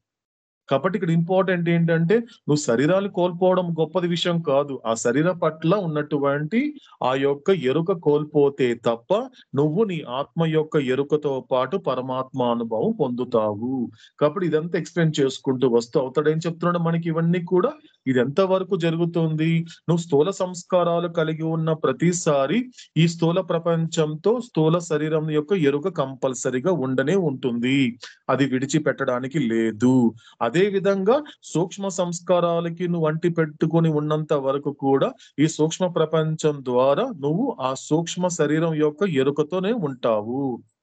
కాబట్టి ఇక్కడ ఇంపార్టెంట్ ఏంటంటే నువ్వు శరీరాలు కోల్పోవడం గొప్పది విషయం కాదు ఆ శరీర పట్ల ఉన్నటువంటి ఆ యొక్క ఎరుక కోల్పోతే తప్ప నువ్వు నీ ఆత్మ యొక్క ఎరుకతో పాటు పరమాత్మ అనుభవం పొందుతావు కాబట్టి ఇదంతా ఎక్స్ప్లెయిన్ చేసుకుంటూ వస్తూ అవుతాడు ఏం చెప్తున్నాడు మనకి ఇవన్నీ కూడా ఇది ఎంత వరకు జరుగుతుంది నువ్వు స్థూల సంస్కారాలు కలిగి ఉన్న ప్రతిసారి ఈ స్థూల ప్రపంచంతో స్థూల శరీరం యొక్క ఎరుక కంపల్సరిగా ఉండనే ఉంటుంది అది విడిచిపెట్టడానికి లేదు అదే విధంగా సూక్ష్మ సంస్కారాలకి నువ్వు అంటి పెట్టుకొని ఉన్నంత వరకు కూడా ఈ సూక్ష్మ ప్రపంచం ద్వారా నువ్వు ఆ సూక్ష్మ శరీరం యొక్క ఎరుకతోనే ఉంటావు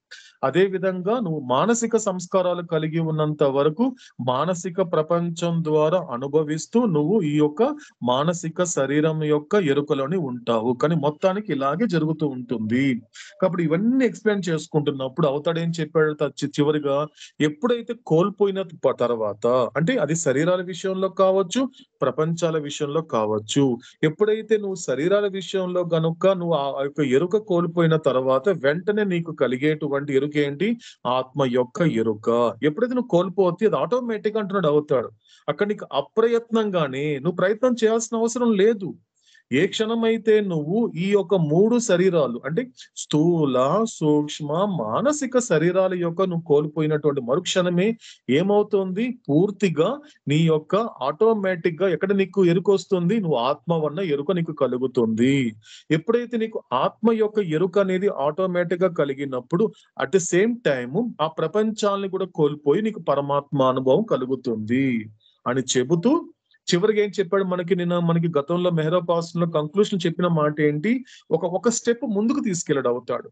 అదే విధంగా నువ్వు మానసిక సంస్కారాలు కలిగి ఉన్నంత వరకు మానసిక ప్రపంచం ద్వారా అనుభవిస్తూ నువ్వు ఈ యొక్క మానసిక శరీరం యొక్క ఎరుకలోని ఉంటావు కానీ మొత్తానికి ఇలాగే జరుగుతూ ఉంటుంది కాబట్టి ఇవన్నీ ఎక్స్ప్లెయిన్ చేసుకుంటున్నప్పుడు అవతాడు ఏం చెప్పాడు త- చి- చివరిగా ఎప్పుడైతే కోల్పోయిన ప- తర్వాత అంటే అది శరీరాల విషయంలో కావచ్చు ప్రపంచాల విషయంలో కావచ్చు ఎప్పుడైతే నువ్వు శరీరాల విషయంలో గనుక నువ్వు ఆ యొక్క ఎరుక కోల్పోయిన తర్వాత వెంటనే నీకు కలిగేటువంటి ఎరుక ఏంటి ఆత్మ యొక్క ఎరుక ఎప్పుడైతే నువ్వు కోల్పోతే అది ఆటోమేటిక్ అంటున్నాడు అవుతాడు అక్కడ నీకు అప్రయత్నంగానే నువ్వు ప్రయత్నం చేయాల్సిన అవసరం లేదు ఏ క్షణమైతే నువ్వు ఈ యొక్క మూడు శరీరాలు అంటే స్థూల సూక్ష్మ మానసిక శరీరాల యొక్క నువ్వు కోల్పోయినటువంటి మరుక్షణమే ఏమవుతుంది పూర్తిగా నీ యొక్క ఆటోమేటిక్ గా ఎక్కడ నీకు ఎరుక వస్తుంది నువ్వు ఆత్మ వల్ల ఎరుక నీకు కలుగుతుంది ఎప్పుడైతే నీకు ఆత్మ యొక్క ఎరుక అనేది ఆటోమేటిక్ గా కలిగినప్పుడు అట్ ద సేమ్ టైము ఆ ప్రపంచాన్ని కూడా కోల్పోయి నీకు పరమాత్మ అనుభవం కలుగుతుంది అని చెబుతూ చివరికి ఏం చెప్పాడు మనకి నిన్న మనకి గతంలో మెహరా పాస్ లో కంక్లూషన్ చెప్పిన మాట ఏంటి ఒక ఒక స్టెప్ ముందుకు తీసుకెళ్ళాడు అవుతాడు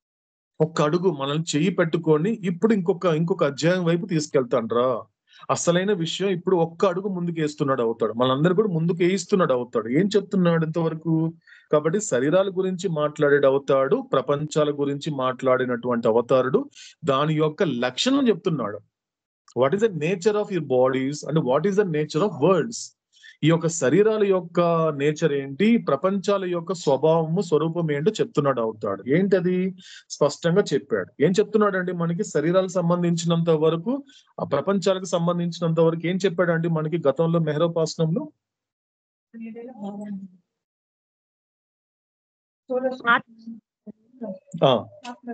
ఒక్క అడుగు మనల్ని చెయ్యి పెట్టుకొని ఇప్పుడు ఇంకొక ఇంకొక అధ్యాయం వైపు తీసుకెళ్తాండ్రా అసలైన విషయం ఇప్పుడు ఒక్క అడుగు ముందుకు వేస్తున్నాడు అవుతాడు మనందరూ కూడా ముందుకు వేయిస్తున్నాడు అవుతాడు ఏం చెప్తున్నాడు ఇంతవరకు కాబట్టి శరీరాల గురించి మాట్లాడేడు అవుతాడు ప్రపంచాల గురించి మాట్లాడినటువంటి అవతారుడు దాని యొక్క లక్షణం చెప్తున్నాడు what is the nature of your bodies and what is the nature of worlds ఈ యొక్క శరీరాల యొక్క నేచర్ ఏంటి ప్రపంచాల యొక్క స్వభావము స్వరూపం ఏంటో చెప్తున్నాడు అవుతాడు ఏంటది స్పష్టంగా చెప్పాడు ఏం చెప్తున్నాడండి మనకి శరీరాలకు సంబంధించినంత వరకు ఆ ప్రపంచాలకు సంబంధించినంత వరకు ఏం చెప్పాడండి మనకి గతంలో మెహరోపాసనంలో ఆ,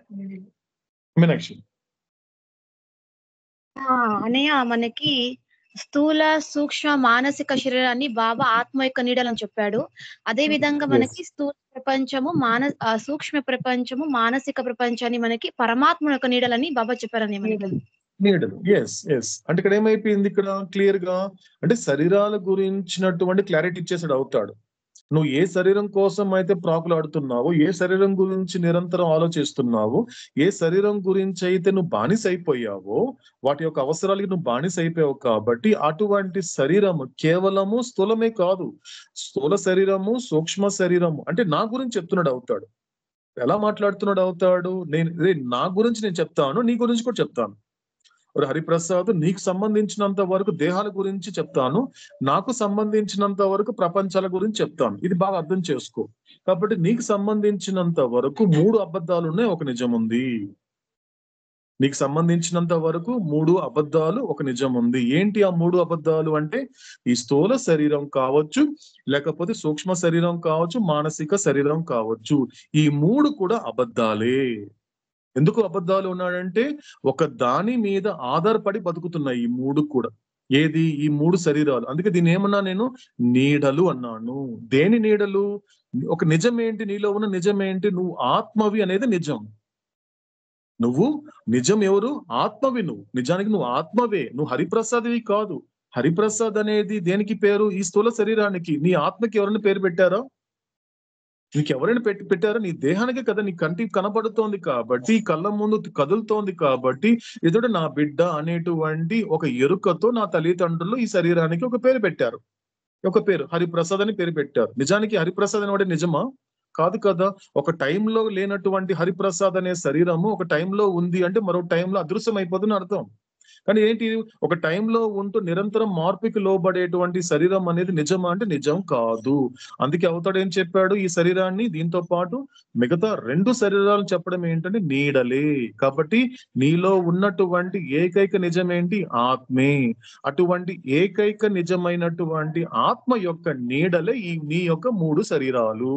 మీనాక్షి ఆ, అన్నయ్య మనకి స్థూల సూక్ష్మ మానసిక శరీరాన్ని బాబా ఆత్మ యొక్క నీడలని చెప్పాడు అదే విధంగా మనకి స్థూల ప్రపంచము మాన ఆ, సూక్ష్మ ప్రపంచము మానసిక ప్రపంచాన్ని మనకి పరమాత్మ యొక్క నీడలని బాబా చెప్పారని మనకి నీడలు ఎస్ ఎస్ అంటే ఇక్కడ ఏమైపోయింది ఇక్కడ క్లియర్ గా అంటే శరీరాల గురించినటువంటి క్లారిటీ ఇచ్చేసాడు అవుతాడు నువ్వు ఏ శరీరం కోసం అయితే ప్రాకులాడుతున్నావో ఏ శరీరం గురించి నిరంతరం ఆలోచిస్తున్నావో ఏ శరీరం గురించి అయితే నువ్వు బానిస అయిపోయావో వాటి యొక్క అవసరాలకి నువ్వు బానిస అయిపోయావు కాబట్టి అటువంటి శరీరము కేవలము స్థూలమే కాదు స్థూల శరీరము సూక్ష్మ శరీరము అంటే నా గురించి చెప్తున్నాడు అవుతాడు ఎలా మాట్లాడుతున్నాడు అవుతాడు నేను రే, నా గురించి నేను చెప్తాను నీ గురించి కూడా చెప్తాను మరి హరిప్రసాద్ నీకు సంబంధించినంత వరకు దేహాల గురించి చెప్తాను నాకు సంబంధించినంత వరకు ప్రపంచాల గురించి చెప్తాను ఇది బాగా అర్థం చేసుకో కాబట్టి నీకు సంబంధించినంత వరకు మూడు అబద్ధాలు ఉన్నాయి ఒక నిజం ఉంది నీకు సంబంధించినంత వరకు మూడు అబద్ధాలు ఒక నిజం ఉంది ఏంటి ఆ మూడు అబద్ధాలు అంటే ఈ స్థూల శరీరం కావచ్చు లేకపోతే సూక్ష్మ శరీరం కావచ్చు మానసిక శరీరం కావచ్చు ఈ మూడు కూడా అబద్ధాలే ఎందుకు అబద్ధాలు ఉన్నాడంటే ఒక దాని మీద ఆధారపడి బతుకుతున్నాయి ఈ మూడు కూడా ఏది ఈ మూడు శరీరాలు అందుకే దీన్ని ఏమన్నా నేను నీడలు అన్నాను దేని నీడలు ఒక నిజం ఏంటి నీలో ఉన్న నిజం ఏంటి నువ్వు ఆత్మవి అనేది నిజం నువ్వు నిజం ఎవరు ఆత్మవి నువ్వు నిజానికి నువ్వు ఆత్మవే నువ్వు హరిప్రసాద్వి కాదు హరిప్రసాద్ అనేది దేనికి పేరు ఈ స్థూల శరీరానికి నీ ఆత్మకి ఎవరైనా పేరు పెట్టారా నీకు ఎవరైనా పెట్టి పెట్టారో నీ దేహానికే కదా నీ కంటికి కనబడుతోంది కాబట్టి ఈ కళ్ళ ముందు కదులుతోంది కాబట్టి ఎదుట నా బిడ్డ అనేటువంటి ఒక ఎరుకతో నా తల్లిదండ్రులు ఈ శరీరానికి ఒక పేరు పెట్టారు ఒక పేరు హరిప్రసాద్ అని పేరు పెట్టారు నిజానికి హరిప్రసాద్ అనేవాడే నిజమా కాదు కదా ఒక టైంలో లేనటువంటి హరిప్రసాద్ అనే శరీరము ఒక టైంలో ఉంది అంటే మరో టైంలో అదృశ్యం అయిపోతుందని అర్థం కానీ ఏంటి ఒక టైంలో ఉంటూ నిరంతరం మార్పుకి లోబడేటువంటి శరీరం అనేది నిజమా అంటే నిజం కాదు అందుకే అవతాడు ఏం చెప్పాడు ఈ శరీరాన్ని దీంతో పాటు మిగతా రెండు శరీరాలు చెప్పడం ఏంటంటే నీడలే కాబట్టి నీలో ఉన్నటువంటి ఏకైక నిజం ఏంటి ఆత్మే అటువంటి ఏకైక నిజమైనటువంటి ఆత్మ యొక్క నీడలే ఈ నీ యొక్క మూడు శరీరాలు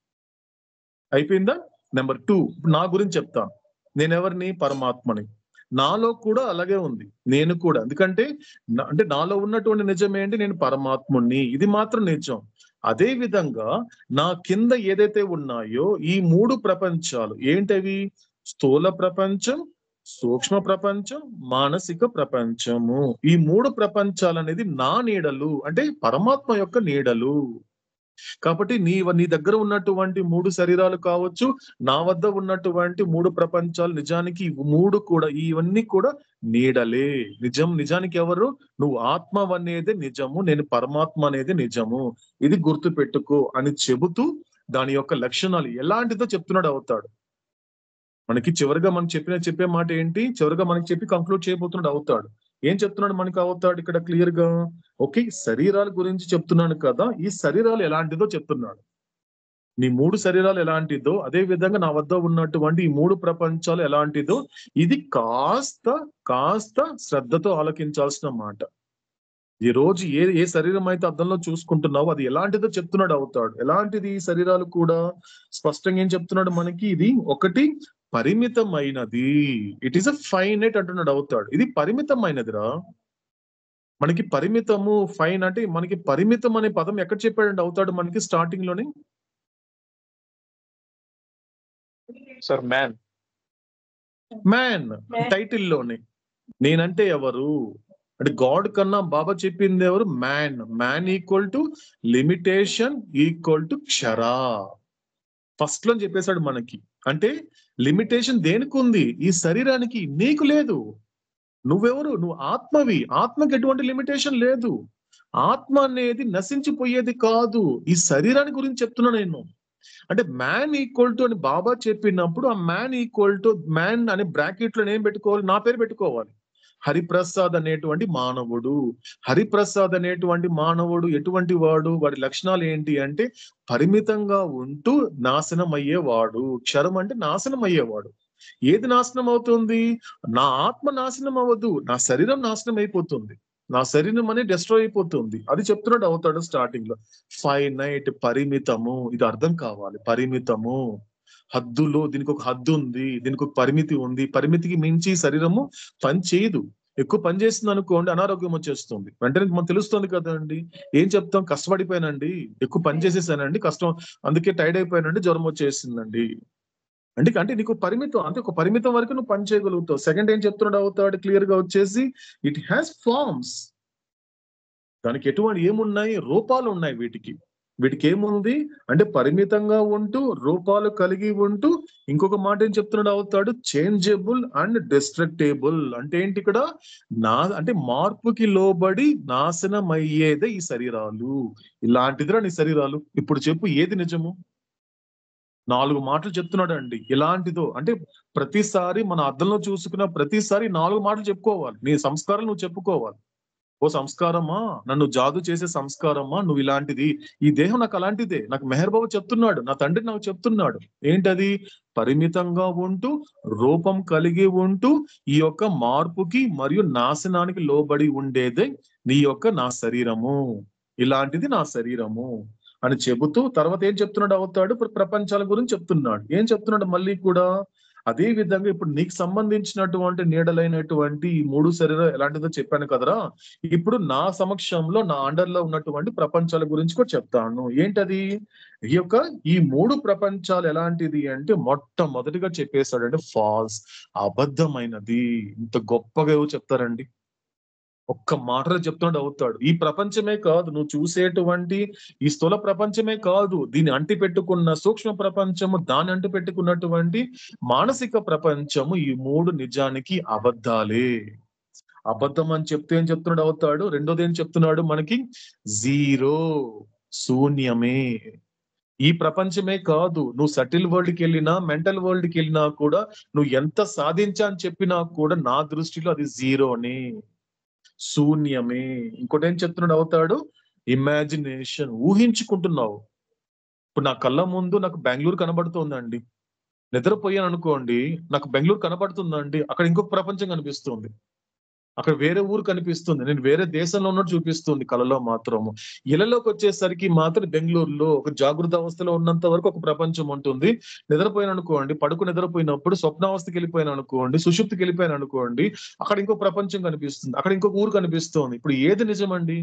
అయిపోయిందా నెంబర్ టూ నా గురించి చెప్తాను నేనెవరిని పరమాత్మని నాలో కూడా అలాగే ఉంది నేను కూడా ఎందుకంటే నా- అంటే నాలో ఉన్నటువంటి నిజం ఏంటి నేను పరమాత్ముణ్ణి ఇది మాత్రం నిజం అదే విధంగా నా కింద ఏదైతే ఉన్నాయో ఈ మూడు ప్రపంచాలు ఏంటవి స్థూల ప్రపంచం సూక్ష్మ ప్రపంచం మానసిక ప్రపంచము ఈ మూడు ప్రపంచాలు అనేది నా నీడలు అంటే పరమాత్మ యొక్క నీడలు కాబట్టి నీ నీ దగ్గర ఉన్నటువంటి మూడు శరీరాలు కావచ్చు నా వద్ద ఉన్నటువంటి మూడు ప్రపంచాలు నిజానికి ఈ మూడు కూడా ఇవన్నీ కూడా నీడలే నిజం నిజానికి ఎవరు నువ్వు ఆత్మ అనేది నిజము నేను పరమాత్మ అనేది నిజము ఇది గుర్తు పెట్టుకో అని చెబుతూ దాని యొక్క లక్షణాలు ఎలాంటిదో చెప్తున్నాడు అవుతాడు మనకి చివరిగా మనం చెప్పిన చెప్పే మాట ఏంటి చివరిగా మనకి చెప్పి కంక్లూడ్ చేయబోతున్నాడు అవుతాడు ఏం చెప్తున్నాడు మనకి అవుతాడు ఇక్కడ క్లియర్ గా ఓకే శరీరాల గురించి చెప్తున్నాను కదా ఈ శరీరాలు ఎలాంటిదో చెప్తున్నాడు నీ మూడు శరీరాలు ఎలాంటిదో అదే విధంగా నా వద్ద ఉన్నటువంటి ఈ మూడు ప్రపంచాలు ఎలాంటిదో ఇది కాస్త కాస్త శ్రద్ధతో ఆలకించాల్సిన మాట ఈ రోజు ఏ ఏ శరీరం అయితే అద్దంలో చూసుకుంటున్నావో అది ఎలాంటిదో చెప్తున్నాడు అవుతాడు ఎలాంటిది ఈ శరీరాలు కూడా స్పష్టంగా ఏం చెప్తున్నాడు మనకి ఇది ఒకటి పరిమితమైనది ఇట్ ఈస్ అ ఫైనైట్ అంటున్నాడు అవుతాడు ఇది పరిమితమైనదిరా మనకి పరిమితము ఫైన్ అంటే మనకి పరిమితం అనే పదం ఎక్కడ చెప్పాడండి అవుతాడు మనకి స్టార్టింగ్ లోనే సార్ మ్యాన్ మ్యాన్ టైటిల్ లోనే నేనంటే ఎవరు అంటే గాడ్ కన్నా బాబా చెప్పింది ఎవరు man man equal to limitation equal to క్షరా ఫస్ట్ లో చెప్పేశాడు మనకి అంటే లిమిటేషన్ దేనికి ఉంది ఈ శరీరానికి నీకు లేదు నువ్వెవరు నువ్వు ఆత్మవి ఆత్మకి ఎటువంటి లిమిటేషన్ లేదు ఆత్మ అనేది నశించిపోయేది కాదు ఈ శరీరాన్ని గురించి చెప్తున్నా నేను అంటే మ్యాన్ ఈక్వల్ టు అని బాబా చెప్పినప్పుడు ఆ మ్యాన్ ఈక్వల్ టు మ్యాన్ అనే బ్రాకెట్ లో ఏం పెట్టుకోవాలి నా పేరు పెట్టుకోవాలి హరిప్రసాద్ అనేటువంటి మానవుడు హరిప్రసాద్ అనేటువంటి మానవుడు ఎటువంటి వాడు వాడి లక్షణాలు ఏంటి అంటే పరిమితంగా ఉంటూ నాశనం అయ్యేవాడు క్షరం అంటే నాశనం అయ్యేవాడు ఏది నాశనం అవుతుంది నా ఆత్మ నాశనం అవ్వదు నా శరీరం నాశనం అయిపోతుంది నా శరీరం అనేది డిస్ట్రాయ్ అయిపోతుంది అది చెప్తున్నాడు అవుతాడు స్టార్టింగ్ లో ఫైనైట్ పరిమితము ఇది అర్థం కావాలి పరిమితము హద్దులో దీనికి ఒక హద్దు ఉంది దీనికి ఒక పరిమితి ఉంది పరిమితికి మించి శరీరము పని చేయదు ఎక్కువ పని చేస్తుంది అనుకోండి అనారోగ్యం వచ్చేస్తుంది వెంటనే మనకు తెలుస్తుంది కదండి ఏం చెప్తాం కష్టపడిపోయానండి ఎక్కువ పని చేసేసానండి కష్టం అందుకే టైర్డ్ అయిపోయానండి జ్వరం వచ్చేసిందండి అంటే అంటే నీకు పరిమితం అంటే ఒక పరిమితం వరకు నువ్వు పని చేయగలుగుతావు సెకండ్ ఏం చెప్తున్నాడు అవుతాడు క్లియర్ గా వచ్చేసి ఇట్ హ్యాస్ ఫార్మ్స్ దానికి ఎటువంటి ఏమున్నాయి రూపాలు ఉన్నాయి వీటికి వీటికి ఏముంది అంటే పరిమితంగా ఉంటూ రూపాలు కలిగి ఉంటూ ఇంకొక మాట ఏం చెప్తున్నాడు అవుతాడు చేంజబుల్ అండ్ డిస్ట్రక్టేబుల్ అంటే ఏంటి ఇక్కడ నా అంటే మార్పుకి లోబడి నాశనం అయ్యేదే ఈ శరీరాలు ఇలాంటిదిరా నీ శరీరాలు ఇప్పుడు చెప్పు ఏది నిజము నాలుగు మాటలు చెప్తున్నాడు అండి ఇలాంటిదో అంటే ప్రతిసారి మన అద్దంలో చూసుకున్న ప్రతిసారి నాలుగు మాటలు చెప్పుకోవాలి నీ సంస్కారం నువ్వు చెప్పుకోవాలి ఓ సంస్కారమా నన్ను జాదు చేసే సంస్కారమా నువ్వు ఇలాంటిది ఈ దేహం నాకు అలాంటిదే నాకు మెహర్ బాబు చెప్తున్నాడు నా తండ్రి నాకు చెప్తున్నాడు ఏంటది పరిమితంగా ఉంటూ రూపం కలిగి ఉంటూ ఈ యొక్క మార్పుకి మరియు నాశనానికి లోబడి ఉండేదే నీ యొక్క నా శరీరము ఇలాంటిది నా శరీరము అని చెబుతూ తర్వాత ఏం చెప్తున్నాడు అవుతాడు ఇప్పుడు ప్రపంచాల గురించి చెప్తున్నాడు ఏం చెప్తున్నాడు మళ్ళీ కూడా అదే విధంగా ఇప్పుడు నీకు సంబంధించినటువంటి నీడలైనటువంటి ఈ మూడు శరీరం ఎలాంటిదో చెప్పాను కదరా ఇప్పుడు నా సమక్షంలో నా అండర్ లో ఉన్నటువంటి ప్రపంచాల గురించి కూడా చెప్తాను ఏంటది ఈ యొక్క ఈ మూడు ప్రపంచాలు ఎలాంటిది అంటే మొట్టమొదటిగా చెప్పేశాడు అంటే ఫాల్స్ అబద్ధమైనది ఇంత గొప్పగా ఏవో చెప్తారండి ఒక్క మాటలో చెప్తున్నాడు అవుతాడు ఈ ప్రపంచమే కాదు నువ్వు చూసేటువంటి ఈ స్థూల ప్రపంచమే కాదు దీన్ని అంటి పెట్టుకున్న సూక్ష్మ ప్రపంచము దాన్ని అంటి పెట్టుకున్నటువంటి మానసిక ప్రపంచము ఈ మూడు నిజానికి అబద్ధాలే అబద్ధం అని చెప్తే ఏం చెప్తున్నాడు అవుతాడు రెండోది ఏం చెప్తున్నాడు మనకి జీరో శూన్యమే ఈ ప్రపంచమే కాదు నువ్వు సటిల్ వరల్డ్ కి వెళ్ళినా మెంటల్ వరల్డ్ కి వెళ్ళినా కూడా నువ్వు ఎంత సాధించా అని చెప్పినా కూడా నా దృష్టిలో అది జీరోనే శూన్యమే ఇంకోటి ఏం చెప్తున్నాడు అవుతాడు ఇమాజినేషన్ ఊహించుకుంటున్నావు ఇప్పుడు నా కళ్ళ ముందు నాకు బెంగళూరు కనబడుతోందండి నిద్రపోయాను అనుకోండి నాకు బెంగళూరు కనబడుతుందండి అక్కడ ఇంకొక ప్రపంచం కనిపిస్తుంది అక్కడ వేరే ఊరు కనిపిస్తుంది నేను వేరే దేశంలో ఉన్నట్టు చూపిస్తుంది కళలో మాత్రము ఇళ్లలోకి వచ్చేసరికి మాత్రం బెంగళూరులో ఒక జాగృత అవస్థలో ఉన్నంత వరకు ఒక ప్రపంచం ఉంటుంది నిద్రపోయాను అనుకోండి పడుకు నిద్రపోయినప్పుడు స్వప్నావస్థకి వెళ్ళిపోయాను అనుకోండి సుషుప్తికి వెళ్ళిపోయాను అనుకోండి అక్కడ ఇంకో ప్రపంచం కనిపిస్తుంది అక్కడ ఇంకొక ఊరు కనిపిస్తుంది ఇప్పుడు ఏది నిజమండి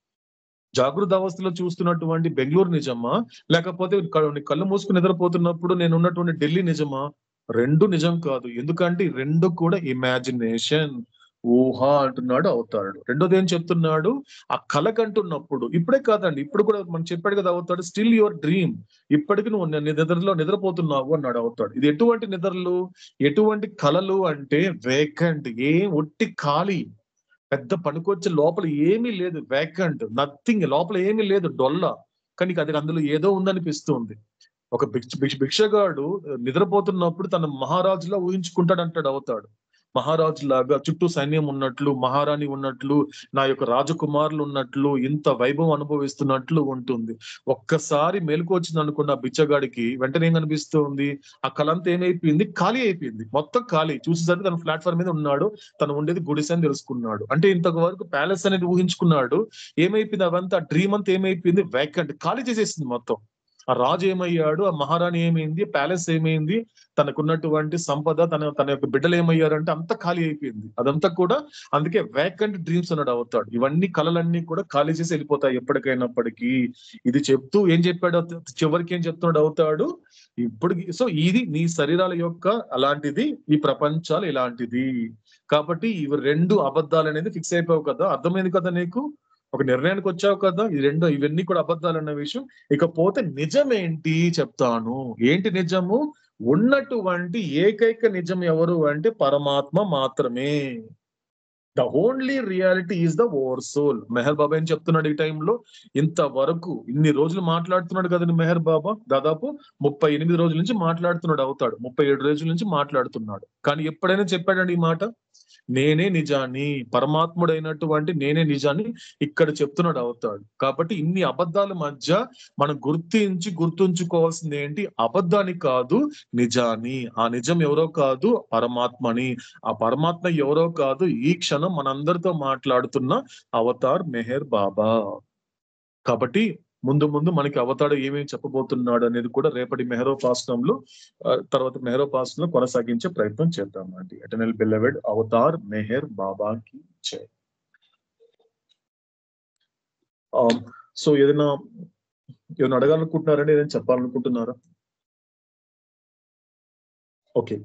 జాగృత అవస్థలో చూస్తున్నటువంటి బెంగళూరు నిజమా లేకపోతే క- కళ్ళు మూసుకుని నిద్రపోతున్నప్పుడు నేను ఉన్నటువంటి ఢిల్లీ నిజమా రెండు నిజం కాదు ఎందుకంటే ఈ రెండు కూడా ఇమాజినేషన్ ఊహ అంటున్నాడు అవుతాడు రెండోది ఏం చెప్తున్నాడు ఆ కళ కంటున్నప్పుడు ఇప్పుడే కాదండి ఇప్పుడు కూడా మనం చెప్పాడు కదా అవుతాడు స్టిల్ యువర్ డ్రీమ్ ఇప్పటికి నువ్వు ని- నిద్రలో నిద్రపోతున్నావు అన్నాడు అవుతాడు ఇది ఎటువంటి నిద్రలు ఎటువంటి కళలు అంటే వేకెంట్ ఏం ఒట్టి ఖాళీ పెద్ద పనికొచ్చే లోపల ఏమీ లేదు వేకెంట్ నథింగ్ లోపల ఏమీ లేదు డొల్ల కానీ అది అందులో ఏదో ఉందనిపిస్తుంది ఒక భిక్ష భిక్ష- భిక్షగాడు నిద్రపోతున్నప్పుడు తన మహారాజులా ఊహించుకుంటాడు అంటాడు అవుతాడు మహారాజు లాగా చుట్టూ సైన్యం ఉన్నట్లు మహారాణి ఉన్నట్లు నా యొక్క రాజకుమారులు ఉన్నట్లు ఇంత వైభవం అనుభవిస్తున్నట్లు ఉంటుంది ఒక్కసారి మేలుకు వచ్చింది అనుకున్న బిచ్చగాడికి వెంటనే ఏం కనిపిస్తుంది ఆ కలంతా ఏమైపోయింది ఖాళీ అయిపోయింది మొత్తం ఖాళీ చూసేసరికి తన ప్లాట్ఫామ్ మీద ఉన్నాడు తను ఉండేది గుడిసె అని తెలుసుకున్నాడు అంటే ఇంతవరకు ప్యాలెస్ అనేది ఊహించుకున్నాడు ఏమైపోయింది అవంతా డ్రీమ్ అంతా ఏమైపోయింది వేకెంట్ ఖాళీ చేసేసింది మొత్తం ఆ రాజు ఏమయ్యాడు ఆ మహారాణి ఏమైంది ప్యాలెస్ ఏమైంది తనకున్నటువంటి సంపద తన తన యొక్క బిడ్డలు ఏమయ్యారంటే అంత ఖాళీ అయిపోయింది అదంతా కూడా అందుకే వేకెంట్ డ్రీమ్స్ అన్నాడు అవుతాడు ఇవన్నీ కళలన్నీ కూడా ఖాళీ చేసి వెళ్ళిపోతాయి ఎప్పటికైనప్పటికీ ఇది చెప్తూ ఏం చెప్పాడు చివరికి ఏం చెప్తున్నాడు అవుతాడు ఇప్పుడు సో ఇది నీ శరీరాల యొక్క అలాంటిది ఈ ప్రపంచాలు ఇలాంటిది కాబట్టి ఇవి రెండు అబద్ధాలు అనేది ఫిక్స్ అయిపోవు కదా అర్థమైంది కదా నీకు ఒక నిర్ణయానికి వచ్చావు కదా ఈ రెండు ఇవన్నీ కూడా అబద్ధాలు అన్న విషయం ఇకపోతే నిజమేంటి చెప్తాను ఏంటి నిజము ఉన్నటువంటి ఏకైక నిజం ఎవరు అంటే పరమాత్మ మాత్రమే the only reality is the over soul Meher Baba ఏం చెప్తున్నాడు ఈ టైంలో ఇంతవరకు ఇన్ని రోజులు మాట్లాడుతున్నాడు కదండి మెహర్ బాబా దాదాపు ముప్పై ఎనిమిది రోజుల నుంచి మాట్లాడుతున్నాడు అవుతాడు ముప్పై ఏడు రోజుల నుంచి మాట్లాడుతున్నాడు కానీ ఎప్పుడైనా చెప్పాడండి ఈ మాట నేనే నిజాన్ని పరమాత్ముడైనటువంటి నేనే నిజాన్ని ఇక్కడ చెప్తున్నాడు అవుతాడు కాబట్టి ఇన్ని అబద్ధాల మధ్య మనం గుర్తించి గుర్తుంచుకోవాల్సింది ఏంటి అబద్ధాన్ని కాదు నిజాన్ని ఆ నిజం ఎవరో కాదు పరమాత్మని ఆ పరమాత్మ ఎవరో కాదు ఈ క్షణం మనందరితో మాట్లాడుతున్న అవతార్ మెహర్ బాబా కాబట్టి ముందు ముందు మనకి అవతాడు ఏమేమి చెప్పబోతున్నాడు అనేది కూడా రేపటి మెహరోపాసనంలో ఆ, తర్వాత మెహరోపాసనంలో కొనసాగించే ప్రయత్నం చేద్దాం అండి ఎటర్నల్ బిల్లవెడ్ అవతార్ మెహర్ బాబా కి జై సో ఏదైనా ఏమైనా అడగాలనుకుంటున్నారండి ఏదైనా చెప్పాలనుకుంటున్నారా ఓకే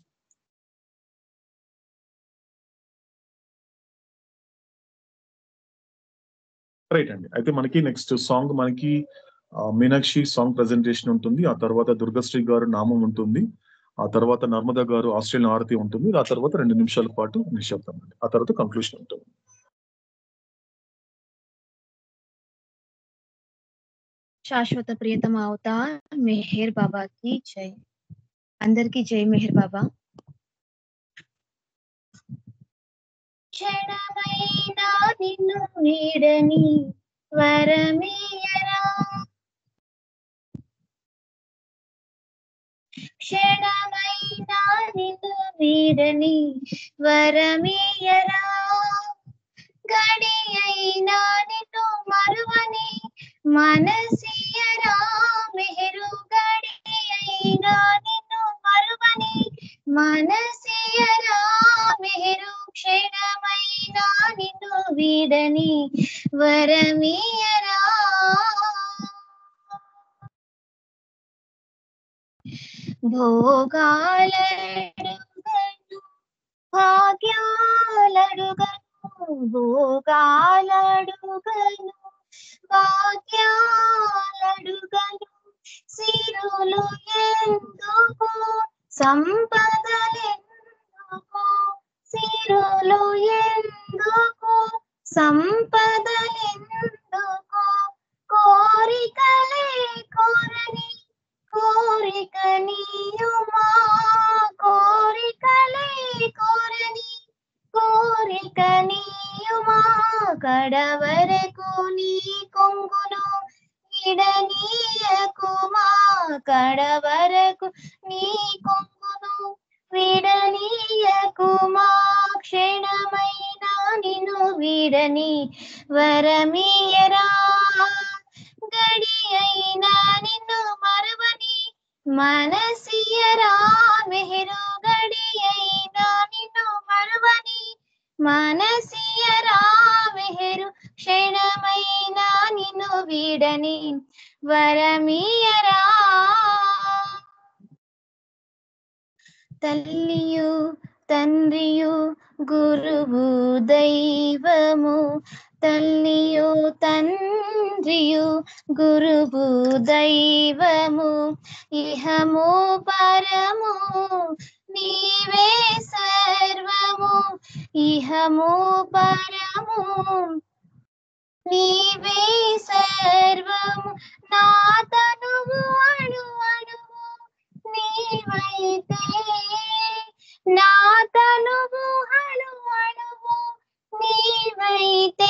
రైట్ అండి అయితే మనకి నెక్స్ట్ సాంగ్ మనకి ఆ, మీనాక్షి సాంగ్ ప్రెజెంటేషన్ ఉంటుంది ఆ తర్వాత దుర్గశ్రీ గారు నామం ఉంటుంది ఆ తర్వాత నర్మదా గారు ఆస్ట్రేలియన్ ఆరతి ఉంటుంది ఆ తర్వాత రెండు నిమిషాల పాటు నిశ్శబ్దం అండి ఆ తర్వాత కంక్లూషన్ ఉంటుంది శాశ్వత ప్రియతమ అవతార్ మెహర్ బాబాకి జై అందరికీ జై మెహర్ బాబా క్షణమైనా నిన్ను వీడని వరమీయరా క్షణమైనా నిన్ను వీడని వరమీయరా గడి అయినా నిన్ను మరువని మనసియరా మెహరు గడి అయినా నిన్ను మరువని మనసియరా మెహరు క్షణమైనా నిన్ను వీడని వరమీయరా భోగాలడుగను భాగ్యాలడుగను భోగాలడుగను భాగ్యాలడుగను సిరులు ఎందుకు సంపదలెందుకు సిరులు ఎందుకు సంపదలెందుకు కోరికలే కోరని కోరిక నీయుమా కోరికలే కోరని కోరిక నీయుమా కడవరకు నీ కొంగును విడనీయకుమా కడవరకు నీ కొంగును విడనీయకుమా క్షణమైన నిన్ను విడని వరమీయరా గడి అయినా నిన్ను మరువని మనసియరా మెహరు గడి అయినా నిన్ను మరువని మనసియరా మెహరు క్షణమైన నిన్ను వీడని వరమీయరా తల్లియు తండ్రియు గురువు దైవము తల్లియు తండ్రియు గురువు దైవము ఇహము పరము నీవే సర్వము ఇహము పరము నీవే సర్వము నా తనువు అణు అణువు నీవైతే నా తనువు అణు అణువు నీవైతే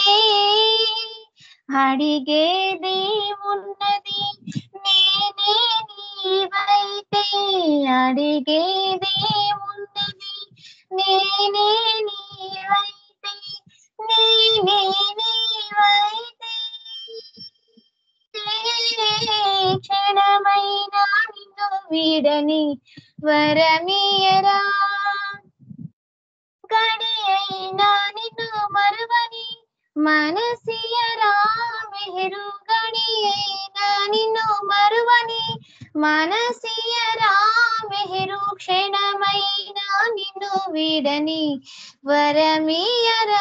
అడిగేది ఉన్నది నేనే నీవైతే అడిగేది ఉన్నది నేనే నీవైతే నేనే నీవైతే క్షణమైన నిన్ను వీడని వరమీయరా గడి అయినా నిన్ను మరువని మనసియరా మెహరు గడి అయినా నిన్ను మరువని మనసియరా మెహరు క్షణమైన నిన్ను వీడని వరమీయరా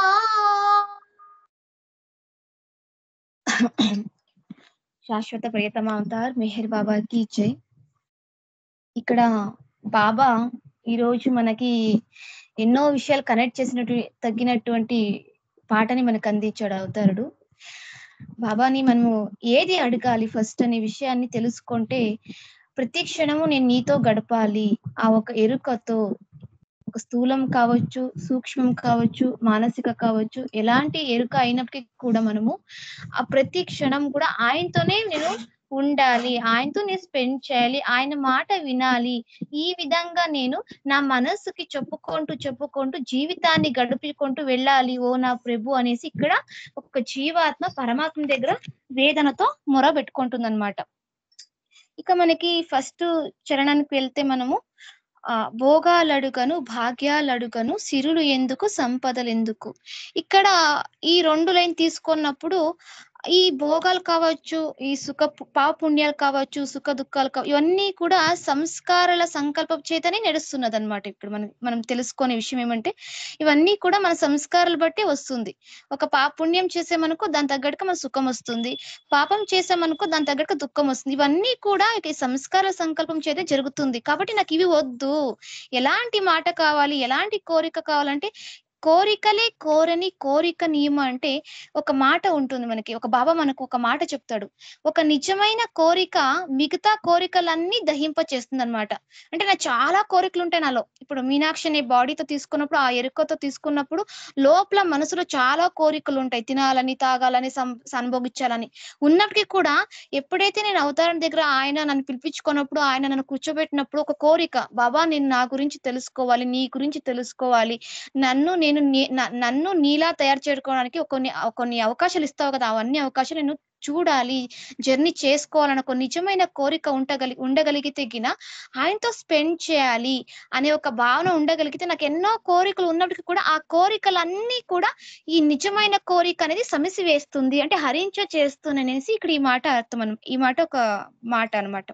శాశ్వత ప్రియతమ అవతార్ మెహర్ బాబాకి జై ఇక్కడ బాబా ఈ రోజు మనకి ఎన్నో విషయాలు కనెక్ట్ చేసినట్టు తగ్గినటువంటి పాటని మనకు అందించాడు అవతారుడు బాబాని మనము ఏది అడగాలి ఫస్ట్ అనే విషయాన్ని తెలుసుకుంటే ప్రతి క్షణము నేను నీతో గడపాలి ఆ ఒక ఎరుకతో ఒక స్థూలం కావచ్చు సూక్ష్మం కావచ్చు మానసిక కావచ్చు ఎలాంటి ఎరుక అయినప్పటికీ కూడా మనము ఆ ప్రతి క్షణం కూడా ఆయనతోనే నేను ఉండాలి ఆయనతో నేను స్పెండ్ చేయాలి ఆయన మాట వినాలి ఈ విధంగా నేను నా మనస్సుకి చెప్పుకుంటూ చెప్పుకుంటూ జీవితాన్ని గడుపుకుంటూ వెళ్ళాలి ఓ నా ప్రభు అనేసి ఇక్కడ ఒక జీవాత్మ పరమాత్మ దగ్గర వేదనతో మొర పెట్టుకుంటుంది అనమాట ఇక మనకి ఫస్ట్ చరణానికి వెళ్తే మనము ఆ భోగాలడుగను భాగ్యాలడుగను సిరులు ఎందుకు సంపదలు ఎందుకు ఇక్కడ ఈ రెండు లైన్ తీసుకున్నప్పుడు ఈ భోగాలు కావచ్చు ఈ సుఖ పాపుణ్యాలు కావచ్చు సుఖ దుఃఖాలు కావచ్చు ఇవన్నీ కూడా సంస్కారాల సంకల్పం చేతనే నడుస్తున్నది అనమాట ఇప్పుడు మనం మనం తెలుసుకునే విషయం ఏమంటే ఇవన్నీ కూడా మన సంస్కారాలు బట్టి వస్తుంది ఒక పాపుణ్యం చేసేమనుకో దాని తగ్గట్టుగా మన సుఖం వస్తుంది పాపం చేసామనుకో దాని తగ్గట్టుగా దుఃఖం వస్తుంది ఇవన్నీ కూడా ఈ సంస్కార సంకల్పం చేతే జరుగుతుంది కాబట్టి నాకు ఇవి వద్దు ఎలాంటి మాట కావాలి ఎలాంటి కోరిక కావాలంటే కోరికలే కోరని కోరిక నియమ అంటే ఒక మాట ఉంటుంది మనకి ఒక బాబా మనకు ఒక మాట చెప్తాడు ఒక నిజమైన కోరిక మిగతా కోరికలన్నీ దహింప చేస్తుంది అనమాట అంటే నా చాలా కోరికలు ఉంటాయి నాలో ఇప్పుడు మీనాక్షి అనే బాడీతో తీసుకున్నప్పుడు ఆ ఎరుకతో తీసుకున్నప్పుడు లోపల మనసులో చాలా కోరికలు ఉంటాయి తినాలని తాగాలని సం అనుభవించాలని ఉన్నప్పటికీ కూడా ఎప్పుడైతే నేను అవతారం దగ్గర ఆయన నన్ను పిలిపించుకున్నప్పుడు ఆయన నన్ను కూర్చోబెట్టినప్పుడు ఒక కోరిక బాబా నేను నా గురించి తెలుసుకోవాలి నీ గురించి తెలుసుకోవాలి నన్ను నేను నీ- న- నన్ను నీలా తయారు చేసుకోవడానికి కొన్ని కొన్ని అవకాశాలు ఇస్తావు కదా అవన్నీ అవకాశాలు నేను చూడాలి జర్నీ చేసుకోవాలన్న ఒక నిజమైన కోరిక ఉండగలి ఉండగలిగితే గిన ఆయనతో స్పెండ్ చేయాలి అనే ఒక భావన ఉండగలిగితే నాకు ఎన్నో కోరికలు ఉన్నప్పటికీ కూడా ఆ కోరికలన్నీ కూడా ఈ నిజమైన కోరిక అనేది సమసి వేస్తుంది అంటే హరించ చేస్తుంది అనేసి ఇక్కడ ఈ మాట అర్థం అన్- ఈ మాట ఒక మాట అన్నమాట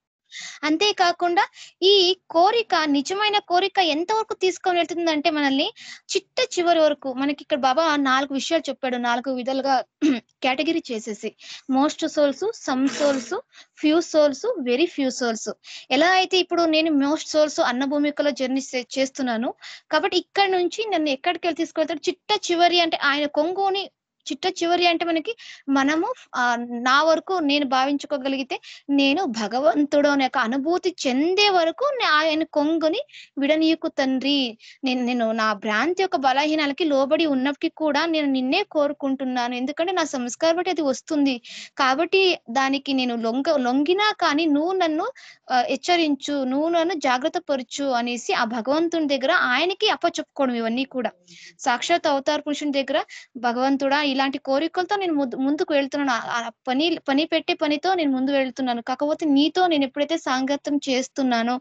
అంతేకాకుండా ఈ కోరిక నిజమైన కోరిక ఎంతవరకు తీసుకొని వెళ్తుందంటే మనల్ని చిట్ట చివరి వరకు మనకి ఇక్కడ బాబా నాలుగు విషయాలు చెప్పాడు నాలుగు విధాలుగా కేటగిరీ చేసేసి most souls some souls few souls very few souls ఎలా అయితే ఇప్పుడు నేను మోస్ట్ సోల్స్ అన్న భూమికలో జర్నీ చేస్తున్నాను కాబట్టి ఇక్కడ నుంచి నన్ను ఎక్కడికి వెళ్ళి తీసుకెళ్తాడు చిట్ట చివరి అంటే ఆయన కొంగుని చిట్ట చివరి అంటే మనకి మనము ఆ నా వరకు నేను భావించుకోగలిగితే నేను భగవంతుడు అనే ఒక అనుభూతి చెందే వరకు నే- ఆయన కొంగుని విడనీయకు తండ్రి నేను నేను నా భ్రాంతి యొక్క బలహీనాలకి లోబడి ఉన్నప్పటికీ కూడా నేను నిన్నే కోరుకుంటున్నాను ఎందుకంటే నా సంస్కారం బట్టి అది వస్తుంది కాబట్టి దానికి నేను లొంగ లొంగినా కానీ నువ్వు నన్ను ఆ, హెచ్చరించు నువ్వు నన్ను జాగ్రత్త పరచు అనేసి ఆ భగవంతుని దగ్గర ఆయనకి అప్పచెప్పుకోవడం ఇవన్నీ కూడా సాక్షాత్ అవతార పురుషుని దగ్గర భగవంతుడా ఇలాంటి కోరికలతో నేను ముందు- ముందుకు వెళ్తున్నాను ఆ- ఆ పని పని పెట్టే పనితో నేను ముందు వెళ్తున్నాను కాకపోతే నీతో నేను ఎప్పుడైతే సాంగత్యం చేస్తున్నానో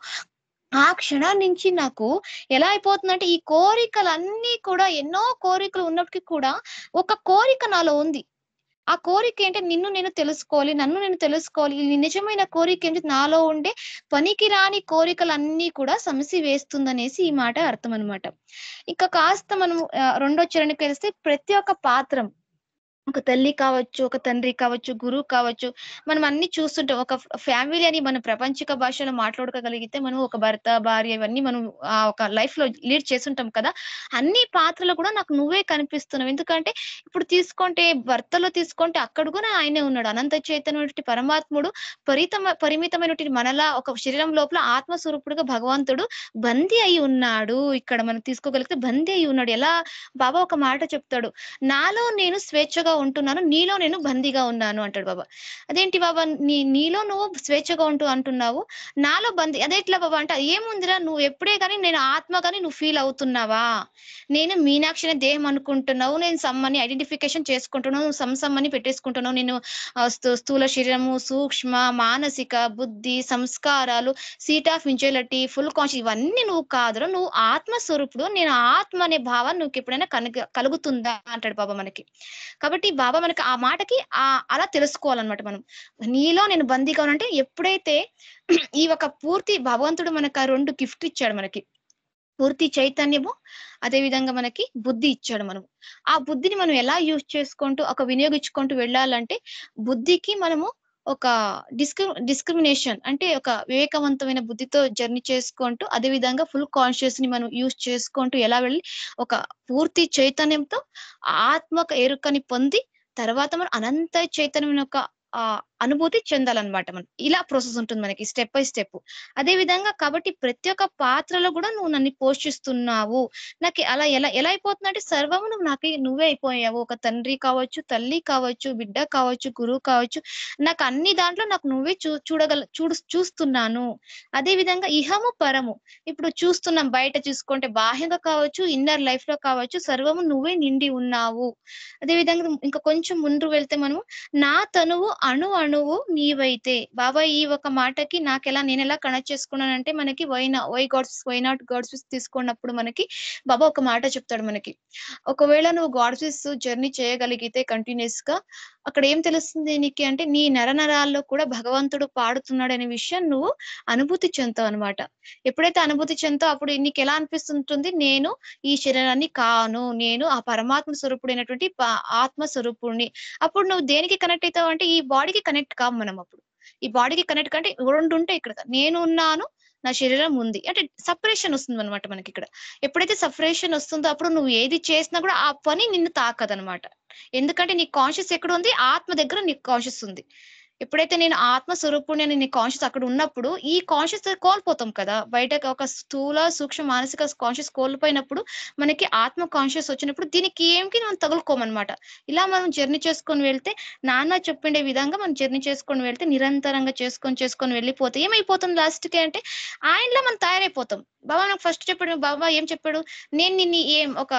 ఆ క్షణం నుంచి నాకు ఎలా అయిపోతుందంటే ఈ కోరికలన్నీ కూడా ఎన్నో కోరికలు ఉన్నప్పటికీ కూడా ఒక కోరిక నాలో ఉంది ఆ కోరిక ఏంటి నిన్ను నేను తెలుసుకోవాలి నన్ను నేను తెలుసుకోవాలి ఈ నిజమైన కోరిక ఏంటి నాలో ఉండే పనికి రాని కోరికలన్నీ కూడా సమసి వేస్తుందనేసి ఈ మాట అర్థం అనమాట ఇంకా కాస్త మనం ఆ, రెండో చరణకి వెళ్తే ప్రతి ఒక్క పాత్రం ఒక తల్లి కావచ్చు ఒక తండ్రి కావచ్చు గురువు కావచ్చు మనం అన్ని చూస్తుంటాం ఒక ఫ్యామిలీ అని మన ప్రపంచిక భాషలో మాట్లాడుకోగలిగితే మనం ఒక భర్త భార్య ఇవన్నీ మనం ఆ ఒక లైఫ్ లో లీడ్ చేస్తుంటాం కదా అన్ని పాత్రలు కూడా నాకు నువ్వే కనిపిస్తున్నావు ఎందుకంటే ఇప్పుడు తీసుకుంటే భర్తలో తీసుకుంటే అక్కడ కూడా ఆయనే ఉన్నాడు అనంత చైతన్యటువంటి పరమాత్ముడు పరితమ పరిమితమైనటువంటి మనలా ఒక శరీరం లోపల ఆత్మస్వరూపుడుగా భగవంతుడు బందీ అయి ఉన్నాడు ఇక్కడ మనం తీసుకోగలిగితే బందీ అయి ఉన్నాడు ఎలా బాబా ఒక మాట చెప్తాడు నాలో నేను స్వేచ్ఛగా ఉంటున్నాను నీలో నేను బందీగా ఉన్నాను అంటాడు బాబా అదేంటి బాబా నీ నీలో నువ్వు స్వేచ్ఛగా ఉంటూ అంటున్నావు నాలో బందీ అదేట్లా బాబా అంటే ఏముందిరా నువ్వు ఎప్పుడే కానీ నేను ఆత్మ కానీ నువ్వు ఫీల్ అవుతున్నావా నేను మీనాక్షిని దేహం అనుకుంటున్నావు నేను సమ్మని ఐడెంటిఫికేషన్ చేసుకుంటున్నావు నువ్వు సంసమ్మని పెట్టేసుకుంటున్నావు నేను ఆ, స్థూ- స్థూల శరీరము సూక్ష్మ మానసిక బుద్ధి సంస్కారాలు seat of individuality full conscious ఇవన్నీ నువ్వు కాదురా నువ్వు ఆత్మ స్వరూపుడు నేను ఆత్మ అనే భావం నువ్వు ఎప్పుడైనా కనుగ కలుగుతుందా అంటాడు బాబా మనకి కాబట్టి బాబా మనకి ఆ మాటకి ఆ అలా తెలుసుకోవాలన్నమాట మనం నీలో నేను బందీగా ఉన్నానంటే ఎప్పుడైతే ఈ ఒక పూర్తి భగవంతుడు మనకు ఆ రెండు గిఫ్ట్ ఇచ్చాడు మనకి పూర్తి చైతన్యము అదే విధంగా మనకి బుద్ధి ఇచ్చాడు మనం ఆ బుద్ధిని మనం ఎలా యూజ్ చేసుకుంటూ ఒక వినియోగించుకుంటూ వెళ్ళాలంటే బుద్ధికి మనము ఒక డిస్క్రి డిస్క్రిమినేషన్ అంటే ఒక వివేకవంతమైన బుద్ధితో జర్నీ చేసుకుంటూ అదే విధంగా ఫుల్ కాన్షియస్ ని మనం యూజ్ చేసుకుంటూ ఎలా వెళ్ళి ఒక పూర్తి చైతన్యంతో ఆత్మక ఎరుకని పొంది తర్వాత మనం అనంత చైతన్యం యొక్క ఆ అనుభూతి చెందాలన్నమాట మనం ఇలా ప్రాసెస్ ఉంటుంది మనకి స్టెప్ బై స్టెప్ అదే విధంగా కాబట్టి ప్రతి ఒక్క పాత్రలో కూడా నువ్వు నన్ను పోషిస్తున్నావు నాకు అలా ఎలా ఎలా అయిపోతుందంటే సర్వము నువ్వు నాకు నువ్వే అయిపోయావు ఒక తండ్రి కావచ్చు తల్లి కావచ్చు బిడ్డ కావచ్చు గురువు కావచ్చు నాకు అన్ని దాంట్లో నాకు నువ్వే చూ చూడగల చూడు చూస్తున్నాను అదే విధంగా ఇహము పరము ఇప్పుడు చూస్తున్నాం బయట చూసుకుంటే బాహ్యంగా కావచ్చు ఇన్నర్ లైఫ్ లో కావచ్చు సర్వము నువ్వే నిండి ఉన్నావు అదే విధంగా ఇంకా కొంచెం ముందు వెళ్తే మనము నా తనువు అణు అణువు నీవైతే బాబా ఈ ఒక మాటకి నాకు ఎలా నేను ఎలా కనెక్ట్ చేసుకున్నానంటే మనకి వైనా why gods why not gods తీసుకున్నప్పుడు మనకి బాబా ఒక మాట చెప్తాడు మనకి ఒకవేళ నువ్వు గాడ్స్ జర్నీ చేయగలిగితే కంటిన్యూస్ గా అక్కడ ఏం తెలుస్తుంది నీకు అంటే నీ నరనరాల్లో కూడా భగవంతుడు పాడుతున్నాడు అనే విషయం నువ్వు అనుభూతి చెందుతావు అనమాట ఎప్పుడైతే అనుభూతి చెందుతావు అప్పుడు నీకు ఎలా అనిపిస్తుంటుంది నేను ఈ శరీరాన్ని కాను నేను ఆ పరమాత్మ స్వరూపుడైనటువంటి ప- ఆత్మ స్వరూపుడిని అప్పుడు నువ్వు దేనికి కనెక్ట్ అవుతావు అంటే ఈ బాడీకి కనెక్ట్ కావు మనం అప్పుడు ఈ బాడీకి కనెక్ట్ కంటే రెండు ఉంటాయి ఇక్కడ నేను ఉన్నాను నా శరీరం ఉంది అంటే సపరేషన్ వస్తుంది అనమాట మనకి ఇక్కడ ఎప్పుడైతే సపరేషన్ వస్తుందో అప్పుడు నువ్వు ఏది చేసినా కూడా ఆ పని నిన్ను తాకదనమాట ఎందుకంటే నీ కాన్షియస్ ఎక్కడ ఉంది ఆత్మ దగ్గర నీకు కాన్షియస్ ఉంది ఎప్పుడైతే నేను ఆత్మ స్వరూపుణ్ణి అని నీ కాన్షియస్ అక్కడ ఉన్నప్పుడు ఈ కాన్షియస్ కోల్పోతాం కదా బయట ఒక స్థూల సూక్ష్మ మానసిక కాన్షియస్ కోల్పోయినప్పుడు మనకి ఆత్మ కాన్షియస్ వచ్చినప్పుడు దీనికి ఏంకి మనం తగులుకోమన్నమాట ఇలా మనం జర్నీ చేసుకొని వెళ్తే నాన్న చెప్పిండే విధంగా మనం జర్నీ చేసుకొని వెళ్తే నిరంతరంగా చేసుకొని చేసుకొని వెళ్ళిపోతే ఏమైపోతుంది లాస్ట్ కి అంటే ఆయనలో మనం తయారైపోతాం బాబా నాకు ఫస్ట్ చెప్పాడు బాబా ఏం చెప్పాడు నేను నిన్ను ఏం ఒక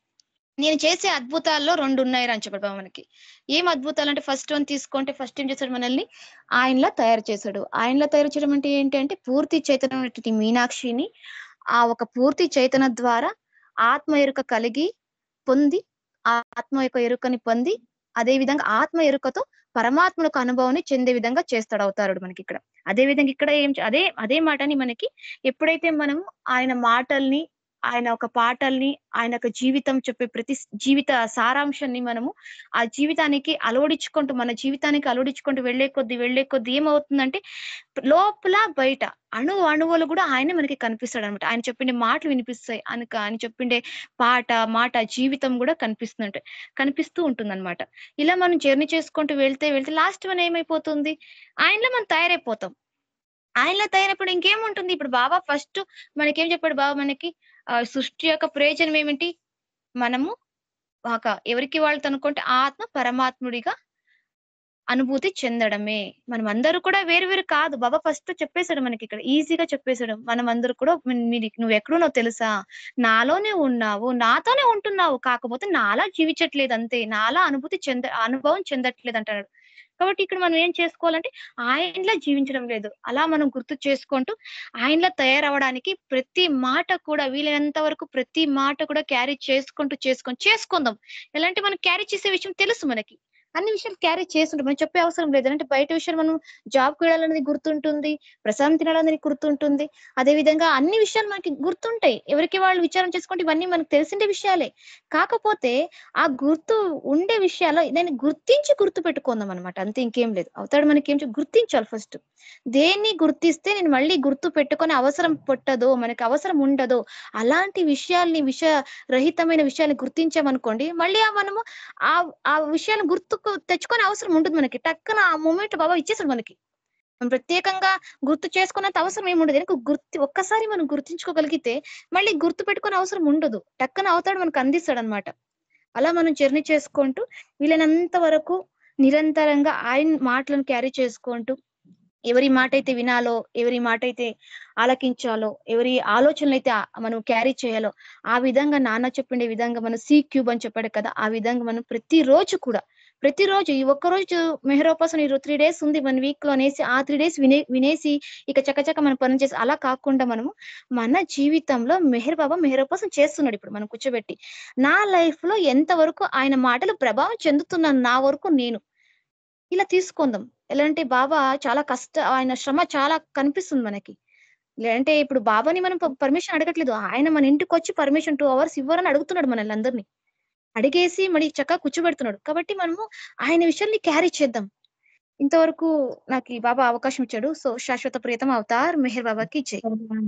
నేను చేసే అద్భుతాల్లో రెండు ఉన్నాయి అని చెప్పాడు బాబా మనకి ఏం అద్భుతాలు అంటే ఫస్ట్ వన్ తీసుకుంటే ఫస్ట్ ఏం చేశాడు మనల్ని ఆయనలా తయారు చేశాడు ఆయనలా తయారు చేయడం అంటే ఏంటి అంటే పూర్తి చైతన్యమైనటువంటి మీనాక్షిని ఆ ఒక పూర్తి చైతన్య ద్వారా ఆత్మ ఎరుక కలిగి పొంది ఆ ఆత్మ యొక్క ఎరుకని పొంది అదే విధంగా ఆత్మ ఎరుకతో పరమాత్మలకు అనుభవాన్ని చెందే విధంగా చేస్తాడు అవుతారు మనకి ఇక్కడ అదే విధంగా ఇక్కడ ఏం చే- అదే అదే మాటని మనకి ఎప్పుడైతే మనం ఆయన మాటల్ని ఆయన ఒక పాటల్ని ఆయన ఒక జీవితం చెప్పే ప్రతి స్- జీవిత సారాంశాన్ని మనము ఆ జీవితానికి అలవడించుకుంటూ మన జీవితానికి అలవడించుకుంటూ వెళ్లే కొద్ది వెళ్లే కొద్ది ఏమవుతుందంటే లోపల బయట అణు అణువులు కూడా ఆయన మనకి కనిపిస్తాడు అనమాట ఆయన చెప్పిండే మాటలు వినిపిస్తాయి ఆయన ఆయన చెప్పిండే పాట మాట జీవితం కూడా కనిపిస్తుందంట కనిపిస్తూ ఉంటుంది ఇలా మనం జర్నీ చేసుకుంటూ వెళ్తే వెళ్తే లాస్ట్ మన ఏమైపోతుంది ఆయనలో మనం తయారైపోతాం ఆయనలో తయారైనప్పుడు ఇంకేముంటుంది ఇప్పుడు బాబా ఫస్ట్ మనకేం చెప్పాడు బాబా మనకి ఆ సృష్టి యొక్క ప్రయోజనం ఏమిటి మనము ఒక ఎవరికి వాళ్ళు అనుకుంటే ఆత్మ పరమాత్ముడిగా అనుభూతి చెందడమే మనం అందరూ కూడా వేరు వేరు కాదు బాబా ఫస్ట్ చెప్పేశాడు మనకి ఇక్కడ ఈజీగా చెప్పేశాడు మనం అందరూ కూడా మీ- మీరు నువ్వు ఎక్కడున్నావు తెలుసా నాలోనే ఉన్నావు నాతోనే ఉంటున్నావు కాకపోతే నాలా జీవించట్లేదు అంతే నాలా అనుభూతి చెంద అనుభవం చెందట్లేదు అంటాడు కాబట్టి ఇక్కడ మనం ఏం చేసుకోవాలంటే ఆయనలా జీవించడం లేదు అలా మనం గుర్తు చేసుకుంటూ ఆయనలా తయారవడానికి ప్రతి మాట కూడా వీలైనంత వరకు ప్రతి మాట కూడా క్యారీ చేసుకుంటూ చేసుకొని చేసుకుందాం ఎలాంటి మనం క్యారీ చేసే విషయం తెలుసు మనకి అన్ని విషయాలు క్యారీ చేస్తుంటాం మనం చెప్పే అవసరం లేదు అంటే బయట విషయాలు మనం జాబ్ వెళ్ళాలనేది గుర్తుంటుంది ప్రసాదం తినాలనేది గుర్తుంటుంది అదే విధంగా అన్ని విషయాలు మనకి గుర్తుంటాయి ఎవరికి వాళ్ళు విచారం చేసుకుంటే ఇవన్నీ మనకు తెలిసిండే విషయాలే కాకపోతే ఆ గుర్తు ఉండే విషయాలు దాన్ని గుర్తించి గుర్తు పెట్టుకుందాం అనమాట అంతే ఇంకేం లేదు అవుతాడు మనకి ఏం చే- గుర్తించాలి ఫస్ట్ దేన్ని గుర్తిస్తే నేను మళ్ళీ గుర్తు పెట్టుకొని అవసరం పుట్టదో మనకి అవసరం ఉండదో అలాంటి విషయాల్ని విష రహితమైన విషయాన్ని గుర్తించామనుకోండి మళ్ళీ ఆ మనము ఆ ఆ విషయాన్ని గుర్తుకు తెచ్చుకొని అవసరం ఉంటుంది మనకి టక్కన ఆ మూమెంట్ బాబా ఇచ్చేసాడు మనకి మనం ప్రత్యేకంగా గుర్తు చేసుకున్నంత అవసరం ఏముండదు ఎందుకు గుర్తు ఒక్కసారి మనం గుర్తించుకోగలిగితే మళ్ళీ గుర్తు పెట్టుకునే అవసరం ఉండదు టక్కన అవుతాడు మనకు అందిస్తాడు అనమాట అలా మనం జర్నీ చేసుకుంటూ వీలైనంత వరకు నిరంతరంగా ఆయన మాటలను క్యారీ చేసుకుంటూ ఎవరి మాట అయితే వినాలో ఎవరి మాట అయితే ఆలకించాలో ఎవరి ఆలోచనలు అయితే ఆ- మనం క్యారీ చేయాలో ఆ విధంగా నాన్న చెప్పిండే విధంగా మనం సి క్యూబ్ అని చెప్పాడు కదా ఆ విధంగా మనం ప్రతిరోజు కూడా ప్రతిరోజు ఈ ఒక్క రోజు మెహరోపాసన ఈ త్రీ డేస్ ఉంది వన్ వీక్ లో అనేసి ఆ త్రీ డేస్ వినే వినేసి ఇక చకచక మనం పని చేసి అలా కాకుండా మనము మన జీవితంలో మెహర్ బాబా మెహరోపాసన చేస్తున్నాడు ఇప్పుడు మనం కూర్చోబెట్టి నా లైఫ్ లో ఎంత వరకు ఆయన మాటలు ప్రభావం చెందుతున్నాను నా వరకు నేను ఇలా తీసుకుందాం ఎలాంటి బాబా చాలా కష్ట ఆయన శ్రమ చాలా కనిపిస్తుంది మనకి లేదంటే ఇప్పుడు బాబాని మనం పర్మిషన్ అడగట్లేదు ఆయన మన ఇంటికి వచ్చి పర్మిషన్ టూ అవర్స్ ఇవ్వరని అడుగుతున్నాడు మనల్ని అందరినీ అడిగేసి మరి చక్కగా కూర్చోబెడుతున్నాడు కాబట్టి మనము ఆయన విషయాన్ని క్యారీ చేద్దాం ఇంతవరకు నాకు ఈ బాబా అవకాశం ఇచ్చాడు సో శాశ్వత ప్రియతం అవతార్ మెహర్ బాబాకి జై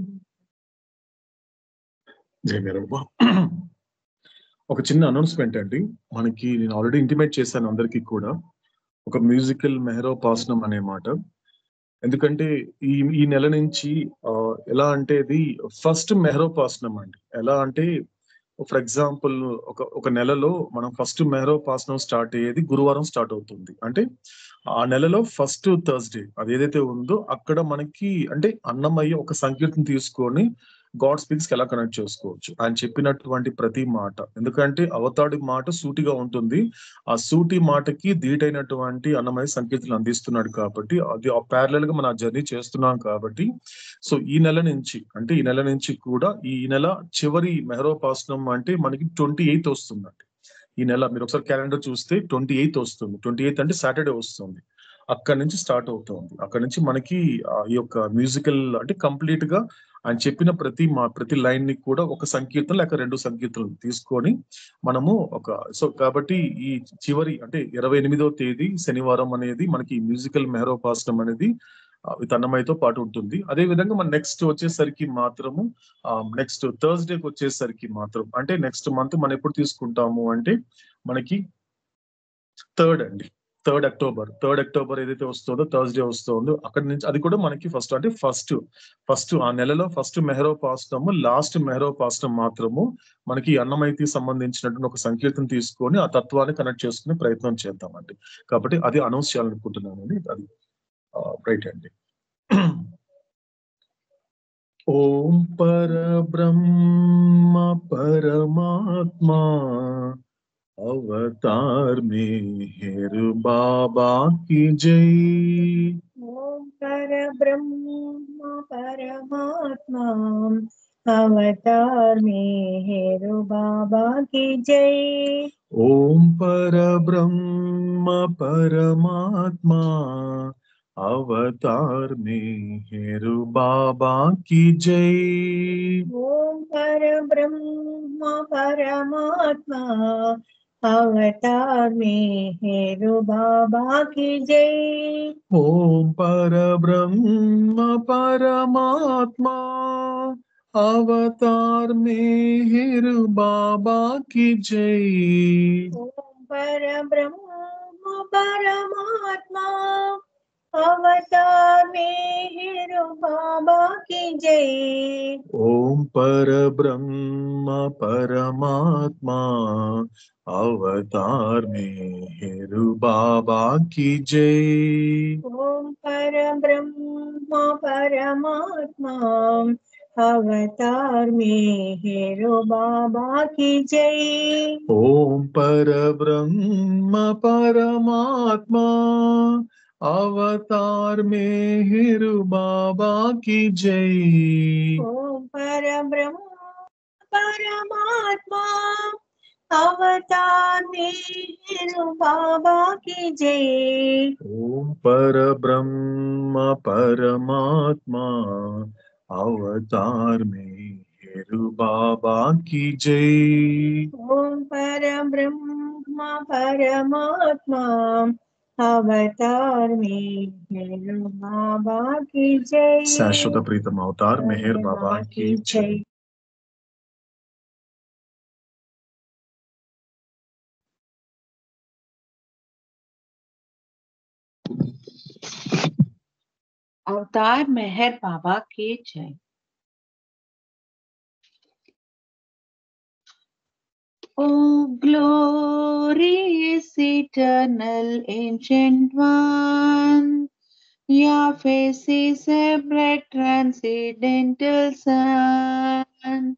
జై మేరబ్బా ఒక చిన్న అనౌన్స్మెంట్ అండి మనకి నేను ఆల్రెడీ ఇంటిమేట్ చేశాను అందరికీ కూడా ఒక మ్యూజికల్ మెహరోపాసనం అనే మాట ఎందుకంటే ఈ ఈ నెల నుంచి ఆ, ఎలా అంటే ఇది ఫస్ట్ మెహరోపాసనం అండి ఎలా అంటే ఫర్ ఎగ్జాంపుల్ ఒక ఒక నెలలో మనం ఫస్ట్ మెహరోపాసనం స్టార్ట్ అయ్యేది గురువారం స్టార్ట్ అవుతుంది అంటే ఆ నెలలో ఫస్ట్ థర్స్డే అది ఏదైతే ఉందో అక్కడ మనకి అంటే అన్నమయ్య ఒక సంకీర్తన తీసుకొని గాడ్ స్పీక్స్ కి ఎలా కనెక్ట్ చేసుకోవచ్చు ఆయన చెప్పినటువంటి ప్రతి మాట ఎందుకంటే అవతాడి మాట సూటిగా ఉంటుంది ఆ సూటి మాటకి ధీటైనటువంటి అన్నమయ్య సంకీర్తనలు అందిస్తున్నాడు కాబట్టి అది ఆ ప్యారలల్ గా మన జర్నీ చేస్తున్నాం కాబట్టి సో ఈ నెల నుంచి అంటే ఈ నెల నుంచి కూడా ఈ నెల చివరి మెహరోపాసనం అంటే మనకి ట్వంటీ ఎయిత్ వస్తుందండి ఈ నెల మీరు ఒకసారి క్యాలెండర్ చూస్తే ట్వంటీ ఎయిత్ వస్తుంది ట్వంటీ ఎయిత్ అంటే సాటర్డే వస్తుంది అక్కడ నుంచి స్టార్ట్ అవుతుంది అక్కడ నుంచి మనకి ఆ, ఈ యొక్క మ్యూజికల్ అంటే కంప్లీట్ గా ఆయన చెప్పిన ప్రతి మా ప్రతి లైన్ ని కూడా ఒక సంకీర్తన లేక రెండు సంకీర్తనలు తీసుకొని మనము ఒక సో కాబట్టి ఈ చివరి అంటే ఇరవై ఎనిమిదో తేదీ శనివారం అనేది మనకి మ్యూజికల్ మెహరోపాసనం అనేది ఆ, విత్ అన్నమయ్యతో పాటు ఉంటుంది అదే విధంగా మన నెక్స్ట్ వచ్చేసరికి మాత్రము నెక్స్ట్ థర్స్డేకి వచ్చేసరికి మాత్రం అంటే నెక్స్ట్ మంత్ మనం ఎప్పుడు తీసుకుంటాము అంటే మనకి థర్డ్ అండి థర్డ్ అక్టోబర్ థర్డ్ అక్టోబర్ ఏదైతే వస్తుందో థర్స్డే వస్తుందో అక్కడ నుంచి అది కూడా మనకి ఫస్ట్ అంటే ఫస్ట్ ఫస్ట్ ఆ నెలలో ఫస్ట్ మెహరోపాసనము లాస్ట్ మెహరోపాసనం మాత్రము మనకి ఈ అన్నమైతికి సంబంధించినటువంటి ఒక సంకీర్తన తీసుకొని ఆ తత్వాన్ని కనెక్ట్ చేసుకునే ప్రయత్నం చేద్దామండి కాబట్టి అది అనౌన్స్ చేయాలనుకుంటున్నాను అండి అది రైట్ అండి ఓం పరబ్రహ్మ పరమాత్మా अवतार मेहर बाबा की जय ఓం పర బ్రహ్మ పరమాత్మా అవతార్ మేరు బాబా కి జై ओम पर ब्रह्म परमात्मा अवतार मेहर बाबा की जय ఓం పర బ్రహ్మ పరమాత్మా అవతార్ మేరు బాబా కి జై ओम पर ब्रह्म परमात्मा अवतार मेहर बाबा की जय ఓం పర బ్రహ్మ పరమాత్మా అవతార్ మేరు బాబా కి జై ओम पर ब्रह्म परमात्मा अवतार मेहर बाबा की जय ఓం పర బ్రహ్మ పరమాత్మా అవతార్ మేరు బాబా కి జై ओम पर ब्रह्म परमात्मा अवतार मेहर बाबा की जय ఓం పర బ్రహ్మ పరమాత్మా అవతార్ మేరు బాబా కి జై ओम पर ब्रह्म परमात्मा अवतार मेहर बाबा की जय ఓం పర బ్రహ్మ పరమాత్మా అవతార్ మేరు బాబా కి జై శాశ్వత ప్రీతం అవతార్ మెహర్ బాబా की जय अवतार मेहर बाबा की जय O glorious eternal ancient one, your face is a bright transcendental sun.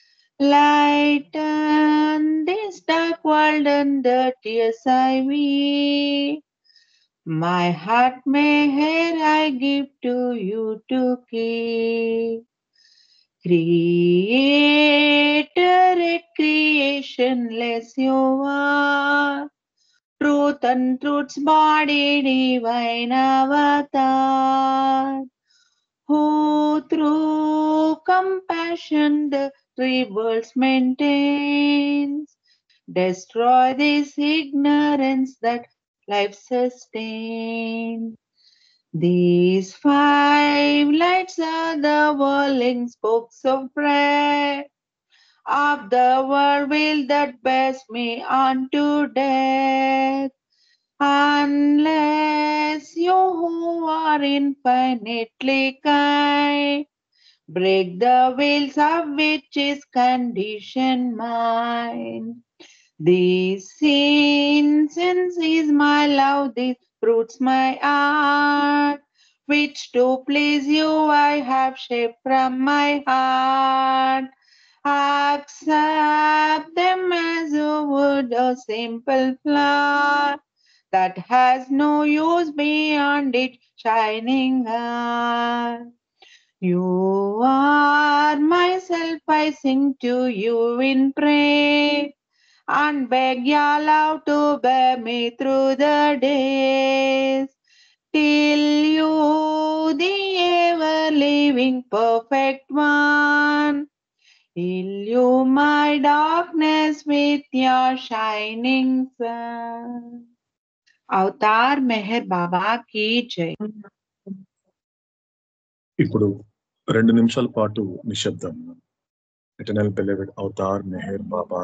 Lighten this dark world under tears I weep. My heart may here I give to you to keep. Creator at creationless you are. Truth and truth's body divine avatar. Who through compassion the three worlds maintains. Destroy this ignorance that life sustains. These five lights are the whirling spokes of prayer of the world will that bears me on to death. Unless you who are infinitely kind break the veils of which is conditioned mind. These scenes and sees my love, these fruits my art, which to please you I have shaped from my heart. Accept them as you would a simple flower that has no use beyond its shining heart. You are myself, I sing to you in prayer and beg your love to bear me through the days till you, the ever living perfect one, Ill my darkness with your shining sun. Avatar Meher Baba కీ జై ఇప్పుడు రెండు నిమిషాల పాటు నిశ్శబ్దం eternal beloved Avatar Meher Baba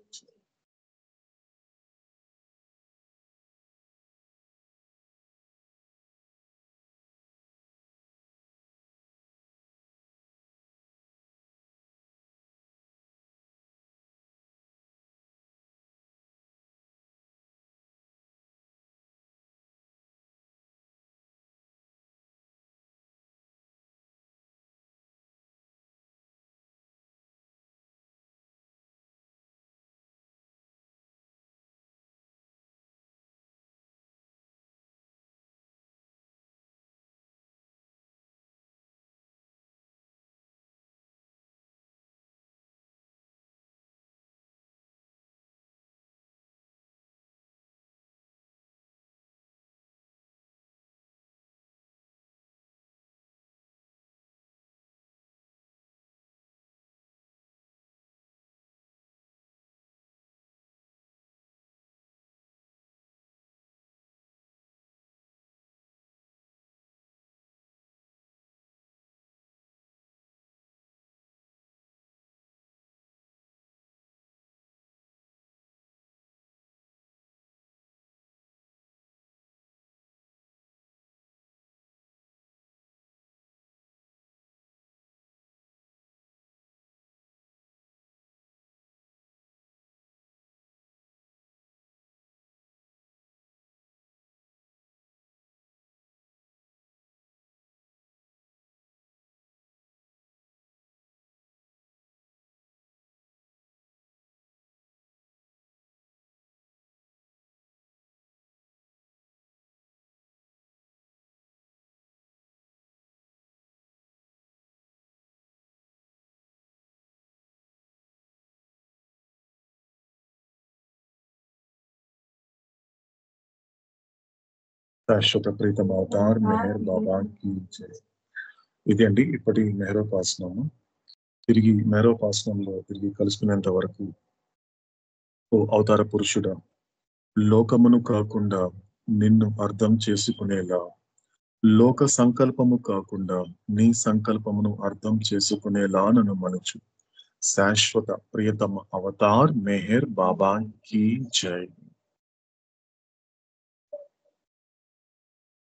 శాశ్వత ప్రీతం Avatar Meher Baba కి జై ఇది అండి ఇప్పటి మెహరోపాసనము తిరిగి మెహరోపాసనంలో తిరిగి కలుసుకునేంత వరకు ఓ అవతార పురుషుడా లోకమును కాకుండా నిన్ను అర్థం చేసుకునేలా లోక సంకల్పము కాకుండా నీ సంకల్పమును అర్థం చేసుకునేలా నన్ను మలుచు శాశ్వత ప్రియతమ అవతార్ మెహర్ బాబా కి జై